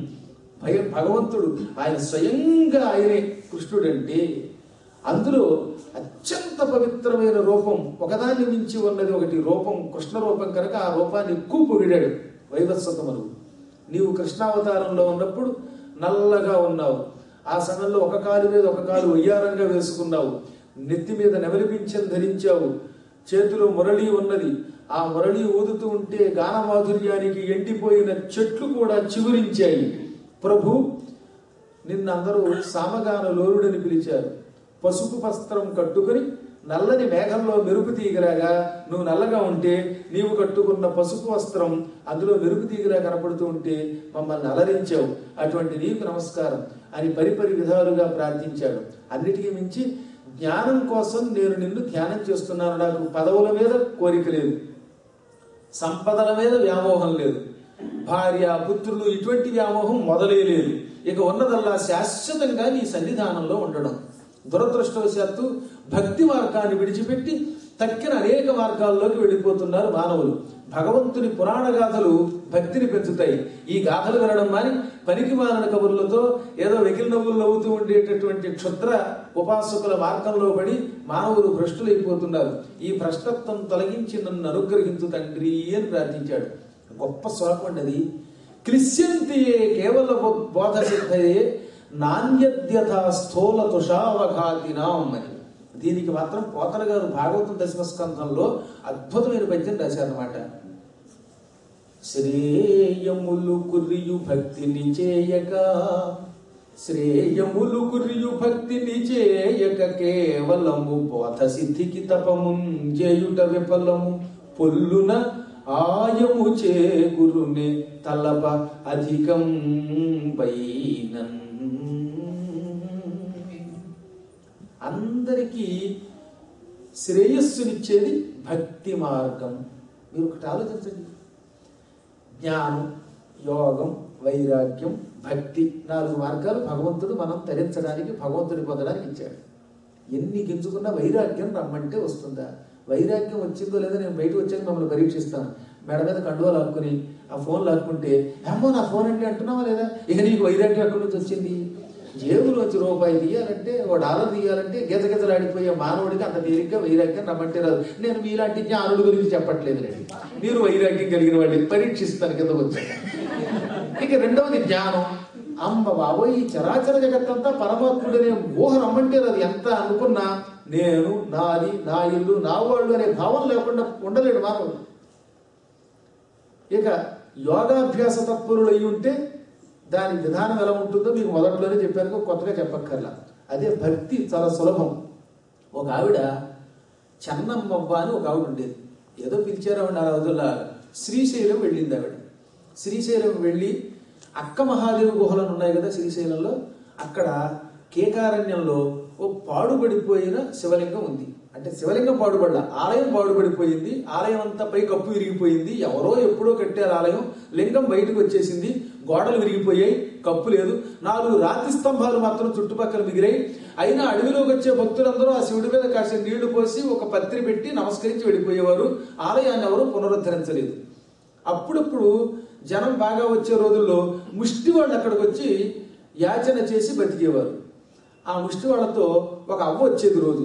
భయ భగవంతుడు ఆయన స్వయంగా ఆయనే కృష్ణుడంటే అందులో అత్యంత పవిత్రమైన రూపం ఒకదాన్ని మించి ఉన్నది ఒకటి రూపం కృష్ణ రూపం కనుక ఆ రూపాన్ని ఎక్కువ పొగిడాడు వైవత్సతములు నీవు కృష్ణావతారంలో ఉన్నప్పుడు నల్లగా ఉన్నావు ఆ సమయంలో ఒక కాలు మీద ఒక కాలు వయ్యారంగా వేసుకున్నావు నెత్తి మీద నెమలిపించం ధరించావు చేతిలో మురళి ఉన్నది ఆ మురళి ఊదుతూ ఉంటే గాన మాధుర్యానికి ఎండిపోయిన చెట్లు కూడా చిగురించాయి ప్రభు నిన్నందరూ సామగాన లోరుడని పిలిచారు పసుపు వస్త్రం కట్టుకుని నల్లని మేఘంలో మెరుపు తీగలాగా నువ్వు నల్లగా ఉంటే నీవు కట్టుకున్న పసుపు వస్త్రం అందులో మెరుపు తీగలా కనపడుతూ ఉంటే మమ్మల్ని అలరించావు అటువంటి నీకు నమస్కారం అని పరిపరి విధాలుగా ప్రార్థించాడు అన్నిటికీ మించి జ్ఞానం కోసం నేను నిన్ను ధ్యానం చేస్తున్నాను నాకు పదవుల మీద కోరిక లేదు సంపదల మీద వ్యామోహం లేదు భార్య పుత్రులు ఇటువంటి వ్యామోహం మొదలే లేదు ఇక ఉన్నదల్లా శాశ్వతంగా నీ సన్నిధానంలో ఉండడం దురదృష్టవశాత్తు భక్తి మార్గాన్ని విడిచిపెట్టి తక్కిన అనేక మార్గాల్లోకి వెళ్ళిపోతున్నారు మానవులు భగవంతుని పురాణ గాథలు భక్తిని పెంచుతాయి ఈ గాథలు వినడం మాని పనికి మాలిన కబుర్లతో ఏదో వెకిలి నవ్వులు నవ్వుతూ ఉండేటటువంటి క్షుద్ర ఉపాసకుల మార్గంలో పడి మానవులు భ్రష్టులైపోతున్నారు ఈ భ్రష్టత్వం తొలగించి నన్ను అనుగ్రహించు తండ్రి అని ప్రార్థించాడు గొప్ప శ్లోకం అండి అది క్లిశ్యంతియే కేవల బో- బోధ సిద్ధయే నాణ్యద్యథ స్థూల తుషావఘాతినాం అని దీనికి మాత్రం పోతన గారు భాగవతం దశమస్కంధంలో అద్భుతమైన పద్యం రాశారన్నమాట శ్రేయములు కురియు భక్తిని చేయక శ్రేయములు కురియు భక్తిని చేయక కేవలము బోధ సిద్ధికి తపము చేయుట విఫలము పొల్లున ఆయము చేగురుని తలప అధికం పైనన్ అందరికీ శ్రేయస్సునిచ్చేది భక్తి మార్గం మీరు ఒకటి ఆలోచించండి జ్ఞానం యోగం వైరాగ్యం భక్తి నాలుగు మార్గాలు భగవంతుడు మనం తరించడానికి భగవంతుడి పొందడానికి ఇచ్చాడు ఎన్ని గింజుకున్నా వైరాగ్యం రమ్మంటే వస్తుందా వైరాగ్యం వచ్చిందో లేదో నేను బయటకు వచ్చాక మమ్మల్ని పరీక్షిస్తాను మెడ మీద కండువా లాక్కుని ఆ ఫోన్ లాక్కుంటే అమ్మో నా ఫోన్ అంటే అంటున్నావా లేదా ఇక నీకు వైరాగ్యం ఎక్కడి నుంచి వచ్చింది జేబులోంచి రూపాయి తీయాలంటే ఓ డాలర్ తీయాలంటే గెజగెజలాడిపోయే మానవుడికి అంత తేలిగ్గా వైరాగ్యం రమ్మంటే రాదు నేను మీలాంటి జ్ఞానుల గురించి చెప్పట్లేదు రండి మీరు వైరాగ్యం కలిగిన వాళ్ళని పరీక్షిస్తాను కింద వచ్చాక ఇక రెండవది జ్ఞానం అమ్మ బాబోయ్ ఈ చరాచర జగత్తంతా పరమాత్ముడనే ఊహ రమ్మంటే అది ఎంత అనుకున్నా నేను నాది నా ఇల్లు నా వాళ్ళు అనే భావం లేకుండా ఉండలేడు మానవుడు ఇక యోగాభ్యాస తత్పరులు అయి ఉంటే దాని విధానం ఎలా ఉంటుందో మీకు మొదట్లోనే చెప్పాను కొత్తగా చెప్పక్కర్లా అదే భక్తి చాలా సులభం ఒక ఆవిడ చెన్నమ్మవ్వ అని ఒక ఆవిడ ఉండేది ఏదో పిలిచారావిడ ఆ రోజుల్లో శ్రీశైలం వెళ్ళింది ఆవిడ శ్రీశైలం వెళ్ళి అక్క మహాదేవి గుహలను ఉన్నాయి కదా శ్రీశైలంలో అక్కడ కేకారణ్యంలో ఓ పాడుబడిపోయిన శివలింగం ఉంది అంటే శివలింగం పాడుపడల ఆలయం పాడుపడిపోయింది ఆలయం అంతా పై కప్పు విరిగిపోయింది ఎవరో ఎప్పుడో కట్టారు ఆలయం లింగం బయటకు వచ్చేసింది గోడలు విరిగిపోయాయి కప్పు లేదు నాలుగు రాతి స్తంభాలు మాత్రం చుట్టుపక్కల మిగిలాయి అయినా అడవిలోకి వచ్చే భక్తులందరూ ఆ శివుడి మీద కాసిన నీళ్లు పోసి ఒక పత్రి పెట్టి నమస్కరించి వెళ్ళిపోయేవారు ఆలయాన్ని ఎవరు పునరుద్ధరించలేదు అప్పుడప్పుడు జనం బాగా వచ్చే రోజుల్లో ముష్టి వాళ్ళు అక్కడికి వచ్చి యాచన చేసి బతికేవారు ఆ ముష్టి వాళ్ళతో ఒక అవ్వ వచ్చేది రోజు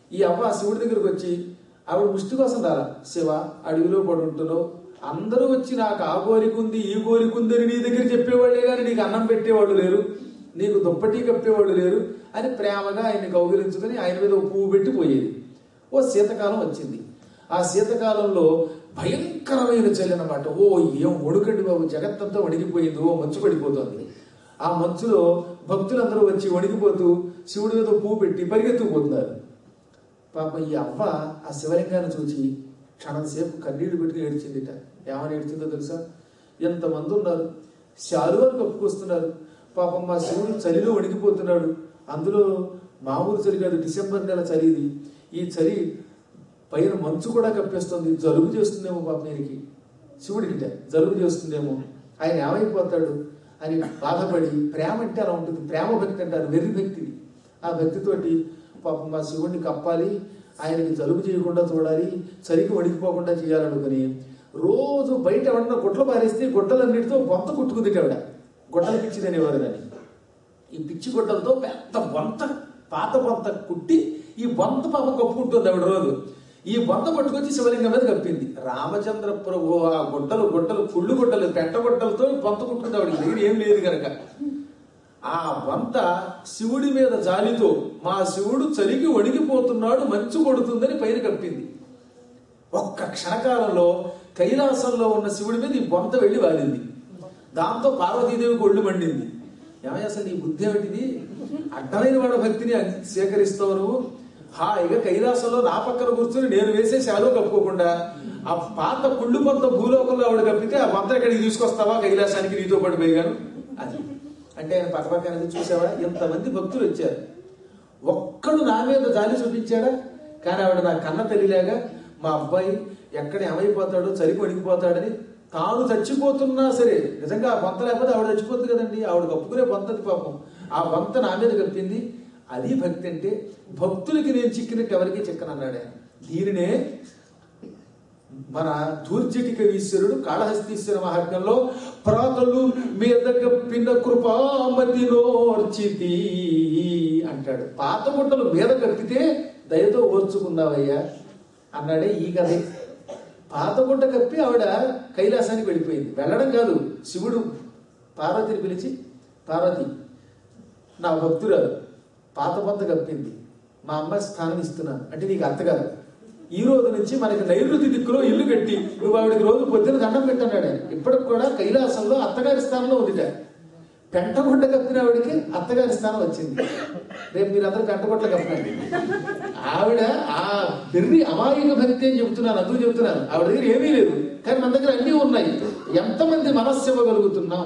ఈ అవ్వ ఆ శివుడి దగ్గరికి వచ్చి ఆవిడ ముష్టి కోసం రాలా శివ అడవిలో పడి ఉంటున్నావు అందరూ వచ్చి నాకు ఆ కోరిక ఉంది ఈ కోరిక ఉంది అని నీ దగ్గర చెప్పేవాళ్ళే కానీ నీకు అన్నం పెట్టేవాళ్ళు లేరు నీకు దుప్పటి కప్పేవాళ్ళు లేరు అని ప్రేమగా ఆయన్ని కౌగిలించుకొని ఆయన మీద ఒక పువ్వు పెట్టి పోయేది ఓ శీతకాలం వచ్చింది ఆ శీతకాలంలో భయంకరమైన చలి అన్నమాట ఓ ఏం వణుకండి బాబు జగత్తంతా వణికిపోయింది ఓ మంచు పడిపోతుంది ఆ మంచులో భక్తులందరూ వచ్చి వణికిపోతూ శివుడి మీద పువ్వు పెట్టి పరిగెత్తుకుపోతున్నారు పాప ఈ అవ్వ ఆ శివలింగాన్ని చూసి క్షణంసేపు కన్నీళ్లు పెట్టుకుని ఏడ్చిందిట ఏమని ఏడ్చిందో తెలుసా ఎంతమంది ఉన్నారు శాలువాలు కప్పుకొస్తున్నారు పాపం మా శివుడు చలిలో వణికిపోతున్నాడు అందులో మామూలు చలి కాదు డిసెంబర్ నెల చలి ఇది ఈ చలి పైన మంచు కూడా కప్పేస్తుంది జలుబు చేస్తుందేమో పాప నేనికి శివుడికిట జలుబు చేస్తుందేమో ఆయన ఏమైపోతాడు అని బాధపడి ప్రేమ అంటే అలా ఉంటుంది ప్రేమ భక్తి అంటారు వెర్రి భక్తిని ఆ భక్తితోటి పాపం మా శివుడిని కప్పాలి ఆయనకి జలుబు చేయకుండా చూడాలి చలికి వణికిపోకుండా చేయాలనుకుని రోజు బయట ఎవరన్నా గుడ్లు పారేస్తే గుడ్డలన్నిటితో బొంత కుట్టుకుంది ఆవిడ గుడ్డలు పిచ్చిదనేవారు దాన్ని ఈ పిచ్చి గుడ్డలతో పెద్ద బొంత పాత బొంత కుట్టి ఈ బొంత పాప కప్పుకుంటుంది ఆవిడ రోజు ఈ బొంత పట్టుకొచ్చి శివలింగం మీద కప్పింది రామచంద్ర ప్రభు ఆ గుడ్డలు గుడ్డలు కుళ్ళు గుడ్డలు పెట్ట గుడ్డలతో బొంత కుట్టుకుంది ఆవిడ దగ్గర ఏం లేదు కనుక ఆ వంత శివుడి మీద జాలితో మా శివుడు చలికి వణికిపోతున్నాడు మంచు కొడుతుందని పైన కప్పింది ఒక్క క్షణకాలంలో కైలాసంలో ఉన్న శివుడి మీద ఈ బొంత వెళ్ళి వాలింది దాంతో పార్వతీదేవికి ఒళ్ళు మండింది ఏమయ్య అసలు నీ బుద్ధి ఏమిటిది అడ్డమైన వాడి భక్తిని అంగీ- స్వీకరిస్తావు నువ్వు హాయిగా కైలాసంలో నా పక్కన కూర్చొని నేను వేసే శాలో కప్పుకోకుండా ఆ పాత కుళ్ళు పొంత భూలోకంలో ఆవిడ కప్పితే ఆ పొంత ఇక్కడికి తీసుకొస్తావా కైలాసానికి నీతో పాటు పోయిగాను అది అంటే ఆయన పక్క పక్కన చూసావా ఎంతమంది భక్తులు వచ్చారు ఒక్కడు నా మీద జాలి చూపించాడా కానీ ఆవిడ నా కన్న తల్లిలాగా మా అబ్బాయి ఎక్కడ ఏమైపోతాడో చలికి వణికిపోతాడని తాను చచ్చిపోతున్నా సరే నిజంగా ఆ బొంత లేకపోతే ఆవిడ చచ్చిపోతుంది కదండి ఆవిడ కప్పుకునే బొంతది పాపం ఆ బొంత నా మీద కప్పింది అది భక్తి అంటే భక్తులకి నేను చిక్కినట్టు ఎవరికి చిక్కనన్నాడు ఆయన దీనినే మన దూర్జటిక ఈశ్వరుడు కాళహస్తీశ్వర మహాత్మ్యంలో ప్రాతలు మీద కప్పిన కృపామతి నోర్చితి అంటాడు పాత గుడ్డలు మీద కప్పితే దయతో ఓర్చుకున్నావయ్యా అన్నాడే ఈ కథే పాత గుడ్డ కప్పి ఆవిడ కైలాసానికి వెళ్ళిపోయింది వెళ్ళడం కాదు శివుడు పార్వతిని పిలిచి పార్వతి నా భక్తురాలు పాత పొంత కప్పింది మా అమ్మాయి స్థానం ఇస్తున్నాను అంటే నీకు అర్థ కాదు ఈ రోజు నుంచి మనకి నైరుతి దిక్కులో ఇల్లు కట్టి నువ్వు ఆవిడకి రోజు పొద్దున దండం పెట్టన్నాడు ఆయన ఇప్పటికి కూడా కైలాసంలో అత్తగారి స్థానంలో ఉందిట పెంటగుడ్డ కప్పిన ఆవిడకి అత్తగారి స్థానం వచ్చింది రేపు మీరు అందరూ పెంటగుడ్డ కప్పండి ఆవిడ ఆ వెర్రి అమాయక భక్తి అని చెబుతున్నాను అందుకు చెబుతున్నాను ఆవిడ దగ్గర ఏమీ లేదు కానీ మన దగ్గర అన్నీ ఉన్నాయి ఎంతమంది మనస్సు ఇవ్వగలుగుతున్నాం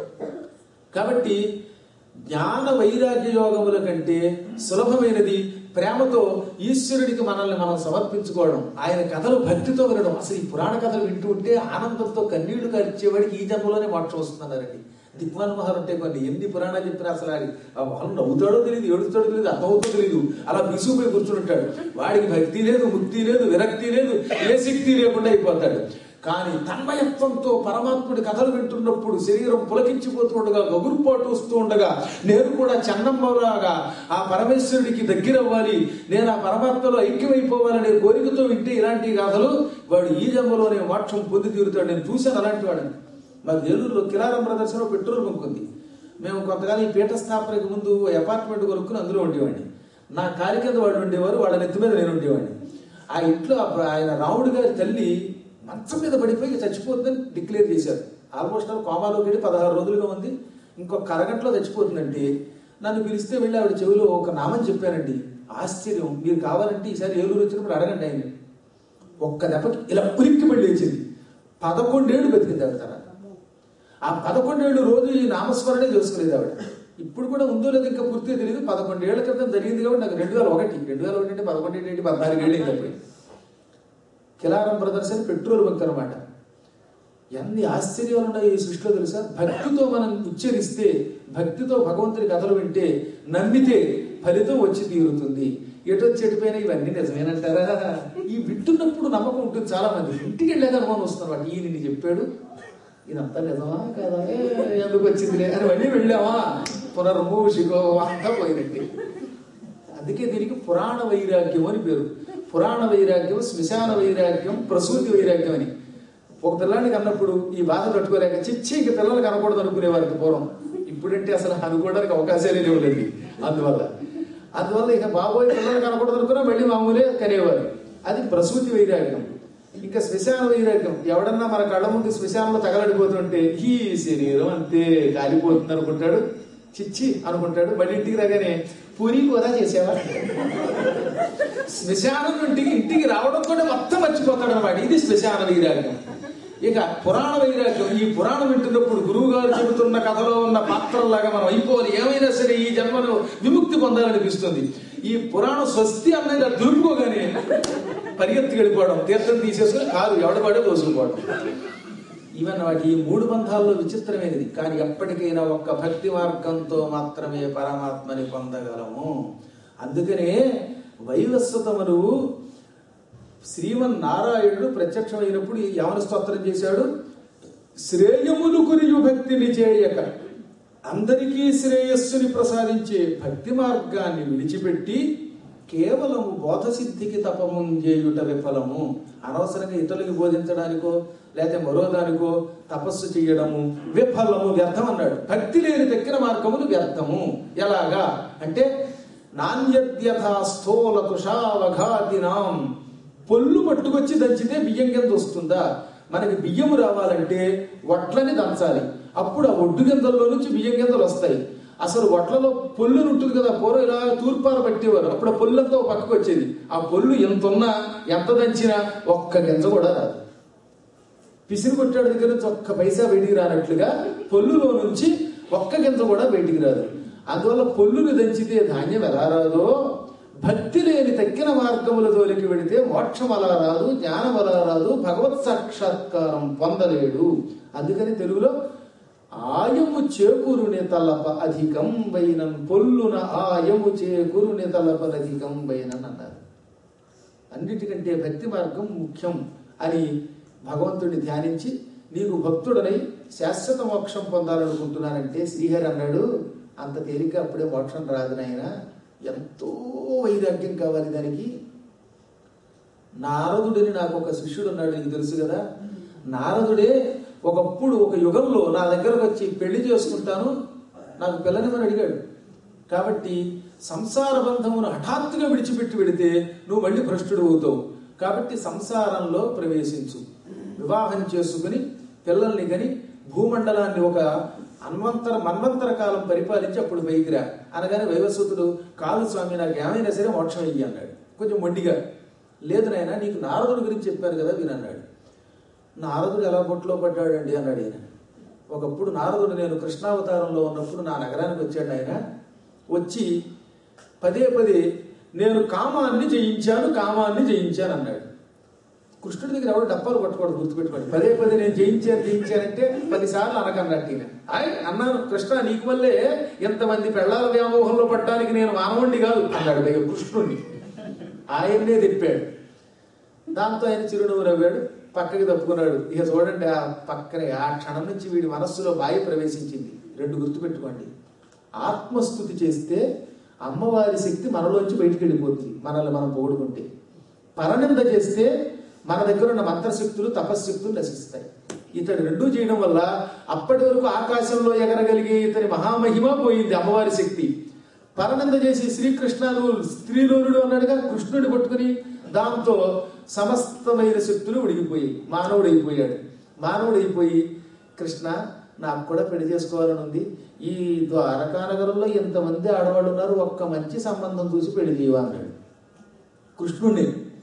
కాబట్టి జ్ఞాన వైరాగ్య యోగముల కంటే సులభమైనది ప్రేమతో ఈశ్వరుడికి మనల్ని మనం సమర్పించుకోవడం ఆయన కథలు భక్తితో వినడం అసలు ఈ పురాణ కథలు వింటూ ఉంటే ఆనందంతో కన్నీళ్లు కార్చేవాడికి ఈ జన్మలోనే మోక్షం వస్తుందన్నారండి దిగ్మాన్ మహర్ ఉంటే కొన్ని ఎన్ని పురాణాలు చెప్పినా అసలు ఆడి ఆ వాళ్ళు నవ్వుతాడో తెలియదు ఏడుస్తాడో తెలియదు అర్థమవుతో తెలియదు అలా బిసుకుపోయి కూర్చుని ఉంటాడు వాడికి భక్తి లేదు ముక్తి లేదు విరక్తి లేదు ఏ శక్తి లేకుండా అయిపోతాడు కానీ తన్మయత్వంతో పరమాత్ముడి కథలు వింటున్నప్పుడు శరీరం పులకించిపోతుండగా గగురుపాటు వస్తూ ఉండగా నేను కూడా చన్నమ్మలాగా ఆ పరమేశ్వరుడికి దగ్గరవ్వాలి నేను ఆ పరమాత్మలో ఐక్యమైపోవాలనే కోరికతో వింటే ఇలాంటి కథలు వాడు ఈ జన్మలోనే మోక్షం పొంది తీరుతాడు నేను చూశాను అలాంటి వాడిని మా ఏలూరులో కిరారం ప్రదర్శనలో పెట్రోల్ బంక్ ఉంది మేము కొంతకాలం ఈ పీఠ స్థాపనకి ముందు అపార్ట్మెంట్ కొనుక్కుని అందులో ఉండేవాడిని నా కాలి కింద వాడు ఉండేవారు వాళ్ళ నెత్తి మీద నేను ఉండేవాడిని ఆ ఇంట్లో ఆ- ఆయన రాముడు గారి తల్లి మంచం మీద పడిపోయి చచ్చిపోతుందని డిక్లేర్ చేశారు ఆల్మోస్ట్ ఆల్ కోమాలోకి వెళ్ళి పదహారు రోజులుగా ఉంది ఇంకొక అరగంటలో చచ్చిపోతుందంటే నన్ను పిలిస్తే వెళ్ళి ఆవిడ చెవిలో ఒక నామం చెప్పానండి ఆశ్చర్యం మీరు కావాలంటే ఈసారి ఏలూరు వచ్చినప్పుడు అడగండి ఆయన ఒక్క దెబ్బకి ఇలా ఉలిక్కి పడి లేచింది పదకొండేళ్ళు బతికింది ఆవిడ తర్వాత ఆ పదకొండేళ్ళు రోజు ఈ నామస్మరణే చేసుకునేది ఆవిడ ఇప్పుడు కూడా ఉందో లేదో ఇంకా పూర్తిగా తెలియదు పదకొండేళ్ల క్రితం జరిగింది కాబట్టి నాకు రెండు వేల ఒకటి రెండు వేల ఒకటి అంటే పదకొండేళ్ళు ఏంటి పద్నాలుగు ఏళ్ళు అయింది అప్పుడు కిలారం బ్రదర్స్ అని పెట్రోల్ బంక్ అనమాట ఎన్ని ఆశ్చర్యాలు ఉన్నాయి ఈ సృష్టిలో తెలుసా భక్తితో మనం ఉచ్చరిస్తే భక్తితో భగవంతుని కథలు వింటే నమ్మితే ఫలితం వచ్చి తీరుతుంది ఎటొచ్చి ఎటుపోయినా ఇవన్నీ నిజమేనంటారా ఈ వింటున్నప్పుడు నమ్మకం ఉంటుంది చాలా మంది ఇంటికి వెళ్ళాక అనుమానం వస్తున్నారు వాటి ఈయన ఇన్ని చెప్పాడు ఇదంతా నిజమా కదా ఏ, ఎందుకు వచ్చింది అని మళ్ళీ వెళ్ళామా పునర్మూషికో అంతా పోయినట్టు అందుకే దీనికి పురాణ వైరాగ్యం అని పేరు పురాణ వైరాగ్యం శ్మశాన వైరాగ్యం ప్రసూతి వైరాగ్యం అని ఒక పిల్లానికి అన్నప్పుడు ఈ బాధ తట్టుకోలేక చిచ్చి ఇంక పిల్లలు కనకూడదు అనుకునే వారికి పూర్వం ఇప్పుడంటే అసలు అనుకోవడానికి అవకాశాలే లేవులేండి అందువల్ల అందువల్ల ఇక బాబోయ్ పిల్లలు కనకూడదు అనుకున్నా మళ్ళీ మామూలే కనేవారు అది ప్రసూతి వైరాగ్యం ఇంకా శ్మశాన వైరాగ్యం ఎవడన్నా మన కళ్ళ ముందు శ్మశానంలో తగలడిపోతుంటే ఈ శరీరం అంతే కాలిపోతుంది అనుకుంటాడు చిచ్చి అనుకుంటాడు మళ్ళీ ఇంటికి రాగానే పూరి కూర చేసేవా శ్మశానం నుండికి ఇంటికి రావడంతో మొత్తం మర్చిపోతాడు అనమాట ఇది శ్మశాన వైరాగ్యం ఇక పురాణ వైరాగ్యం ఈ పురాణం వింటున్నప్పుడు గురువు గారు చెబుతున్న కథలో ఉన్న పాత్రలాగా మనం అయిపోవాలి ఏమైనా సరే ఈ జన్మను విముక్తి పొందాలనిపిస్తుంది ఈ పురాణ స్వస్తి అన్నది దులుపుకోగానే పరిగెత్తి వెళ్ళిపోవడం తీర్థం తీసేసుకుని కారు ఎవడపడే దోసుకుపోవడం ఈవెన్ వాటి ఈ మూడు బంధాల్లో విచిత్రమైనది కానీ ఎప్పటికైనా ఒక్క భక్తి మార్గంతో మాత్రమే పరమాత్మని పొందగలము అందుకనే వైవస్వతములు శ్రీమన్నారాయణుడు ప్రత్యక్షమైనప్పుడు యవన స్తోత్రం చేశాడు శ్రేయములు కురియు భక్తిని చేయక అందరికీ శ్రేయస్సుని ప్రసాదించే భక్తి మార్గాన్ని విడిచిపెట్టి కేవలము బోధసిద్ధికి తపము చేయుట విఫలము అనవసరంగా ఇతరులకు బోధించడానికో లేకపోతే మరో దానికో తపస్సు చేయడము విఫలము వ్యర్థం అన్నాడు భక్తి లేని తక్కిన మార్గములు వ్యర్థము ఎలాగా అంటే నాణ్యద్యథా స్థూల తుషావఘాతినాం పొల్లు పట్టుకొచ్చి దంచితే బియ్యం కింద వస్తుందా మనకి బియ్యం రావాలంటే వడ్లని దంచాలి అప్పుడు ఆ ఒడ్డు గింజల్లో నుంచి బియ్యం గింజలు వస్తాయి అసలు వడ్లలో పొల్లు ఉంటుంది కదా పూర్వం ఇలా తూర్పాలు పట్టేవారు అప్పుడు ఆ పొల్లంతా ఒక పక్కకు వచ్చేది ఆ పొల్లు ఎంత ఉన్నా ఎంత దంచినా ఒక్క గింజ కూడా రాదు పిసిరి కొట్టాడు దగ్గర నుంచి ఒక్క పైసా బయటికి రానట్లుగా పొల్లులో నుంచి ఒక్క గింజ కూడా బయటికి రాదు అందువల్ల పొల్లుని దంచితే ధాన్యం ఎలా రాదో భక్తి లేని తక్కిన మార్గముల జోలికి వెడితే మోక్షం అలా రాదు జ్ఞానం అలా రాదు భగవత్ సాక్షాత్కారం పొందలేడు అందుకని తెలుగులో ఆయము చేకూరుని తలప అధికం వైనం పొల్లున ఆయము చేకూరుని తలప అధికం వైనన్ అన్నారు అన్నిటికంటే భక్తి మార్గం ముఖ్యం అని భగవంతుడిని ధ్యానించి నీకు భక్తుడనై శాశ్వత మోక్షం పొందాలనుకుంటున్నానంటే శ్రీహరి అన్నాడు అంత తేలిక అప్పుడే మోక్షం రాదు నాయన ఎంతో వైరాగ్యం కావాలి దానికి నారదుడిని నాకు ఒక శిష్యుడు ఉన్నాడు నీకు తెలుసు కదా నారదుడే ఒకప్పుడు ఒక యుగంలో నా దగ్గరకు వచ్చి పెళ్లి చేసుకుంటాను నాకు పిల్లనిమని అడిగాడు కాబట్టి సంసార బంధమును హఠాత్తుగా విడిచిపెట్టి వెడితే నువ్వు మళ్ళీ భ్రష్టుడు అవుతావు కాబట్టి సంసారంలో ప్రవేశించు వివాహం చేసుకుని పిల్లల్ని గని భూమండలాన్ని ఒక అన్వంతర మన్వంతర కాలం పరిపాలించి అప్పుడు పైకి రా అనగానే వైవస్వతుడు కాలు స్వామి నాకు ఏమైనా సరే మోక్షం ఇయ్యి అన్నాడు కొంచెం మొండిగా లేదు నాయన నీకు నారదుడి గురించి చెప్పారు కదా వినన్నాడు నారదుడు ఎలా బొట్లో పడ్డాడండి అన్నాడు ఆయన ఒకప్పుడు నారదుడు నేను కృష్ణావతారంలో ఉన్నప్పుడు నా నగరానికి వచ్చాడు ఆయన వచ్చి పదే పదే నేను కామాన్ని జయించాను కామాన్ని జయించాను అన్నాడు కృష్ణుడి దగ్గర ఎవరు డబ్బాలు కొట్టకూడదు గుర్తుపెట్టుకోండి పదే పదే నేను జయించాను జయించానంటే పదిసార్లు అనకన్నట్టు ఈయన ఆయ్ అన్నాను కృష్ణ నీకు వల్లే ఎంతమంది పెళ్ళాల వ్యామోహంలో పడ్డానికి నేను మానవుణ్ణి కాదు అన్నాడు పైగా కృష్ణుణ్ణి ఆయన్నే తిప్పాడు దాంతో ఆయన చిరునవ్వు నవ్వాడు పక్కకి తప్పుకున్నాడు ఇక చూడండి ఆ పక్కనే ఆ క్షణం నుంచి వీడి మనస్సులో బాయి ప్రవేశించింది రెండు గుర్తుపెట్టుకోండి ఆత్మస్థుతి చేస్తే అమ్మవారి శక్తి మనలోంచి బయటికి వెళ్ళిపోతుంది మనల్ని మనం పొగుడుకుంటే పరనింద చేస్తే మన దగ్గర ఉన్న మంత్రశక్తులు తపశ్శక్తులు నశిస్తాయి ఇతడు రెండూ చేయడం వల్ల అప్పటి వరకు ఆకాశంలో ఎగరగలిగే ఇతని మహామహిమ పోయింది అమ్మవారి శక్తి పరనంద చేసి శ్రీకృష్ణను స్త్రీలోనుడు అన్నాడుగా కృష్ణుడిని పట్టుకుని దాంతో సమస్తమైన శక్తులు ఉడిగిపోయి మానవుడైపోయాడు మానవుడైపోయి కృష్ణ నాకు కూడా పెళ్లి చేసుకోవాలని ఉంది ఈ ద్వారకా నగరంలో ఎంతమంది ఆడవాళ్ళు ఉన్నారు ఒక్క మంచి సంబంధం చూసి పెళ్లి చేయవా అన్నాడు కృష్ణుడిని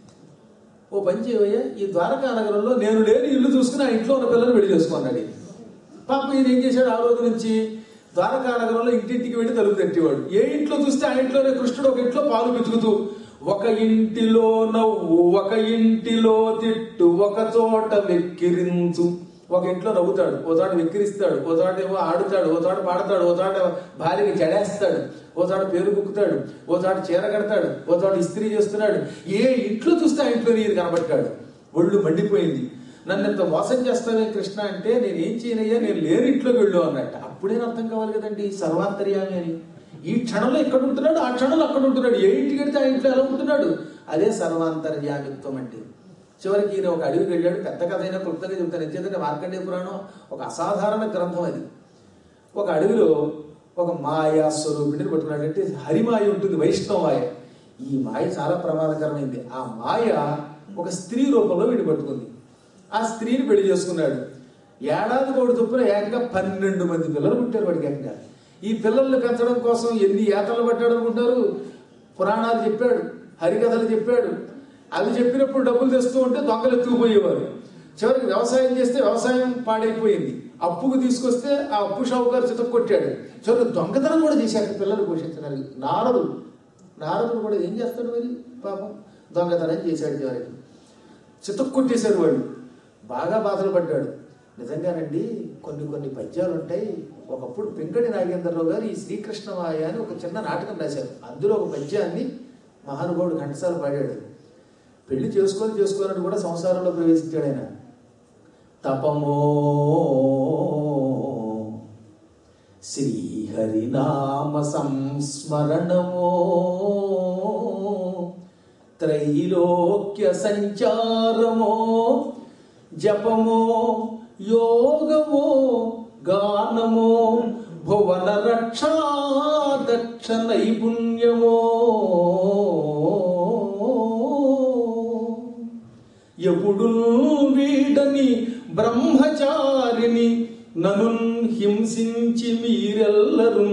ఓ పని చేయవయ్యా ఈ ద్వారకా నగరంలో నేను లేని ఇల్లు చూసుకుని ఆ ఇంట్లో ఉన్న పిల్లలు పెళ్లి చేసుకున్నాడు ఈయన. పాప ఈయన ఏం చేశాడు ఆ రోజు నుంచి ద్వారకా నగరంలో ఇంటింటికి వెళ్ళి తలుపు తట్టేవాడు ఏ ఇంట్లో చూస్తే ఆ ఇంట్లోనే కృష్ణుడు ఒక ఇంట్లో పాలు వెతుకుతూ ఒక ఇంటిలో నవ్వు ఒక ఇంటిలో తిట్టు ఒక చోట వెక్కిరించు ఒక ఇంట్లో నవ్వుతాడు ఓ చోట వెక్కిరిస్తాడు ఓ చోట ఏమో ఆడుతాడు ఓ చోట పాడతాడు ఓ చోట భార్యకి జడేస్తాడు ఓ చోట పేరు కుక్కుతాడు ఓ చోట చీర కడతాడు ఓ చోట ఇస్త్రీ చేస్తున్నాడు ఏ ఇంట్లో చూస్తే ఆ ఇంట్లో నీరు కనబట్టాడు ఒళ్ళు మండిపోయింది నన్ను ఇంత మోసం చేస్తావే కృష్ణ అంటే నేను ఏం చేయనయ్యా నేను లేని ఇంట్లోకి వెళ్ళు అన్నట్టు అప్పుడే అర్థం కావాలి కదండి సర్వాంతర్యామి అని ఈ క్షణంలో ఇక్కడ ఉంటున్నాడు ఆ క్షణంలో అక్కడ ఉంటున్నాడు ఏ ఇంటికి వెళ్తే ఆ ఇంట్లో ఎలా ఉంటున్నాడు అదే సర్వాంతర్యామిత్వం అంటే చివరికి ఈయన ఒక అడవికి వెళ్ళాడు పెద్ద కథ అయినా క్లుప్తంగా చెప్తాను ఎందుకంటే మార్కండేయ పురాణం ఒక అసాధారణ గ్రంథం అది ఒక అడవిలో ఒక మాయా స్వరూపిణిని పట్టుకున్నాడు అంటే హరిమాయ ఉంటుంది వైష్ణవ మాయ ఈ మాయ చాలా ప్రమాదకరమైంది ఆ మాయ ఒక స్త్రీ రూపంలో వీడిని పట్టుకుంది ఆ స్త్రీని పెళ్లి చేసుకున్నాడు ఏడాది కోడి చొప్పున ఏకంగా పన్నెండు మంది పిల్లలు పుట్టారు వాడికి ఏకంగా ఈ పిల్లల్ని పెంచడం కోసం ఎన్ని ఏతలు పట్టాడు అనుకుంటారు పురాణాలు చెప్పాడు హరికథలు చెప్పాడు అవి చెప్పినప్పుడు డబ్బులు తెస్తూ ఉంటే దొంగలు ఎత్తుకుపోయేవారు చివరికి వ్యవసాయం చేస్తే వ్యవసాయం పాడైపోయింది అప్పుకు తీసుకొస్తే ఆ అప్పు షావుకారు చిత్త కొట్టాడు చివరికి దొంగతనం కూడా చేశాడు పిల్లలు పోషించడానికి నారదు నారదుడు కూడా ఏం చేస్తాడు మరి పాపం దొంగతనం చేశాడు చివరికి చితక్ కొట్టేశారు వాళ్ళు బాగా బాధలు పడ్డాడు నిజంగానండి కొన్ని కొన్ని పద్యాలు ఉంటాయి ఒకప్పుడు పింగళి నాగేంద్రరావు గారు ఈ శ్రీకృష్ణమాయ అని ఒక చిన్న నాటకం రాశారు అందులో ఒక పద్యాన్ని మహానుభావుడు ఘంటసాల పాడాడు పెళ్లి చేసుకొని చేసుకోవాలని కూడా సంసారంలో ప్రవేశించాడు ఆయన తపమో శ్రీహరినామ సంస్మరణమో త్రైలోక్య సంచారమో జపమో యోగమో గానమో భువన రక్షా దక్ష నైపుణ్యమో ఎప్పుడు వీడని బ్రహ్మచారిని నను హింసించి మీరెల్లరు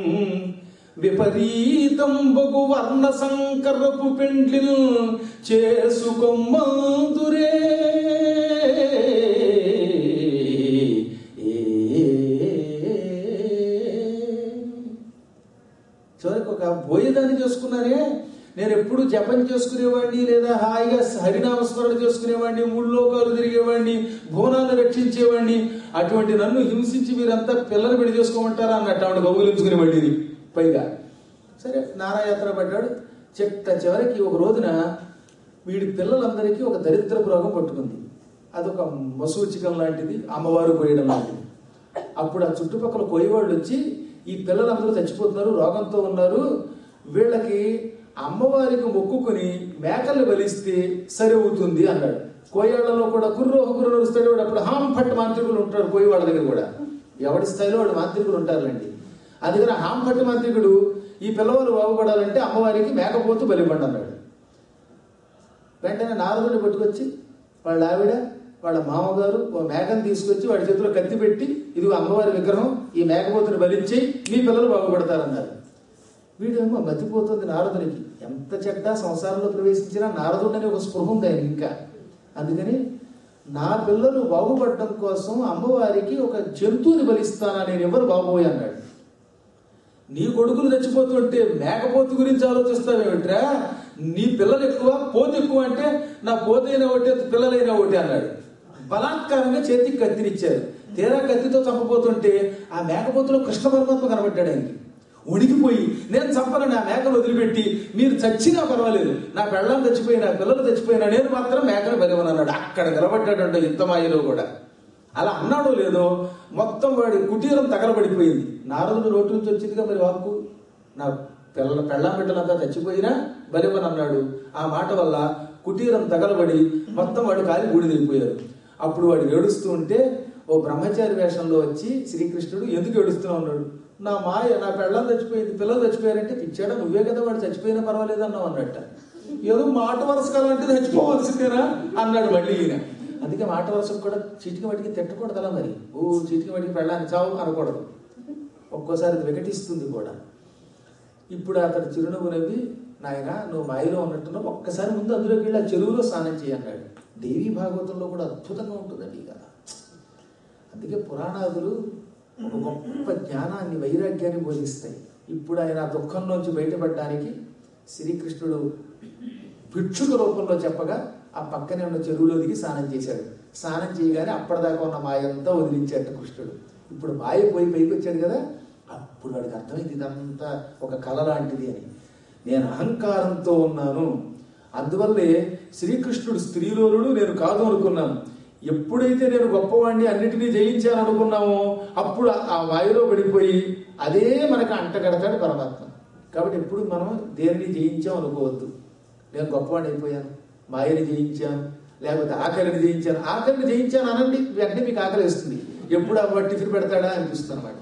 విపరీతం బగు వర్ణ సంకరపు పెండ్లిల్ చేసుకొమ్మందురే చివరికి ఒక భోజనాన్ని చేసుకున్నారే నేను ఎప్పుడు జపం చేసుకునేవాడిని లేదా హాయిగా హరినామస్మరణ చేసుకునేవాడిని మూడు లోకాలు తిరిగేవాడిని భువనాలను రక్షించేవాడిని అటువంటి నన్ను హింసించి మీరంతా పిల్లలు పెళ్లి చేసుకోమంటారా అన్నట్టు ఆవిడ గౌగులించుకునేవాడిని పైగా సరే నారాయాత్ర పడ్డాడు చెట్ట చివరికి ఒక రోజున వీడి పిల్లలందరికీ ఒక దరిద్రపు రోగం పట్టుకుంది అదొక మసూచికం లాంటిది అమ్మవారు కోయడం లాంటిది అప్పుడు ఆ చుట్టుపక్కల కోయవాళ్ళు వచ్చి ఈ పిల్లలందరూ చచ్చిపోతున్నారు రోగంతో ఉన్నారు వీళ్ళకి అమ్మవారికి మొక్కుకొని మేకల్ని బలిస్తే సరి అవుతుంది అన్నాడు కోయాళ్ళలో కూడా కుర్రో కుర్ర నడుస్తాడు వాడు అప్పుడు హాం ఫట్ మాంత్రికులు ఉంటారు కోయి వాళ్ళ దగ్గర కూడా ఎవడి స్థాయిలో వాడు మాంత్రికులు ఉంటారులేండి అందుకని హాం ఫట్ మాంత్రికుడు ఈ పిల్లవారు బాగుపడాలంటే అమ్మవారికి మేకపోతు బలిపండి అన్నాడు వెంటనే నారదుడిని పట్టుకొచ్చి వాళ్ళ ఆవిడ వాళ్ళ మామగారు ఓ మేకను తీసుకొచ్చి వాడి చేతిలో కత్తి పెట్టి ఇది అమ్మవారి విగ్రహం ఈ మేకపోతుని బలించి మీ పిల్లలు బాగుపడతారన్నారు వీడేమో మతిపోతుంది నారదునికి ఎంత చెడ్డ సంసారంలో ప్రవేశించినా నారదుడని ఒక స్పృహ ఉంది ఆయన ఇంకా అందుకని నా పిల్లలు బాగుపడటం కోసం అమ్మవారికి ఒక జంతువుని బలిస్తానా నేను ఎవరు బాగోయి అన్నాడు నీ కొడుకులు చచ్చిపోతుంటే మేకపోతు గురించి ఆలోచిస్తావేమిట్రా నీ పిల్లలు ఎక్కువ పోతు ఎక్కువ అంటే నా పోతైనా ఒకటి పిల్లలైనా ఒకటి అన్నాడు బలాత్కారంగా చేతికి కత్తినిచ్చారు తీరా కత్తితో చంపబోతుంటే ఆ మేకపోతులో కృష్ణ పరమాత్మ కనబడ్డాడు ఆయనకి ఉడికిపోయి నేను చంపను నా మేకను వదిలిపెట్టి మీరు చచ్చినా పర్వాలేదు నా పెళ్ళం చచ్చిపోయినా పిల్లలు చచ్చిపోయినా నేను మాత్రం మేకను బలివను అన్నాడు అక్కడ నిలబడ్డాడంట యుద్ధమాయలో కూడా అలా అన్నాడో లేదో మొత్తం వాడి కుటీరం తగలబడిపోయింది నారదుడు నోటి నుంచి వచ్చిందిగా మరి వాక్కు నా పిల్లల పెళ్ళం బిడ్డలంతా చచ్చిపోయినా బలివన్ అన్నాడు ఆ మాట వల్ల కుటీరం తగలబడి మొత్తం వాడు కాలి బూడిదైపోయారు అప్పుడు వాడు ఏడుస్తూ ఉంటే ఓ బ్రహ్మచారి వేషంలో వచ్చి శ్రీకృష్ణుడు ఎందుకు ఏడుస్తూ ఉన్నాడు నా మాయ నా పెళ్ళం చచ్చిపోయింది పిల్లలు చచ్చిపోయారంటే పిచ్చాడా నువ్వే కదా వాడు చచ్చిపోయినా పర్వాలేదు అన్నావు అన్నట్ట ఏదో మాట వరుస కాలంటే చచ్చిపోవాల్సిందేనా అన్నాడు మళ్ళీ ఈయన అందుకే మాట వరుసకు కూడా చీటికి వాటికి తిట్టకూడదు అలా మరి ఓ చీటికి వాటికి పెళ్ళాన్ని చావు అనకూడదు ఒక్కోసారి అది వికటిస్తుంది కూడా ఇప్పుడు అతడు చిరునవ్వు నవ్వి నాయన నువ్వు మాయలో ఉన్నట్టున్నావు ఒక్కసారి ముందు అందులోకి వెళ్ళి ఆ చెరువులో స్నానం చేయి అన్నాడు దేవీ భాగవతంలో కూడా అద్భుతంగా ఉంటుందండి ఇక అందుకే పురాణాదులు ఒక గొప్ప జ్ఞానాన్ని వైరాగ్యాన్ని బోధిస్తాయి ఇప్పుడు ఆయన ఆ దుఃఖంలోంచి బయటపడడానికి శ్రీకృష్ణుడు భిక్షుక రూపంలో చెప్పగా ఆ పక్కనే ఉన్న చెరువులో దిగి స్నానం చేశాడు స్నానం చేయగానే అప్పటిదాకా ఉన్న మాయంతా వదిలించాడు కృష్ణుడు ఇప్పుడు మాయ పోయి పైకి వచ్చాడు కదా అప్పుడు వాడికి అర్థమైంది ఇదంతా ఒక కళ లాంటిది అని నేను అహంకారంతో ఉన్నాను అందువల్లే శ్రీకృష్ణుడు స్త్రీలోనుడు నేను కాదు అనుకున్నాను ఎప్పుడైతే నేను గొప్పవాడిని అన్నిటినీ జయించాను అనుకున్నామో అప్పుడు ఆ వాయులో పడిపోయి అదే మనకు అంటగడతాడు పరమాత్మ కాబట్టి ఎప్పుడు మనం దేనిని జయించాం అనుకోవద్దు నేను గొప్పవాడిని అయిపోయాను మాయని జయించాను లేకపోతే ఆకలిని జయించాను ఆకలిని జయించాను అనండి వెంటనే మీకు ఆకలి వేస్తుంది ఎప్పుడు ఆ టిఫిన్ పెడతాడా అనిపిస్తుంది అనమాట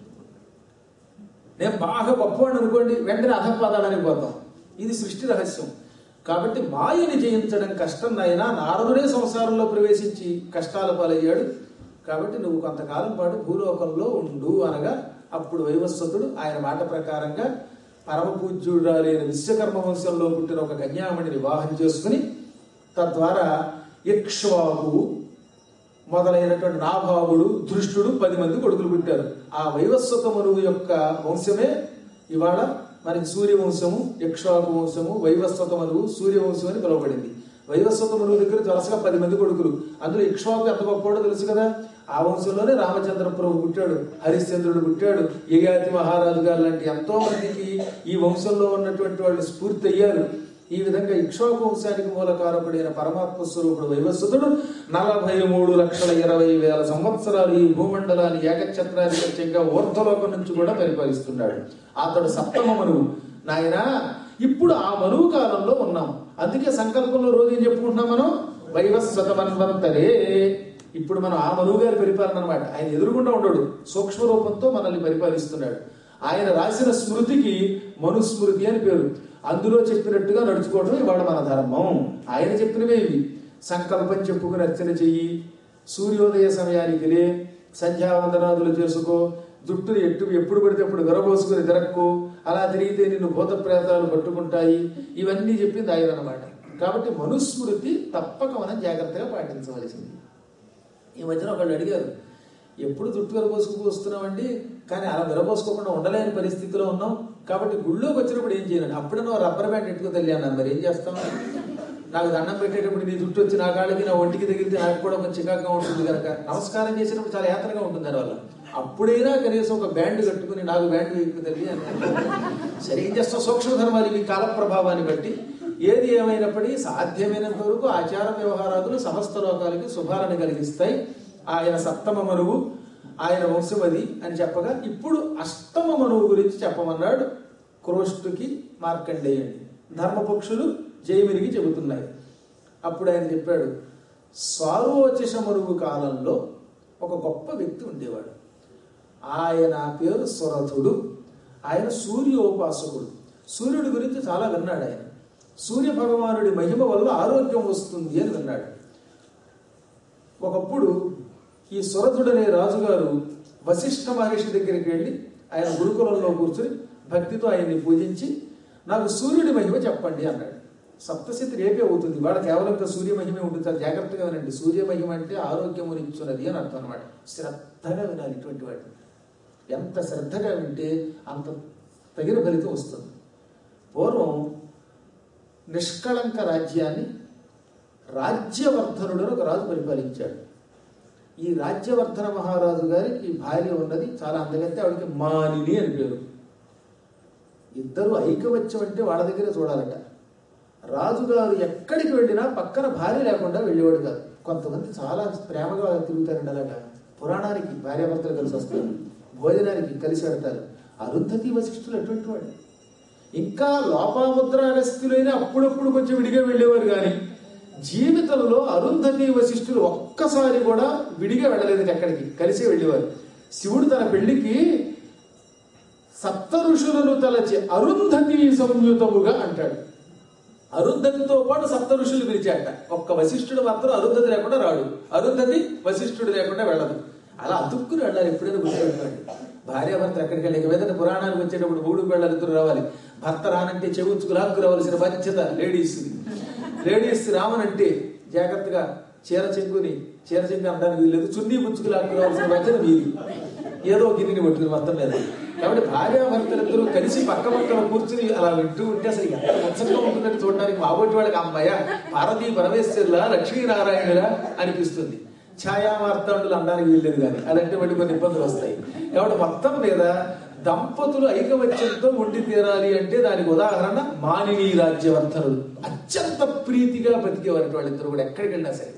నేను బాగా గొప్పవాడిని అనుకోండి వెంటనే అధపాదాలని పోతాం ఇది సృష్టి రహస్యం కాబట్టి మాయని జయించడం కష్టం నాయన నారదుడే సంసారంలో ప్రవేశించి కష్టాల పాలయ్యాడు కాబట్టి నువ్వు కొంతకాలం పాటు భూలోకంలో ఉండు అనగా అప్పుడు వైవస్వతుడు ఆయన మాట ప్రకారంగా పరమ పూజ్యుడాలైన విశ్వకర్మ వంశంలో పుట్టిన ఒక కన్యామణిని వివాహం చేసుకుని తద్వారా ఇక్ష్వాకు మొదలైనటువంటి నాభావుడు దృష్టుడు పది మంది కొడుకులు పుట్టారు ఆ వైవస్వత మనువు యొక్క వంశమే ఇవాళ మనకి సూర్యవంశము యక్షాకు వంశము వైవస్వత మనువు సూర్యవంశం అని పిలువబడింది వైవస్వత మనువు దగ్గర వరుసగా పది మంది కొడుకులు అందులో ఇక్ష్వాకు ఎంత గొప్పవాడో తెలుసు కదా ఆ వంశంలోనే రామచంద్ర ప్రభు పుట్టాడు హరిశ్చంద్రుడు పుట్టాడు యగాతి మహారాజు గారు లాంటి ఎంతో మందికి ఈ వంశంలో ఉన్నటువంటి వాళ్ళు స్ఫూర్తి అయ్యారు ఈ విధంగా ఇక్ష్వాకు వంశానికి మూలకారకుడైన పరమాత్మ స్వరూపుడు వైవస్వతుడు నలభై మూడు లక్షల ఇరవై వేల సంవత్సరాలు ఈ భూమండలాన్ని ఏకఛత్రాధిపత్యంగా ఊర్ధలోకం నుంచి కూడా పరిపాలిస్తున్నాడు అతడు సప్తమ మనువు నాయన ఇప్పుడు ఆ మనువు కాలంలో ఉన్నాం అందుకే సంకల్పంలో రోజు ఏం చెప్పుకుంటున్నాం మనం వైవస్వతమన్వంతరే ఇప్పుడు మనం ఆ మనువు గారి పరిపాలన అనమాట ఆయన ఎదురుగుండా ఉండడు సూక్ష్మ రూపంతో మనల్ని పరిపాలిస్తున్నాడు ఆయన రాసిన స్మృతికి మనుస్మృతి అని పేరు అందులో చెప్పినట్టుగా నడుచుకోవడం ఇవాళ మన ధర్మం ఆయన చెప్పినవే ఇవి సంకల్పం చెప్పుకుని అర్చన చెయ్యి సూర్యోదయ సమయానికి లే సంధ్యావందనాదులు చేసుకో జుట్టుని ఎట్టు ఎప్పుడు పడితే అప్పుడు విరబోసుకుని తిరక్కు అలా తిరిగితే నిన్ను భూత ప్రేతాలు పట్టుకుంటాయి ఇవన్నీ చెప్పింది ఆయన అనమాట కాబట్టి మనుస్మృతి తప్పక మనం జాగ్రత్తగా పాటించవలసింది ఈ మధ్యన ఒకళ్ళు అడిగారు ఎప్పుడు జుట్టు విరబోసుకు వస్తున్నామండి కానీ అలా విరబోసుకోకుండా ఉండలేని పరిస్థితిలో ఉన్నాం కాబట్టి గుళ్ళోకి వచ్చినప్పుడు ఏం చేయాలి అప్పుడే నువ్వు రబ్బర్ బ్యాండ్ ఎట్టుకు తల్లి అన్నాను మరి ఏం చేస్తాం నాకు దండం పెట్టేటప్పుడు నీ జుట్టు వచ్చి నా కాళ్ళకి నా ఒంటికి తగిలితే నాకు కూడా కొంచెం చికాగ్గా ఉంటుంది కనుక నమస్కారం చేసినప్పుడు చాలా యాత్రగా ఉంటుంది దానివల్ల అప్పుడైనా కనీసం ఒక బ్యాండ్ కట్టుకుని నాకు బ్యాండ్ వేయకు తల్లి అన్నాను సరే ఏం చేస్తాం సూక్ష్మ ధర్మాలు ఇవి కాల ప్రభావాన్ని బట్టి ఏది ఏమైనప్పటికీ సాధ్యమైనంత వరకు ఆచార వ్యవహారాదులు సమస్త లోకాలకి శుభాలను కలిగిస్తాయి ఆయన సప్తమ మనువు ఆయన వంశమది అని చెప్పగా ఇప్పుడు అష్టమ మనువు గురించి చెప్పమన్నాడు క్రోష్టుకి మార్కండేయండి ధర్మపక్షులు జైమిరికి చెబుతున్నాయి అప్పుడు ఆయన చెప్పాడు స్వారోచిష మరుగు కాలంలో ఒక గొప్ప వ్యక్తి ఉండేవాడు ఆయన పేరు సురథుడు ఆయన సూర్యోపాసకుడు సూర్యుడి గురించి చాలా విన్నాడు ఆయన సూర్య భగవానుడి మహిమ వల్ల ఆరోగ్యం వస్తుంది అని విన్నాడు ఒకప్పుడు ఈ సురథుడనే రాజుగారు వశిష్ఠ మహర్షి దగ్గరికి వెళ్ళి ఆయన గురుకులంలో కూర్చుని భక్తితో ఆయన్ని పూజించి నాకు సూర్యుడి మహిమ చెప్పండి అన్నాడు సప్తశతి రేపే అవుతుంది వాడు కేవలం ఇంకా సూర్య మహిమే ఉంటుంది చాలా జాగ్రత్తగా వినండి సూర్య మహిమ అంటే ఆరోగ్యమునిచ్చున్నది అని అర్థం అనమాట శ్రద్ధగా వినాలి ఇటువంటి వాటిని ఎంత శ్రద్ధగా వింటే అంత తగిన ఫలితం వస్తుంది పూర్వం నిష్కళంక రాజ్యాన్ని రాజ్యవర్ధనుడని ఒక రాజు పరిపాలించాడు ఈ రాజ్యవర్ధన మహారాజు గారికి భార్య ఉన్నది చాలా అందగంటే ఆవిడకి మానిని అని పేరు ఇద్దరు ఐకవత్యం అంటే వాళ్ళ దగ్గర చూడాలట రాజుగారు ఎక్కడికి వెళ్ళినా పక్కన భార్య లేకుండా వెళ్ళేవాడు కాదు కొంతమంది చాలా ప్రేమగా తిరుగుతారండి అలాగా పురాణానికి భార్యాభర్తలు కలిసి వస్తారు భోజనానికి కలిసి పెడతారు అరుంధతి వశిష్ఠులు ఎటువంటి వాడు ఇంకా లోపాముద్ర అగస్త్యులైనా అప్పుడప్పుడు కొంచెం విడిగా వెళ్ళేవారు కానీ జీవితంలో అరుంధతి వశిష్ఠులు ఒక్కసారి కూడా విడిగా వెళ్ళలేదు ఎక్కడికి కలిసి వెళ్ళేవారు శివుడు తన పెళ్లికి సప్త ఋషులను తలచి అరుంధతి సంయుతముగా అంటాడు అరుంధతితో పాటు సప్త ఋషులు పిలిచాట ఒక్క వశిష్ఠుడు మాత్రం అరుంధతి లేకుండా రాడు అరుంధతి వశిష్ఠుడు లేకుండా వెళ్ళదు అలా అతుక్కుని వెళ్ళాలి ఎప్పుడైనా గుర్తుపెట్టుకోండి భార్య భర్త ఎక్కడికి వెళ్ళి ఇక మీద పురాణానికి వచ్చేటప్పుడు మూడు పిల్లలు ఇద్దరు రావాలి భర్త రానంటే చెవుచ్చుకు లాక్కు రావాల్సిన బాధ్యత లేడీస్ లేడీస్ రామనంటే జాగ్రత్తగా చీర చెంగుని చీర చెంగు అనడానికి వీల్లేదు చున్నీ పుచ్చుకు లాక్కు రావాల్సిన బాధ్యత మీది ఏదో గిన్నెని పట్టుకుని మొత్తం మీద కాబట్టి భార్యాభర్తలిద్దరూ కలిసి పక్క పక్కన కూర్చుని అలా వింటూ ఉంటే అసలు ఎంత ముచ్చటగా ఉంటుందని చూడడానికి మాబోటి వాళ్ళకి అమ్మాయ పార్వతీ పరమేశ్వరులా లక్ష్మీనారాయణులా అనిపిస్తుంది ఛాయామార్తాండులు అనడానికి వీల్లేదు కానీ అదంటే మళ్ళీ కొన్ని ఇబ్బందులు వస్తాయి కాబట్టి మొత్తం మీద దంపతులు ఐకమత్యంతో ఉండి తీరాలి అంటే దానికి ఉదాహరణ మానిని రాజ్యవర్ధనులు అత్యంత ప్రీతిగా బతికేవారు వాళ్ళిద్దరు కూడా ఎక్కడికి వెళ్ళినా సరే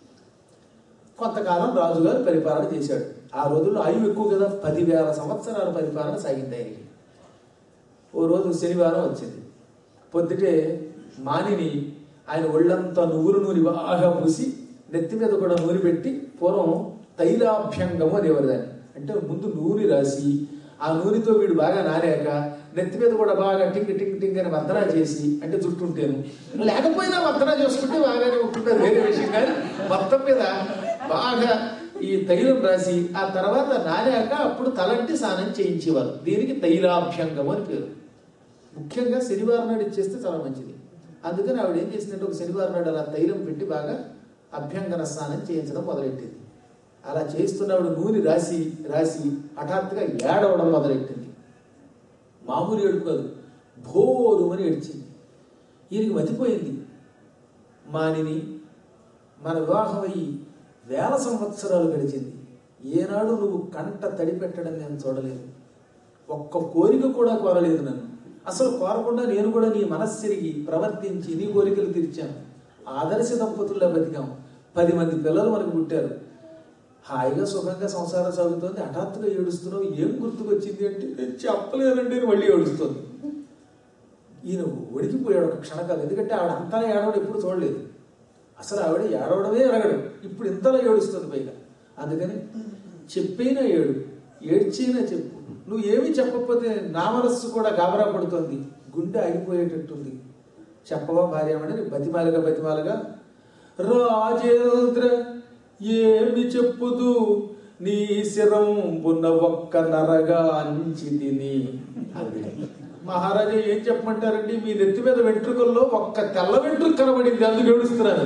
కొంతకాలం రాజుగారు పరిపాలన చేశాడు ఆ రోజుల్లో ఆయువు ఎక్కువ కదా పదివేల సంవత్సరాల పరిపాలన సాగింది ఆయనకి ఓ రోజు శనివారం వచ్చింది పొద్దుటే మానిని ఆయన ఒళ్ళంతా నువ్వులు నూనె బాగా పూసి నెత్తి మీద కూడా నూనె పెట్టి పూర్వం తైలాభ్యంగము అనేవారు దాన్ని అంటే ముందు నూనె రాసి ఆ నూనెతో వీడు బాగా నారాక నెత్తి మీద కూడా బాగా టింగ్ టింగ్ టింగ్ అని వర్ధన చేసి అంటే చుట్టుంటేను లేకపోయినా వర్ధన చేసుకుంటే బాగానే ఉంటుంటారు వేరే విషయం కానీ మొత్తం మీద బాగా ఈ తైలం రాసి ఆ తర్వాత నారాక అప్పుడు తలంటి స్నానం చేయించేవారు దీనికి తైలాభ్యంగం అని పేరు ముఖ్యంగా శనివారం నాడు ఇచ్చేస్తే చాలా మంచిది అందుకని ఆవిడ ఏం చేసిందంటే ఒక శనివారం నాడు అలా తైలం పెట్టి బాగా అభ్యంగన స్నానం చేయించడం మొదలెట్టింది అలా చేస్తున్నప్పుడు నూనె రాసి రాసి హఠాత్తుగా ఏడవడం మొదలెట్టింది మామూలు ఏడుపు కాదు భోరుమని ఏడ్చింది ఈయనకి మతిపోయింది మానిని మన వివాహం అయ్యి వేల సంవత్సరాలు గడిచింది ఏనాడు నువ్వు కంట తడి పెట్టడం నేను చూడలేదు ఒక్క కోరిక కూడా కోరలేదు నన్ను అసలు కోరకుండా నేను కూడా నీ మనస్సిరిగి ప్రవర్తించి నీ కోరికలు తీర్చాను ఆదర్శ దంపతుల్లో బతికాం పది మంది పిల్లలు మనకు పుట్టారు హాయిగా సుఖంగా సంసారం సాగుతోంది హఠాత్తుగా ఏడుస్తున్నావు ఏం గుర్తుకొచ్చింది అంటే నేను చెప్పలేనండి అని మళ్ళీ ఏడుస్తుంది ఈయన ఒడికిపోయాడు ఒక క్షణకాలం ఎందుకంటే ఆవిడ అంతలా ఏడవడం ఎప్పుడు చూడలేదు అసలు ఆవిడ ఏడవడమే ఎరగడు ఇప్పుడు ఇంతలా ఏడుస్తుంది పైగా అందుకని చెప్పైనా ఏడు ఏడ్చైనా చెప్పు నువ్వు ఏమీ చెప్పకపోతే నా మనస్సు కూడా గాబరా పడుతుంది గుండె ఆగిపోయేటట్టుంది చెప్పవా భార్యమని బతిమాలగా బతిమాలగా రాజేంద్ర ఏమి చెప్పుదు నీ శిరం పున్న ఒక్క నరగా అంచి తిని మహారాజా ఏం చెప్పమంటారండి మీ నెత్తి మీద వెంట్రుకల్లో ఒక్క తెల్ల వెంట్రుక కనబడింది అందుకు ఏడుస్తున్నాను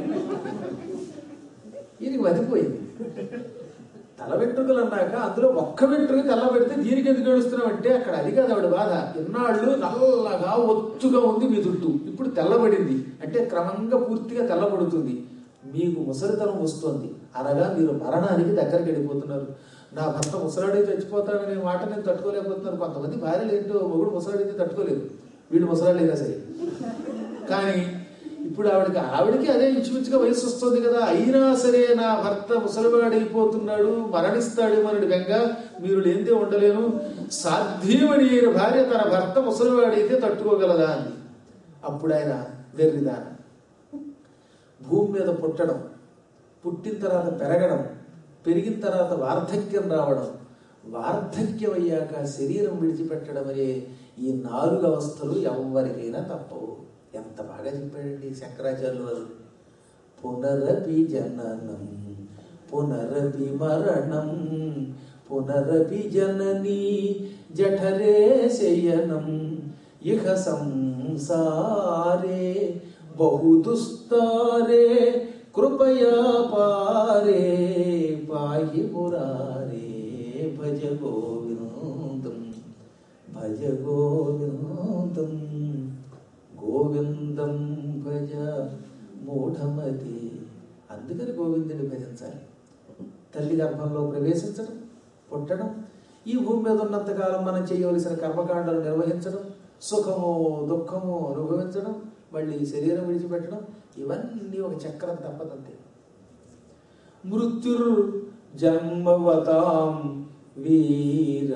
ఇది మతిపోయింది తల వెంట్రుకలు అన్నాక అందులో ఒక్క వెంట్రుక తెల్ల పెడితే దీనికి ఎందుకు ఏడుస్తున్నాం అంటే అక్కడ అది కాదు ఆవిడ బాధ ఇన్నాళ్ళు నల్లగా ఒత్తుగా ఉంది మీ చుట్టూ ఇప్పుడు తెల్లబడింది అంటే క్రమంగా పూర్తిగా తెల్లబడుతుంది మీకు ముసలితనం వస్తుంది అనగా మీరు మరణానికి దగ్గరికి వెళ్ళిపోతున్నారు నా భర్త ముసలాడే చచ్చిపోతాడనే మాట నేను తట్టుకోలేకపోతున్నాను కొంతమంది భార్యలు ఏంటో మొగుడు ముసలాడైతే తట్టుకోలేదు వీడు ముసలాడైనా సరే కానీ ఇప్పుడు ఆవిడకి ఆవిడకి అదే ఇంచుమించుగా వయసు వస్తుంది కదా అయినా సరే నా భర్త ముసలివాడైపోతున్నాడు మరణిస్తాడు మనడి బెంగ మీరు లేనిదే ఉండలేను సాధ్యమని అయిన భార్య తన భర్త ముసలివాడైతే తట్టుకోగలదా అని అప్పుడు ఆయన వెర్రిదాన భూమి మీద పుట్టడం పుట్టిన తర్వాత పెరగడం పెరిగిన తర్వాత వార్ధక్యం రావడం వార్ధక్యం అయ్యాక శరీరం విడిచిపెట్టడం అనే ఈ నాలుగు అవస్థలు ఎవరికైనా తప్పవు ఎంత బాగా చెప్పాడండి శంకరాచార్యులు వారు పునరపి జననం పునరపి మరణం పునరపి జనని జఠరే శయనం ఇహ సంసారే బహు దుస్తారే కృపయా పారే పాహి పురారే భజ గోవిందం భజ గోవిందం గోవిందం భజ మూఢమతి అందుకని గోవిందుని భజించాలి తల్లి గర్భంలో ప్రవేశించడం పుట్టడం ఈ భూమి మీద ఉన్నంతకాలం మనం చేయవలసిన కర్మకాండాలు నిర్వహించడం సుఖము దుఃఖము అనుభవించడం మళ్ళీ శరీరం విడిచిపెట్టడం ఇవన్నీ ఒక చక్రం తప్పదంతే మృత్యుర్ జన్మవతాం వీర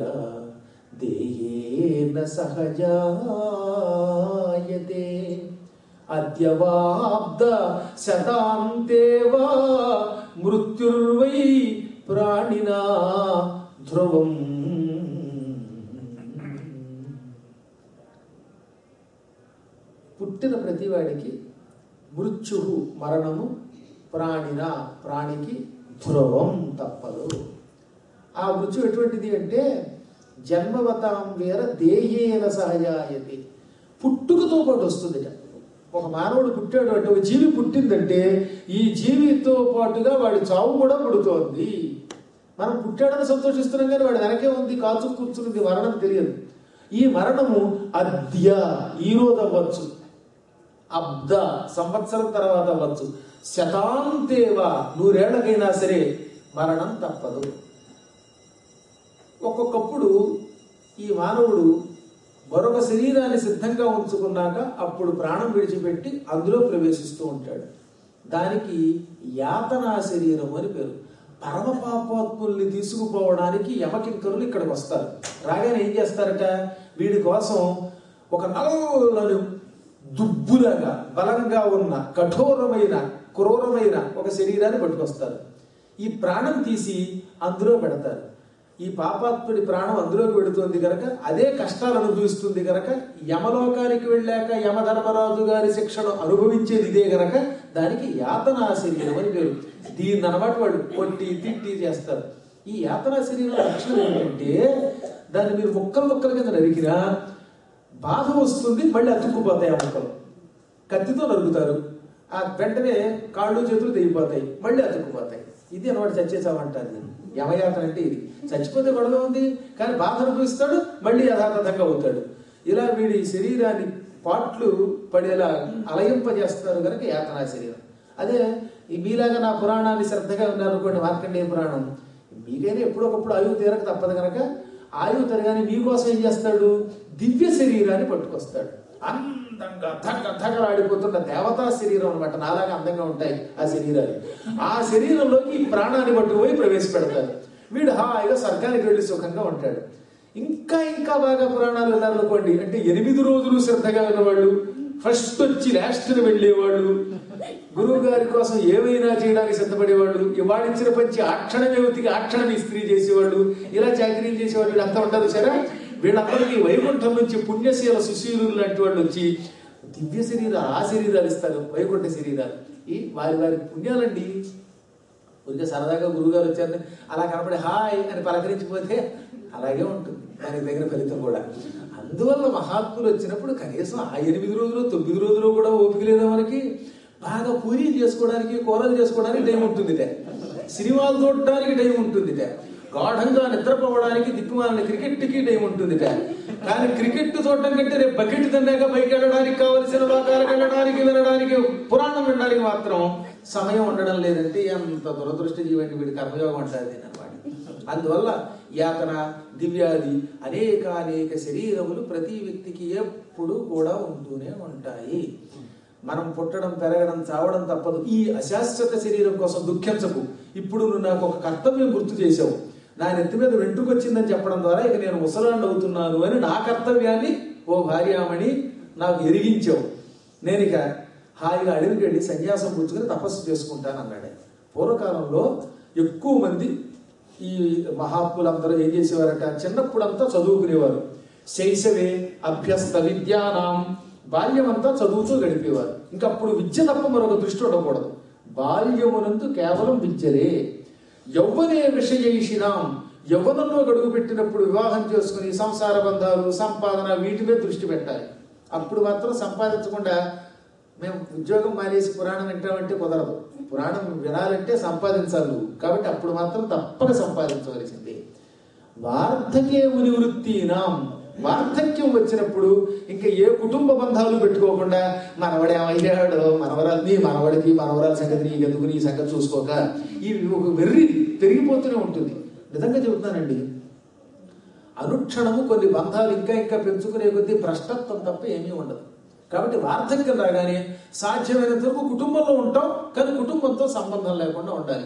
దేయేన సహజాయతే అద్యవాబ్ద శతాంతేవా మృత్యుర్వై ప్రాణినా ధ్రువం పుట్టిన ప్రతివాడికి మృత్యు మరణము ప్రాణిన ప్రాణికి ధ్రువం తప్పదు ఆ మృత్యు ఎటువంటిది అంటే జన్మవతాం వేర దేహేన సహజాయతి పుట్టుకతో పాటు వస్తుందిట ఒక మానవుడు పుట్టాడు అంటే ఒక జీవి పుట్టిందంటే ఈ జీవితో పాటుగా వాడి చావు కూడా పుడుతోంది మనం పుట్టాడని సంతోషిస్తున్నాం కానీ వాడి వెనకే ఉంది కాచు కూర్చున్నది మరణం తెలియదు ఈ మరణము అద్య ఈ రోజు అవ్వచ్చు అబ్ద సంవత్సరం తర్వాత అవ్వచ్చు శతాంతేవా నూరేళ్లకైనా సరే మరణం తప్పదు ఒక్కొక్కప్పుడు ఈ మానవుడు మరొక శరీరాన్ని సిద్ధంగా ఉంచుకున్నాక అప్పుడు ప్రాణం విడిచిపెట్టి అందులో ప్రవేశిస్తూ ఉంటాడు దానికి యాతనా శరీరం అని పేరు పరమ పాపాత్ముల్ని తీసుకుపోవడానికి యమకింకరులు ఇక్కడికి వస్తారు రాగానే ఏం చేస్తారట వీడి కోసం ఒక నల్లని దుబ్బులాగా బలంగా ఉన్న కఠోరమైన క్రూరమైన ఒక శరీరాన్ని పట్టుకొస్తారు ఈ ప్రాణం తీసి అందులో పెడతారు ఈ పాపాత్ముడి ప్రాణం అందులోకి పెడుతుంది కనుక అదే కష్టాలు అనుభవిస్తుంది కనుక యమలోకానికి వెళ్ళాక యమధర్మరాజు గారి శిక్షను అనుభవించేది ఇదే గనక దానికి యాతనా శరీరం అని పేరు దీన్ని అనమాట వాళ్ళు కొట్టి తిట్టి చేస్తారు ఈ యాతనా శరీరం లక్షణం ఏంటంటే దాన్ని మీరు ముక్కలు ముక్కల కింద నరికినా బాధ వస్తుంది మళ్ళీ అతుక్కుపోతాయి ఆ ముక్కలు కత్తితో నరుకుతారు ఆ వెంటనే కాళ్ళు చేతులు తెగిపోతాయి మళ్ళీ అతుక్కుపోతాయి ఇది అనమాట చచ్చేసామంటారు దీన్ని యమయాతన అంటే ఇది చచ్చిపోతే గొడవ ఉంది కానీ బాధ అనుభవిస్తాడు మళ్ళీ యథాతథంగా అవుతాడు ఇలా వీడి శరీరాన్ని పాట్లు పడేలా అలయింపజేస్తారు కనుక యాతనా శరీరం అదే ఈ మీలాగా నా పురాణాన్ని శ్రద్ధగా ఉన్నారనుకోండి మార్కండేయ పురాణం మీకైనా ఎప్పుడొకప్పుడు ఆయువు తీరక తప్పదు కనుక ఆయువు తరగానే మీకోసం ఏం చేస్తాడు దివ్య శరీరాన్ని పట్టుకొస్తాడు అందంగా ధగ ధగలాడిపోతున్న దేవతా శరీరం అనమాట నాలాగా అందంగా ఉంటాయి ఆ శరీరాలు ఆ శరీరంలోకి ఈ ప్రాణాన్ని పట్టుకుపోయి ప్రవేశపెడతారు వీడు హాయిగా స్వర్గానికి వెళ్ళి సుఖంగా ఉంటాడు ఇంకా ఇంకా బాగా పురాణాలు విన్నారనుకోండి అంటే ఎనిమిది రోజులు శ్రద్ధగా ఉన్నవాళ్ళు ఫస్ట్ వచ్చి లాస్ట్ వెళ్ళేవాళ్ళు గురువు గారి కోసం ఏమైనా చేయడానికి సిద్ధపడేవాళ్ళు వాడిచ్చిన పంచి ఆ క్షణమే ఉతికి ఆ క్షణం ఇస్త్రీ చేసేవాళ్ళు ఇలా చాకరీలు చేసేవాళ్ళు వీళ్ళంతా ఉంటారు సరే వీళ్ళందరికీ వైకుంఠం నుంచి పుణ్యశీల సుశీలు లాంటి వాళ్ళు వచ్చి దివ్య శరీరాలు ఆ శరీరాలు ఇస్తారు వైకుంఠ శరీరాలు ఈ వారి వారి పుణ్యాలండి ఊరికే సరదాగా గురువుగారు వచ్చారని అలా కనపడి హాయ్ అని పలకరించిపోతే అలాగే ఉంటుంది దానికి తగిన ఫలితం కూడా అందువల్ల మహాత్ములు వచ్చినప్పుడు కనీసం ఆ ఎనిమిది రోజులు తొమ్మిది రోజులు కూడా ఓపిక లేదా మనకి బాగా పూరీ చేసుకోవడానికి కూరలు చేసుకోవడానికి టైం ఉంటుంది సినిమాలు చూడటానికి టైం ఉంటుంది గాఢంగా నిద్రపోవడానికి దిక్కుమాలిన క్రికెట్కి టైం ఉంటుంది కానీ క్రికెట్ చూడటం కంటే రేపు బకెట్ తిన్నాక పైకి వెళ్ళడానికి కావలసిన లోకాలకు వెళ్ళడానికి వినడానికి పురాణం వినడానికి మాత్రం సమయం ఉండడం లేదంటే ఎంత దురదృష్ట జీవండి వీడి కర్మయోగం అంటారు అనమాట అందువల్ల యాతన దివ్యాది అనేక అనేక శరీరములు ప్రతి వ్యక్తికి ఎప్పుడు కూడా ఉంటూనే ఉంటాయి మనం పుట్టడం పెరగడం చావడం తప్పదు ఈ అశాశ్వత శరీరం కోసం దుఃఖించకు ఇప్పుడు నువ్వు నాకు ఒక కర్తవ్యం గుర్తు చేసావు నా నెత్తి మీద వెంట్రుకొచ్చిందని చెప్పడం ద్వారా ఇక నేను ముసలాండ్ అవుతున్నాను అని నా కర్తవ్యాన్ని ఓ భార్యామణి నాకు ఎరిగించావు నేను ఇక హాయిగా అడవికి వెళ్ళి సన్యాసం పుచ్చుకొని తపస్సు చేసుకుంటాను అన్నాడు ఆయన. పూర్వకాలంలో ఎక్కువ మంది ఈ మహాత్ములందరూ ఏం చేసేవారట చిన్నప్పుడంతా చదువుకునేవారు శైశవే అభ్యస్త విద్యానాం బాల్యమంతా చదువుతూ గడిపేవారు ఇంకా అప్పుడు విద్య తప్ప మరొక దృష్టి ఉండకూడదు బాల్యమునందు కేవలం విద్యలే యౌవనే విషయైషినాం యవ్వనంలో గడుగు పెట్టినప్పుడు వివాహం చేసుకుని సంసార బంధాలు సంపాదన వీటి మీద దృష్టి పెట్టాలి అప్పుడు మాత్రం సంపాదించకుండా మేము ఉద్యోగం మానేసి పురాణం వింటామంటే కుదరదు పురాణం వినాలంటే సంపాదించాలి నువ్వు కాబట్టి అప్పుడు మాత్రం తప్పక సంపాదించవలసిందే వార్ధకే ఉనివృత్తినాం వార్ధక్యం వచ్చినప్పుడు ఇంకా ఏ కుటుంబ బంధాలు పెట్టుకోకుండా మనవడు ఏమయ్యాడో మనవరాలు నీ మనవడికి మనవరాల సంగతి నీ ఎందుకు నీ సంగతి చూసుకోక ఈ ఒక వెర్రి పెరిగిపోతూనే ఉంటుంది నిజంగా చెబుతున్నానండి అనుక్షణము కొన్ని బంధాలు ఇంకా ఇంకా పెంచుకునే కొద్దీ భ్రష్టత్వం తప్ప ఏమీ ఉండదు కాబట్టి వార్ధక్యం రాగానే సాధ్యమైనంత వరకు కుటుంబంలో ఉంటాం కానీ కుటుంబంతో సంబంధం లేకుండా ఉండాలి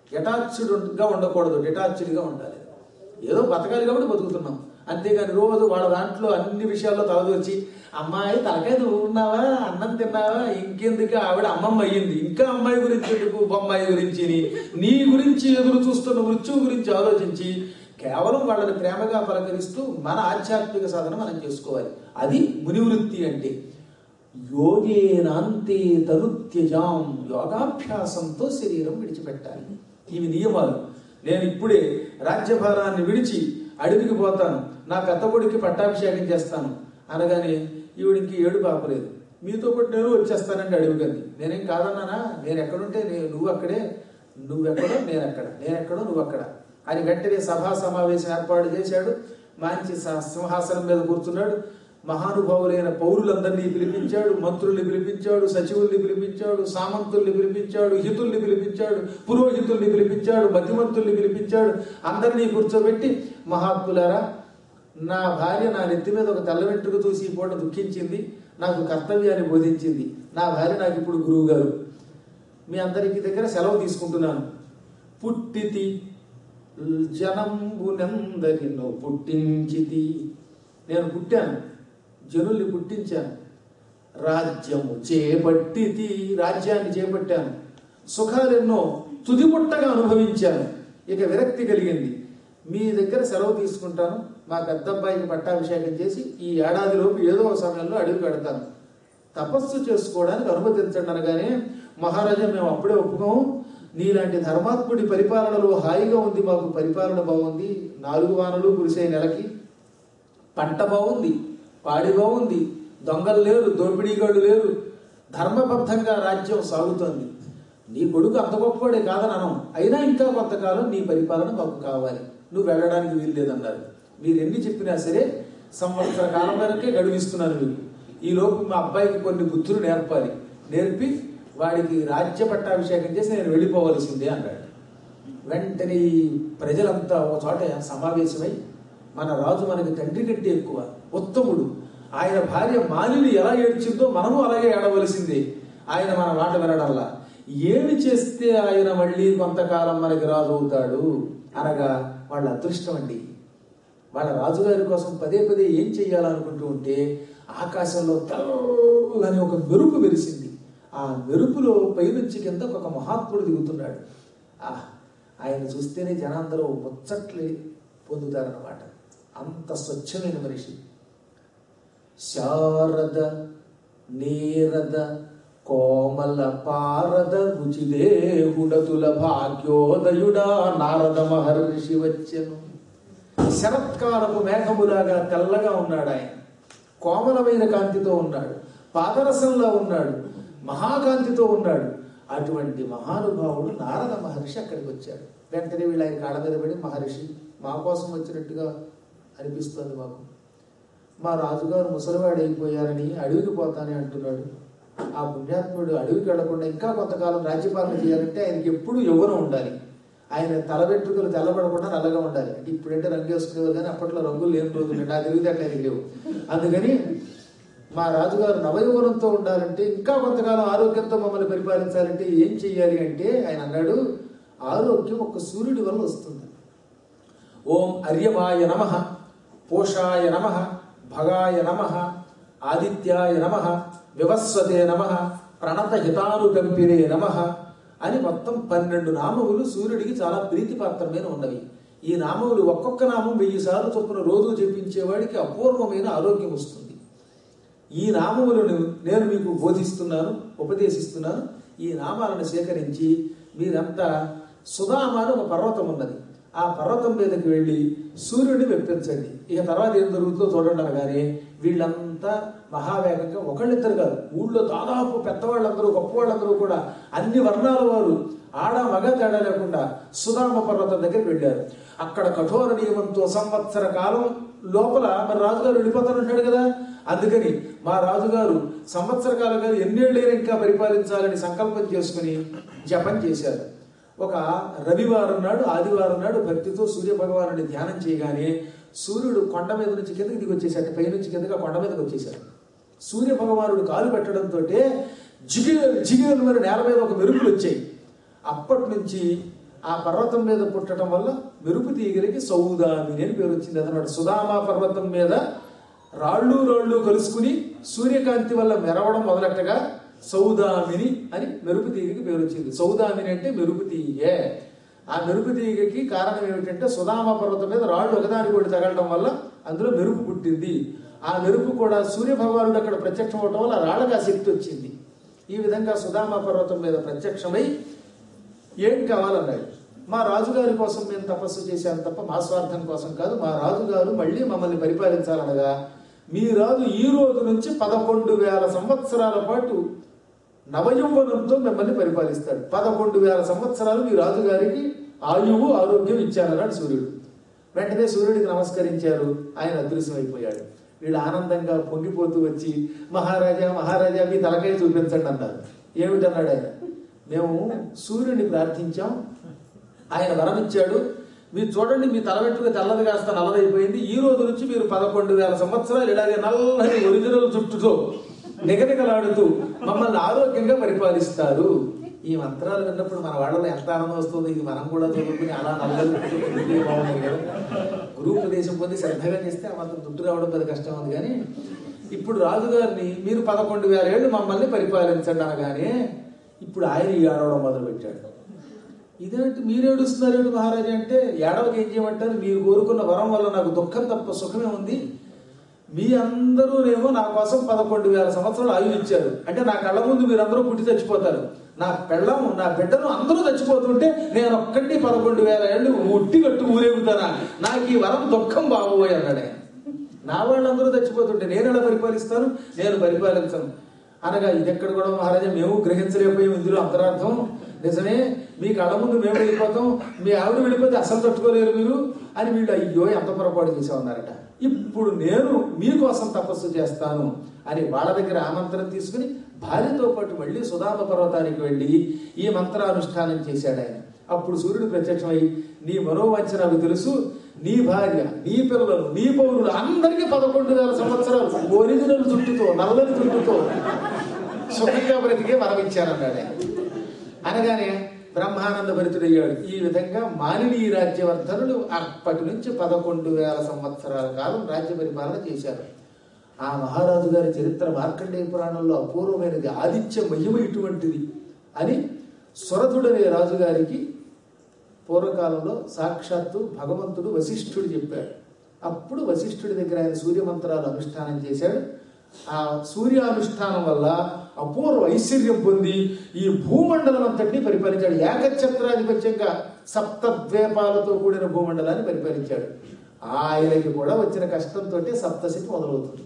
గా ఉండకూడదు డిటాచ్డ్గా ఉండాలి ఏదో బతకాలి కాబట్టి బతుకుతున్నాం అంతేగాని రోజు వాళ్ళ దాంట్లో అన్ని విషయాల్లో తలదొచ్చి అమ్మాయి తలకాయ నువ్వు ఉన్నావా అన్నం తిన్నావా ఇంకెందుకు ఆవిడ అమ్మమ్మ అయ్యింది ఇంకా అమ్మాయి గురించి ఎందుకు బొమ్మాయి గురించి నీ గురించి ఎదురు చూస్తున్న మృత్యువు గురించి ఆలోచించి కేవలం వాళ్ళని ప్రేమగా పలకరిస్తూ మన ఆధ్యాత్మిక సాధన మనం చేసుకోవాలి అది మునివృత్తి అంటే యోగేనాంతే తరుత్యజాం యోగాభ్యాసంతో శరీరం విడిచిపెట్టాలి ఇవి నియమాలు నేను ఇప్పుడే రాజ్యభారాన్ని విడిచి అడవికి పోతాను నా పెద్ద కొడుక్కి పట్టాభిషేకం చేస్తాను అనగానే ఈవిడికి ఏడు పాపలేదు మీతో పాటు నేను వచ్చేస్తానంటే అడవికంది నేనేం కాదన్నానా నేను ఎక్కడుంటే నేను నువ్వు అక్కడే నువ్వెక్కడో నేను అక్కడ నేను ఎక్కడో నువ్వు అక్కడ అని వెంటనే సభా సమావేశం ఏర్పాటు చేశాడు మంచి స- సింహాసనం మీద కూర్చున్నాడు మహానుభావులైన పౌరులందరినీ పిలిపించాడు మంత్రుల్ని పిలిపించాడు సచివుల్ని పిలిపించాడు సామంతుల్ని పిలిపించాడు హితుల్ని పిలిపించాడు పురోహితుల్ని పిలిపించాడు మధ్యమంతుల్ని పిలిపించాడు అందరినీ కూర్చోబెట్టి మహాత్ములారా నా భార్య నా నెత్తి మీద ఒక తెల్ల వెంట్రుక చూసి ఈ పూట దుఃఖించింది నాకు కర్తవ్యాన్ని బోధించింది నా భార్య నాకు ఇప్పుడు గురువు గారు మీ అందరికి దగ్గర సెలవు తీసుకుంటున్నాను పుట్టితి జనంబునందరిను పుట్టించితి నేను పుట్టాను జనుల్ని పుట్టించాను రాజ్యము చేపట్టి రాజ్యాన్ని చేపట్టాను సుఖాలెన్నో తుదిముట్టగా అనుభవించాను ఇక విరక్తి కలిగింది మీ దగ్గర సెలవు తీసుకుంటాను మా పెద్ద అబ్బాయికి పట్టాభిషేకం చేసి ఈ ఏడాదిలోపు ఏదో ఒక సమయంలో అడుగు పెడతాను తపస్సు చేసుకోవడానికి అనుమతించండి అనగానే మహారాజా మేము అప్పుడే ఒప్పుకోము నీలాంటి ధర్మాత్ముడి పరిపాలనలో హాయిగా ఉంది మాకు పరిపాలన బాగుంది నాలుగు వానలు కురిసే నెలకి పంట బాగుంది పాడి బాగుంది దొంగలు లేరు దోపిడీగాళ్ళు లేరు ధర్మబద్ధంగా రాజ్యం సాగుతోంది నీ కొడుకు అంత గొప్పవాడే కాదని అనం అయినా ఇంకా కొంతకాలం నీ పరిపాలన మాకు కావాలి నువ్వు వెళ్ళడానికి వీలు లేదన్నారు మీరు ఎన్ని చెప్పినా సరే సంవత్సర కాలం వరకే గడువిస్తున్నాను మీకు ఈ లోపు మా అబ్బాయికి కొన్ని బుద్ధులు నేర్పాలి నేర్పి వాడికి రాజ్య పట్టాభిషేకం చేసి నేను వెళ్ళిపోవలసిందే అన్నాడు వెంటనే ఈ ప్రజలంతా ఒక చోట సమావేశమై మన రాజు మనకి తండ్రి కంటే ఎక్కువ ఉత్తముడు ఆయన భార్య మాలిని ఎలా ఏడ్చిందో మనము అలాగే ఏడవలసిందే ఆయన మన మాట వినడంలా ఏమి చేస్తే ఆయన మళ్ళీ కొంతకాలం మనకి రాజు అవుతాడు అనగా వాళ్ళ అదృష్టం అండి వాళ్ళ రాజుగారి కోసం పదే పదే ఏం చెయ్యాలనుకుంటూ ఉంటే ఆకాశంలో తెల్లని ఒక మెరుపు వెలిసింది ఆ మెరుపులో పైనుంచి కింద ఒక మహాత్ముడు దిగుతున్నాడు ఆ ఆయన చూస్తేనే జనాందరూ ముచ్చట్లు పొందుతారన్నమాట అంత స్వచ్ఛమైన మనిషి శారద నీరద కోమల పారద రుచిదేహుడతుల భాగ్యోదయుడా నారద మహర్షి వచ్చెను శరత్కాలపు మేఘములాగా తెల్లగా ఉన్నాడు ఆయన కోమలమైన కాంతితో ఉన్నాడు పాదరసంలో ఉన్నాడు మహాకాంతితో ఉన్నాడు అటువంటి మహానుభావుడు నారద మహర్షి అక్కడికి వచ్చాడు వెంటనే వీళ్ళు ఆయన కాళ్ళ మీద పడి మహర్షి మా కోసం వచ్చినట్టుగా అనిపిస్తుంది మాకు మా రాజుగారు ముసలివాడు అయిపోయారని అడవికి పోతానే అంటున్నాడు ఆ పుణ్యాత్ముడు అడవికి వెళ్లకుండా ఇంకా కొంతకాలం రాజ్యపాలన చేయాలంటే ఆయనకి ఎప్పుడు యవ్వనం ఉండాలి ఆయన తల వెంట్రుకలు తెల్లబడకుండా నల్లగా ఉండాలి అంటే ఇప్పుడంటే రంగు వేసుకునేవారు కానీ అప్పట్లో రంగులు లేని రోజులు నా తెలివితేటలు ఆయనకి లేవు అందుకని మా రాజుగారు నవయౌవనంతో ఉండాలంటే ఇంకా కొంతకాలం ఆరోగ్యంతో మమ్మల్ని పరిపాలించాలంటే ఏం చెయ్యాలి అంటే ఆయన అన్నాడు ఆరోగ్యం ఒక సూర్యుడి వల్ల వస్తుంది ఓం అర్యమాయ నమ పోషాయ నమ భగాయ నమ ఆదిత్యాయ నమ వివస్వతే నమ ప్రణత హితానుకంపినే నమ అని మొత్తం పన్నెండు నామములు సూర్యుడికి చాలా ప్రీతిపాత్రమైన ఉన్నవి ఈ నామములు ఒక్కొక్క నామం వెయ్యి సార్లు చొప్పున రోజు జపించేవాడికి అపూర్వమైన ఆరోగ్యం వస్తుంది ఈ నామములను నేను మీకు బోధిస్తున్నాను ఉపదేశిస్తున్నాను ఈ నామాలను సేకరించి మీరంతా సుధామ అని ఒక పర్వతం ఉన్నది ఆ పర్వతం మీదకి వెళ్ళి సూర్యుడిని వెప్పించండి ఇక తర్వాత ఏం జరుగుతుందో చూడండి అనగానే వీళ్ళంతా మహావేగంగా ఒకళ్ళిద్దరు కాదు ఊళ్ళో దాదాపు పెద్దవాళ్ళందరూ గొప్పవాళ్ళందరూ కూడా అన్ని వర్ణాల వారు ఆడ మగ తేడా లేకుండా సుధామ పర్వతం దగ్గరికి వెళ్ళారు అక్కడ కఠోర నియమంతో సంవత్సర కాలం లోపల మరి రాజుగారు వెళ్ళిపోతానంటాడు కదా అందుకని మా రాజుగారు సంవత్సర కాలం గారు ఎన్నేళ్ళైనా ఇంకా పరిపాలించాలని సంకల్పం చేసుకుని జపం చేశారు ఒక రవివారం నాడు ఆదివారం నాడు భక్తితో సూర్య భగవానుడి ధ్యానం చేయగానే సూర్యుడు కొండ మీద నుంచి కిందకి దిగి వచ్చేసాడు పై నుంచి కిందగా కొండ మీదకి వచ్చేసాడు సూర్య భగవానుడు కాలు పెట్టడంతో జిగేలు జిగేలు మరి నేల మీద ఒక మెరుపులు వచ్చాయి అప్పటి నుంచి ఆ పర్వతం మీద పుట్టడం వల్ల మెరుపు తీగలకి సౌదామిని అని పేరు వచ్చింది అదనమాట సుధామా పర్వతం మీద రాళ్ళు రాళ్ళు కలుసుకుని సూర్యకాంతి వల్ల మెరవడం మొదలెట్టగా సౌదామిని అని మెరుపు తీగకి పేరు వచ్చింది సౌదామిని అంటే మెరుపు తీగే ఆ మెరుపు తీగకి కారణం ఏమిటంటే సుధామ పర్వతం మీద రాళ్ళు ఒకదాని కూడా తగలడం వల్ల అందులో మెరుపు పుట్టింది ఆ మెరుపు కూడా సూర్య భగవానుడు అక్కడ ప్రత్యక్షం అవటం వల్ల రాళ్ళకి ఆ శక్తి వచ్చింది ఈ విధంగా సుధామ పర్వతం మీద ప్రత్యక్షమై ఏం కావాలన్నాడు మా రాజుగారి కోసం మేము తపస్సు చేశాను తప్ప మా స్వార్థం కోసం కాదు మా రాజుగారు మళ్ళీ మమ్మల్ని పరిపాలించాలనగా మీ రాజు ఈ రోజు నుంచి పదకొండు వేల సంవత్సరాల పాటు నవయౌవనంతో మిమ్మల్ని పరిపాలిస్తాడు పదకొండు వేల సంవత్సరాలు మీ రాజుగారికి ఆయువు ఆరోగ్యం ఇచ్చారన్నాడు సూర్యుడు వెంటనే సూర్యుడికి నమస్కరించారు ఆయన అదృశ్యమైపోయాడు వీళ్ళు ఆనందంగా పొంగిపోతూ వచ్చి మహారాజా మహారాజా మీ తలకాయ చూపించండి అన్నారు ఏమిటన్నాడు ఆయన మేము సూర్యుడిని ప్రార్థించాం ఆయన వరం ఇచ్చాడు మీరు చూడండి మీ తల వెంట్రుక తెల్లది కాస్త నల్లదైపోయింది ఈ రోజు నుంచి మీరు పదకొండు వేల సంవత్సరాలు ఇలాగే నల్లని ఒరిజినల్ జుట్టుతో నిగనిగలాడుతూ మమ్మల్ని ఆరోగ్యంగా పరిపాలిస్తారు ఈ మంత్రాలు విన్నప్పుడు మన వాళ్ళలో ఎంత ఆనందం వస్తుంది ఇది మనం కూడా చదువుకుని అలా నల్లలు బాగుంది కదా గురువు ఉపదేశం పొంది శ్రద్ధగా చేస్తే ఆ మాత్రం దుడ్డు రావడం పెద్ద కష్టం ఉంది కానీ ఇప్పుడు రాజుగారిని మీరు పదకొండు వేల ఏళ్ళు మమ్మల్ని పరిపాలించండి అనగానే ఇప్పుడు ఆయన ఈ ఆడవడం మొదలుపెట్టాడు ఇదేంటి మీరు ఏడుస్తున్నారేంటి మహారాజా అంటే ఏడవకి ఏం చేయమంటారు మీరు కోరుకున్న వరం వల్ల నాకు దుఃఖం తప్ప సుఖమే ఉంది మీ అందరూనేమో నా కోసం పదకొండు వేల సంవత్సరాలు ఆయువు ఇచ్చారు అంటే నా కళ్ళ ముందు మీరందరూ పుట్టి చచ్చిపోతారు నా పెళ్ళం నా బిడ్డను అందరూ చచ్చిపోతుంటే నేను ఒక్కటి పదకొండు వేల ఏళ్ళు ఉట్టి కట్టు ఊరేగుతానా నాకు ఈ వరం దుఃఖం బాగోయ్ అన్నాడు ఆయన. నా వాళ్ళందరూ చచ్చిపోతుంటే నేను ఎలా పరిపాలిస్తాను నేను పరిపాలించను అనగా ఇది ఎక్కడ కూడా మహారాజా మేము గ్రహించలేకపోయాం ఇందులో అంతరార్థం నిజమే మీ కళ్ళ ముందు మేము వెళ్ళిపోతాం మీ ఆవిడ వెళ్ళిపోతే అసలు తట్టుకోలేరు మీరు అని వీళ్ళు అయ్యో ఎంత పొరపాటు చేసామన్నారట ఇప్పుడు నేను మీకోసం తపస్సు చేస్తాను అని వాళ్ళ దగ్గర ఆమంత్రం తీసుకుని భార్యతో పాటు మళ్ళీ సుధామ పర్వతానికి వెళ్ళి ఈ మంత్రానుష్ఠానం చేశాడు ఆయన అప్పుడు సూర్యుడు ప్రత్యక్షమై నీ మనోవంచ నాకు తెలుసు నీ భార్య నీ పిల్లలు నీ పౌరులు అందరికీ పదకొండు వేల సంవత్సరాలు ఒరిజినల్ చుట్టుతో నల్లని చుట్టుతో సుఖంగా బ్రతికే వరం ఇచ్చారన్నాడు ఆయన. అనగానే బ్రహ్మానంద భరితుడయ్యాడు ఈ విధంగా మాలిని రాజ్యవర్ధనులు అప్పటి నుంచి పదకొండు వేల సంవత్సరాల కాలం రాజ్య పరిపాలన చేశారు ఆ మహారాజు గారి చరిత్ర మార్కండేయ పురాణంలో అపూర్వమైనది ఆదిత్య మహిమ ఇటువంటిది అని సురథుడనే రాజుగారికి పూర్వకాలంలో సాక్షాత్తు భగవంతుడు వశిష్ఠుడు చెప్పాడు అప్పుడు వశిష్ఠుడి దగ్గర ఆయన సూర్య మంత్రాలు అనుష్ఠానం చేశాడు ఆ సూర్యానుష్ఠానం వల్ల అపూర్వ ఐశ్వర్యం పొంది ఈ భూమండలం అంతటిని పరిపాలించాడు ఏకఛత్రాధిపత్యంగా సప్తద్వీపాలతో కూడిన భూమండలాన్ని పరిపాలించాడు ఆయనకి కూడా వచ్చిన కష్టంతో సప్తశతి మొదలవుతుంది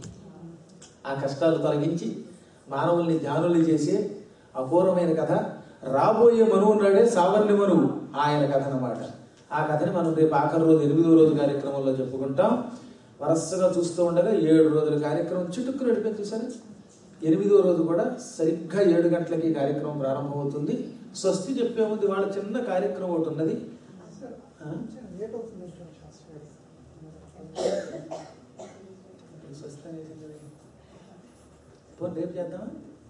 ఆ కష్టాలు తొలగించి మానవుల్ని ధ్యానుల్ని చేసే అపూర్వమైన కథ రాబోయే మనువు నాడే సావర్ణ్య మనువు ఆయన కథ అన్నమాట ఆ కథని మనం రేపు ఆఖరి రోజు ఎనిమిదో రోజు కార్యక్రమంలో చెప్పుకుంటాం వరసగా చూస్తూ ఉండగా ఏడు రోజుల కార్యక్రమం చుట్టుకు నడిపే చూసారు ఎనిమిదో రోజు కూడా సరిగ్గా ఏడు గంటలకి ఈ కార్యక్రమం ప్రారంభమవుతుంది స్వస్తి చెప్పే ముందు వాళ్ళ చిన్న కార్యక్రమం ఒకటి ఉన్నది ఆ? స్వస్తి అనేది ఉన్నది. పోనీ రేపు చేద్దామా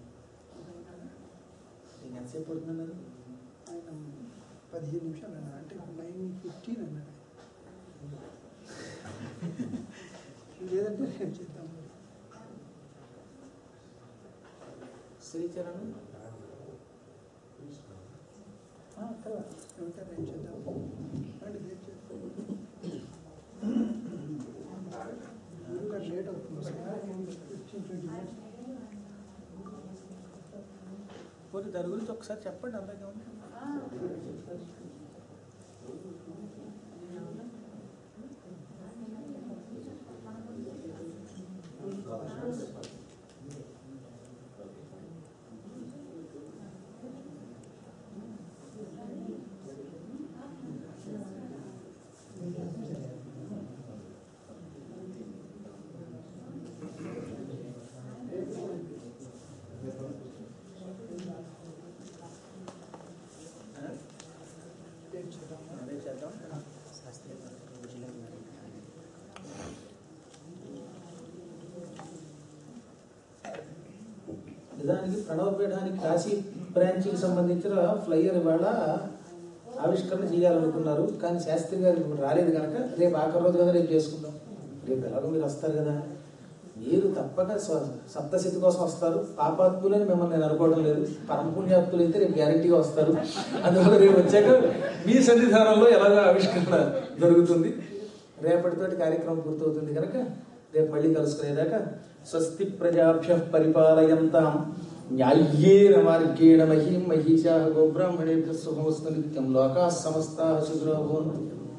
నేను ఎంతసేపు పడుతున్నారు ఆయన పదిహేను నిమిషాలు అన్నారు అంటే నైన్ ఫిఫ్టీన్ అన్నాడు లేదంటే రేపు చేద్దాం శ్రీచరణ్ ఆ, అక్కడ ఏమంటారు రేపు చేద్దాం అంటే రేపు చేద్దాం ఇంకా లేట్ అవుతుంది సార్ ఫిఫ్టీన్ ట్వంటీ మినిట్స్ పోనీ దాని గురించి ఒకసారి చెప్పండి అందాక ఉంది రేపు చేద్దాం అదే చేద్దాం నిజానికి ప్రణవపీఠానికి కాశీ బ్రాంచ్కి సంబంధించిన ఫ్లైయర్ ఇవాళ ఆవిష్కరణ చేయాలనుకున్నారు కానీ శాస్త్రి గారు ఇప్పుడు రాలేదు కనుక రేపు ఆఖరి రోజు కదా రేపు చేసుకుందాం రేపు ఎలాగో మీరు వస్తారు కదా మీరు తప్పక స్వ- సప్తశతి కోసం వస్తారు పాపాత్ములని మిమ్మల్ని నేను అనుకోవడం లేదు పరమ పుణ్యాత్ములు అయితే రేపు గ్యారంటీగా వస్తారు అందువల్ల రేపు వచ్చాక మీ సన్నిధానంలో ఎలాగో ఆవిష్కరణ జరుగుతుంది రేపటితోటి కార్యక్రమం పూర్తవుతుంది కనుక రేపు మళ్ళీ కలుసుకునేదాకా స్వస్తి ప్రజాభ్య పరిపాలయంతాం న్యాయ్యేన మార్గేణ మహీం మహిషా గోబ్రాహ్మణేభ్య శుభమస్తు నిత్యం లోకా సమస్తా సుగ్రహో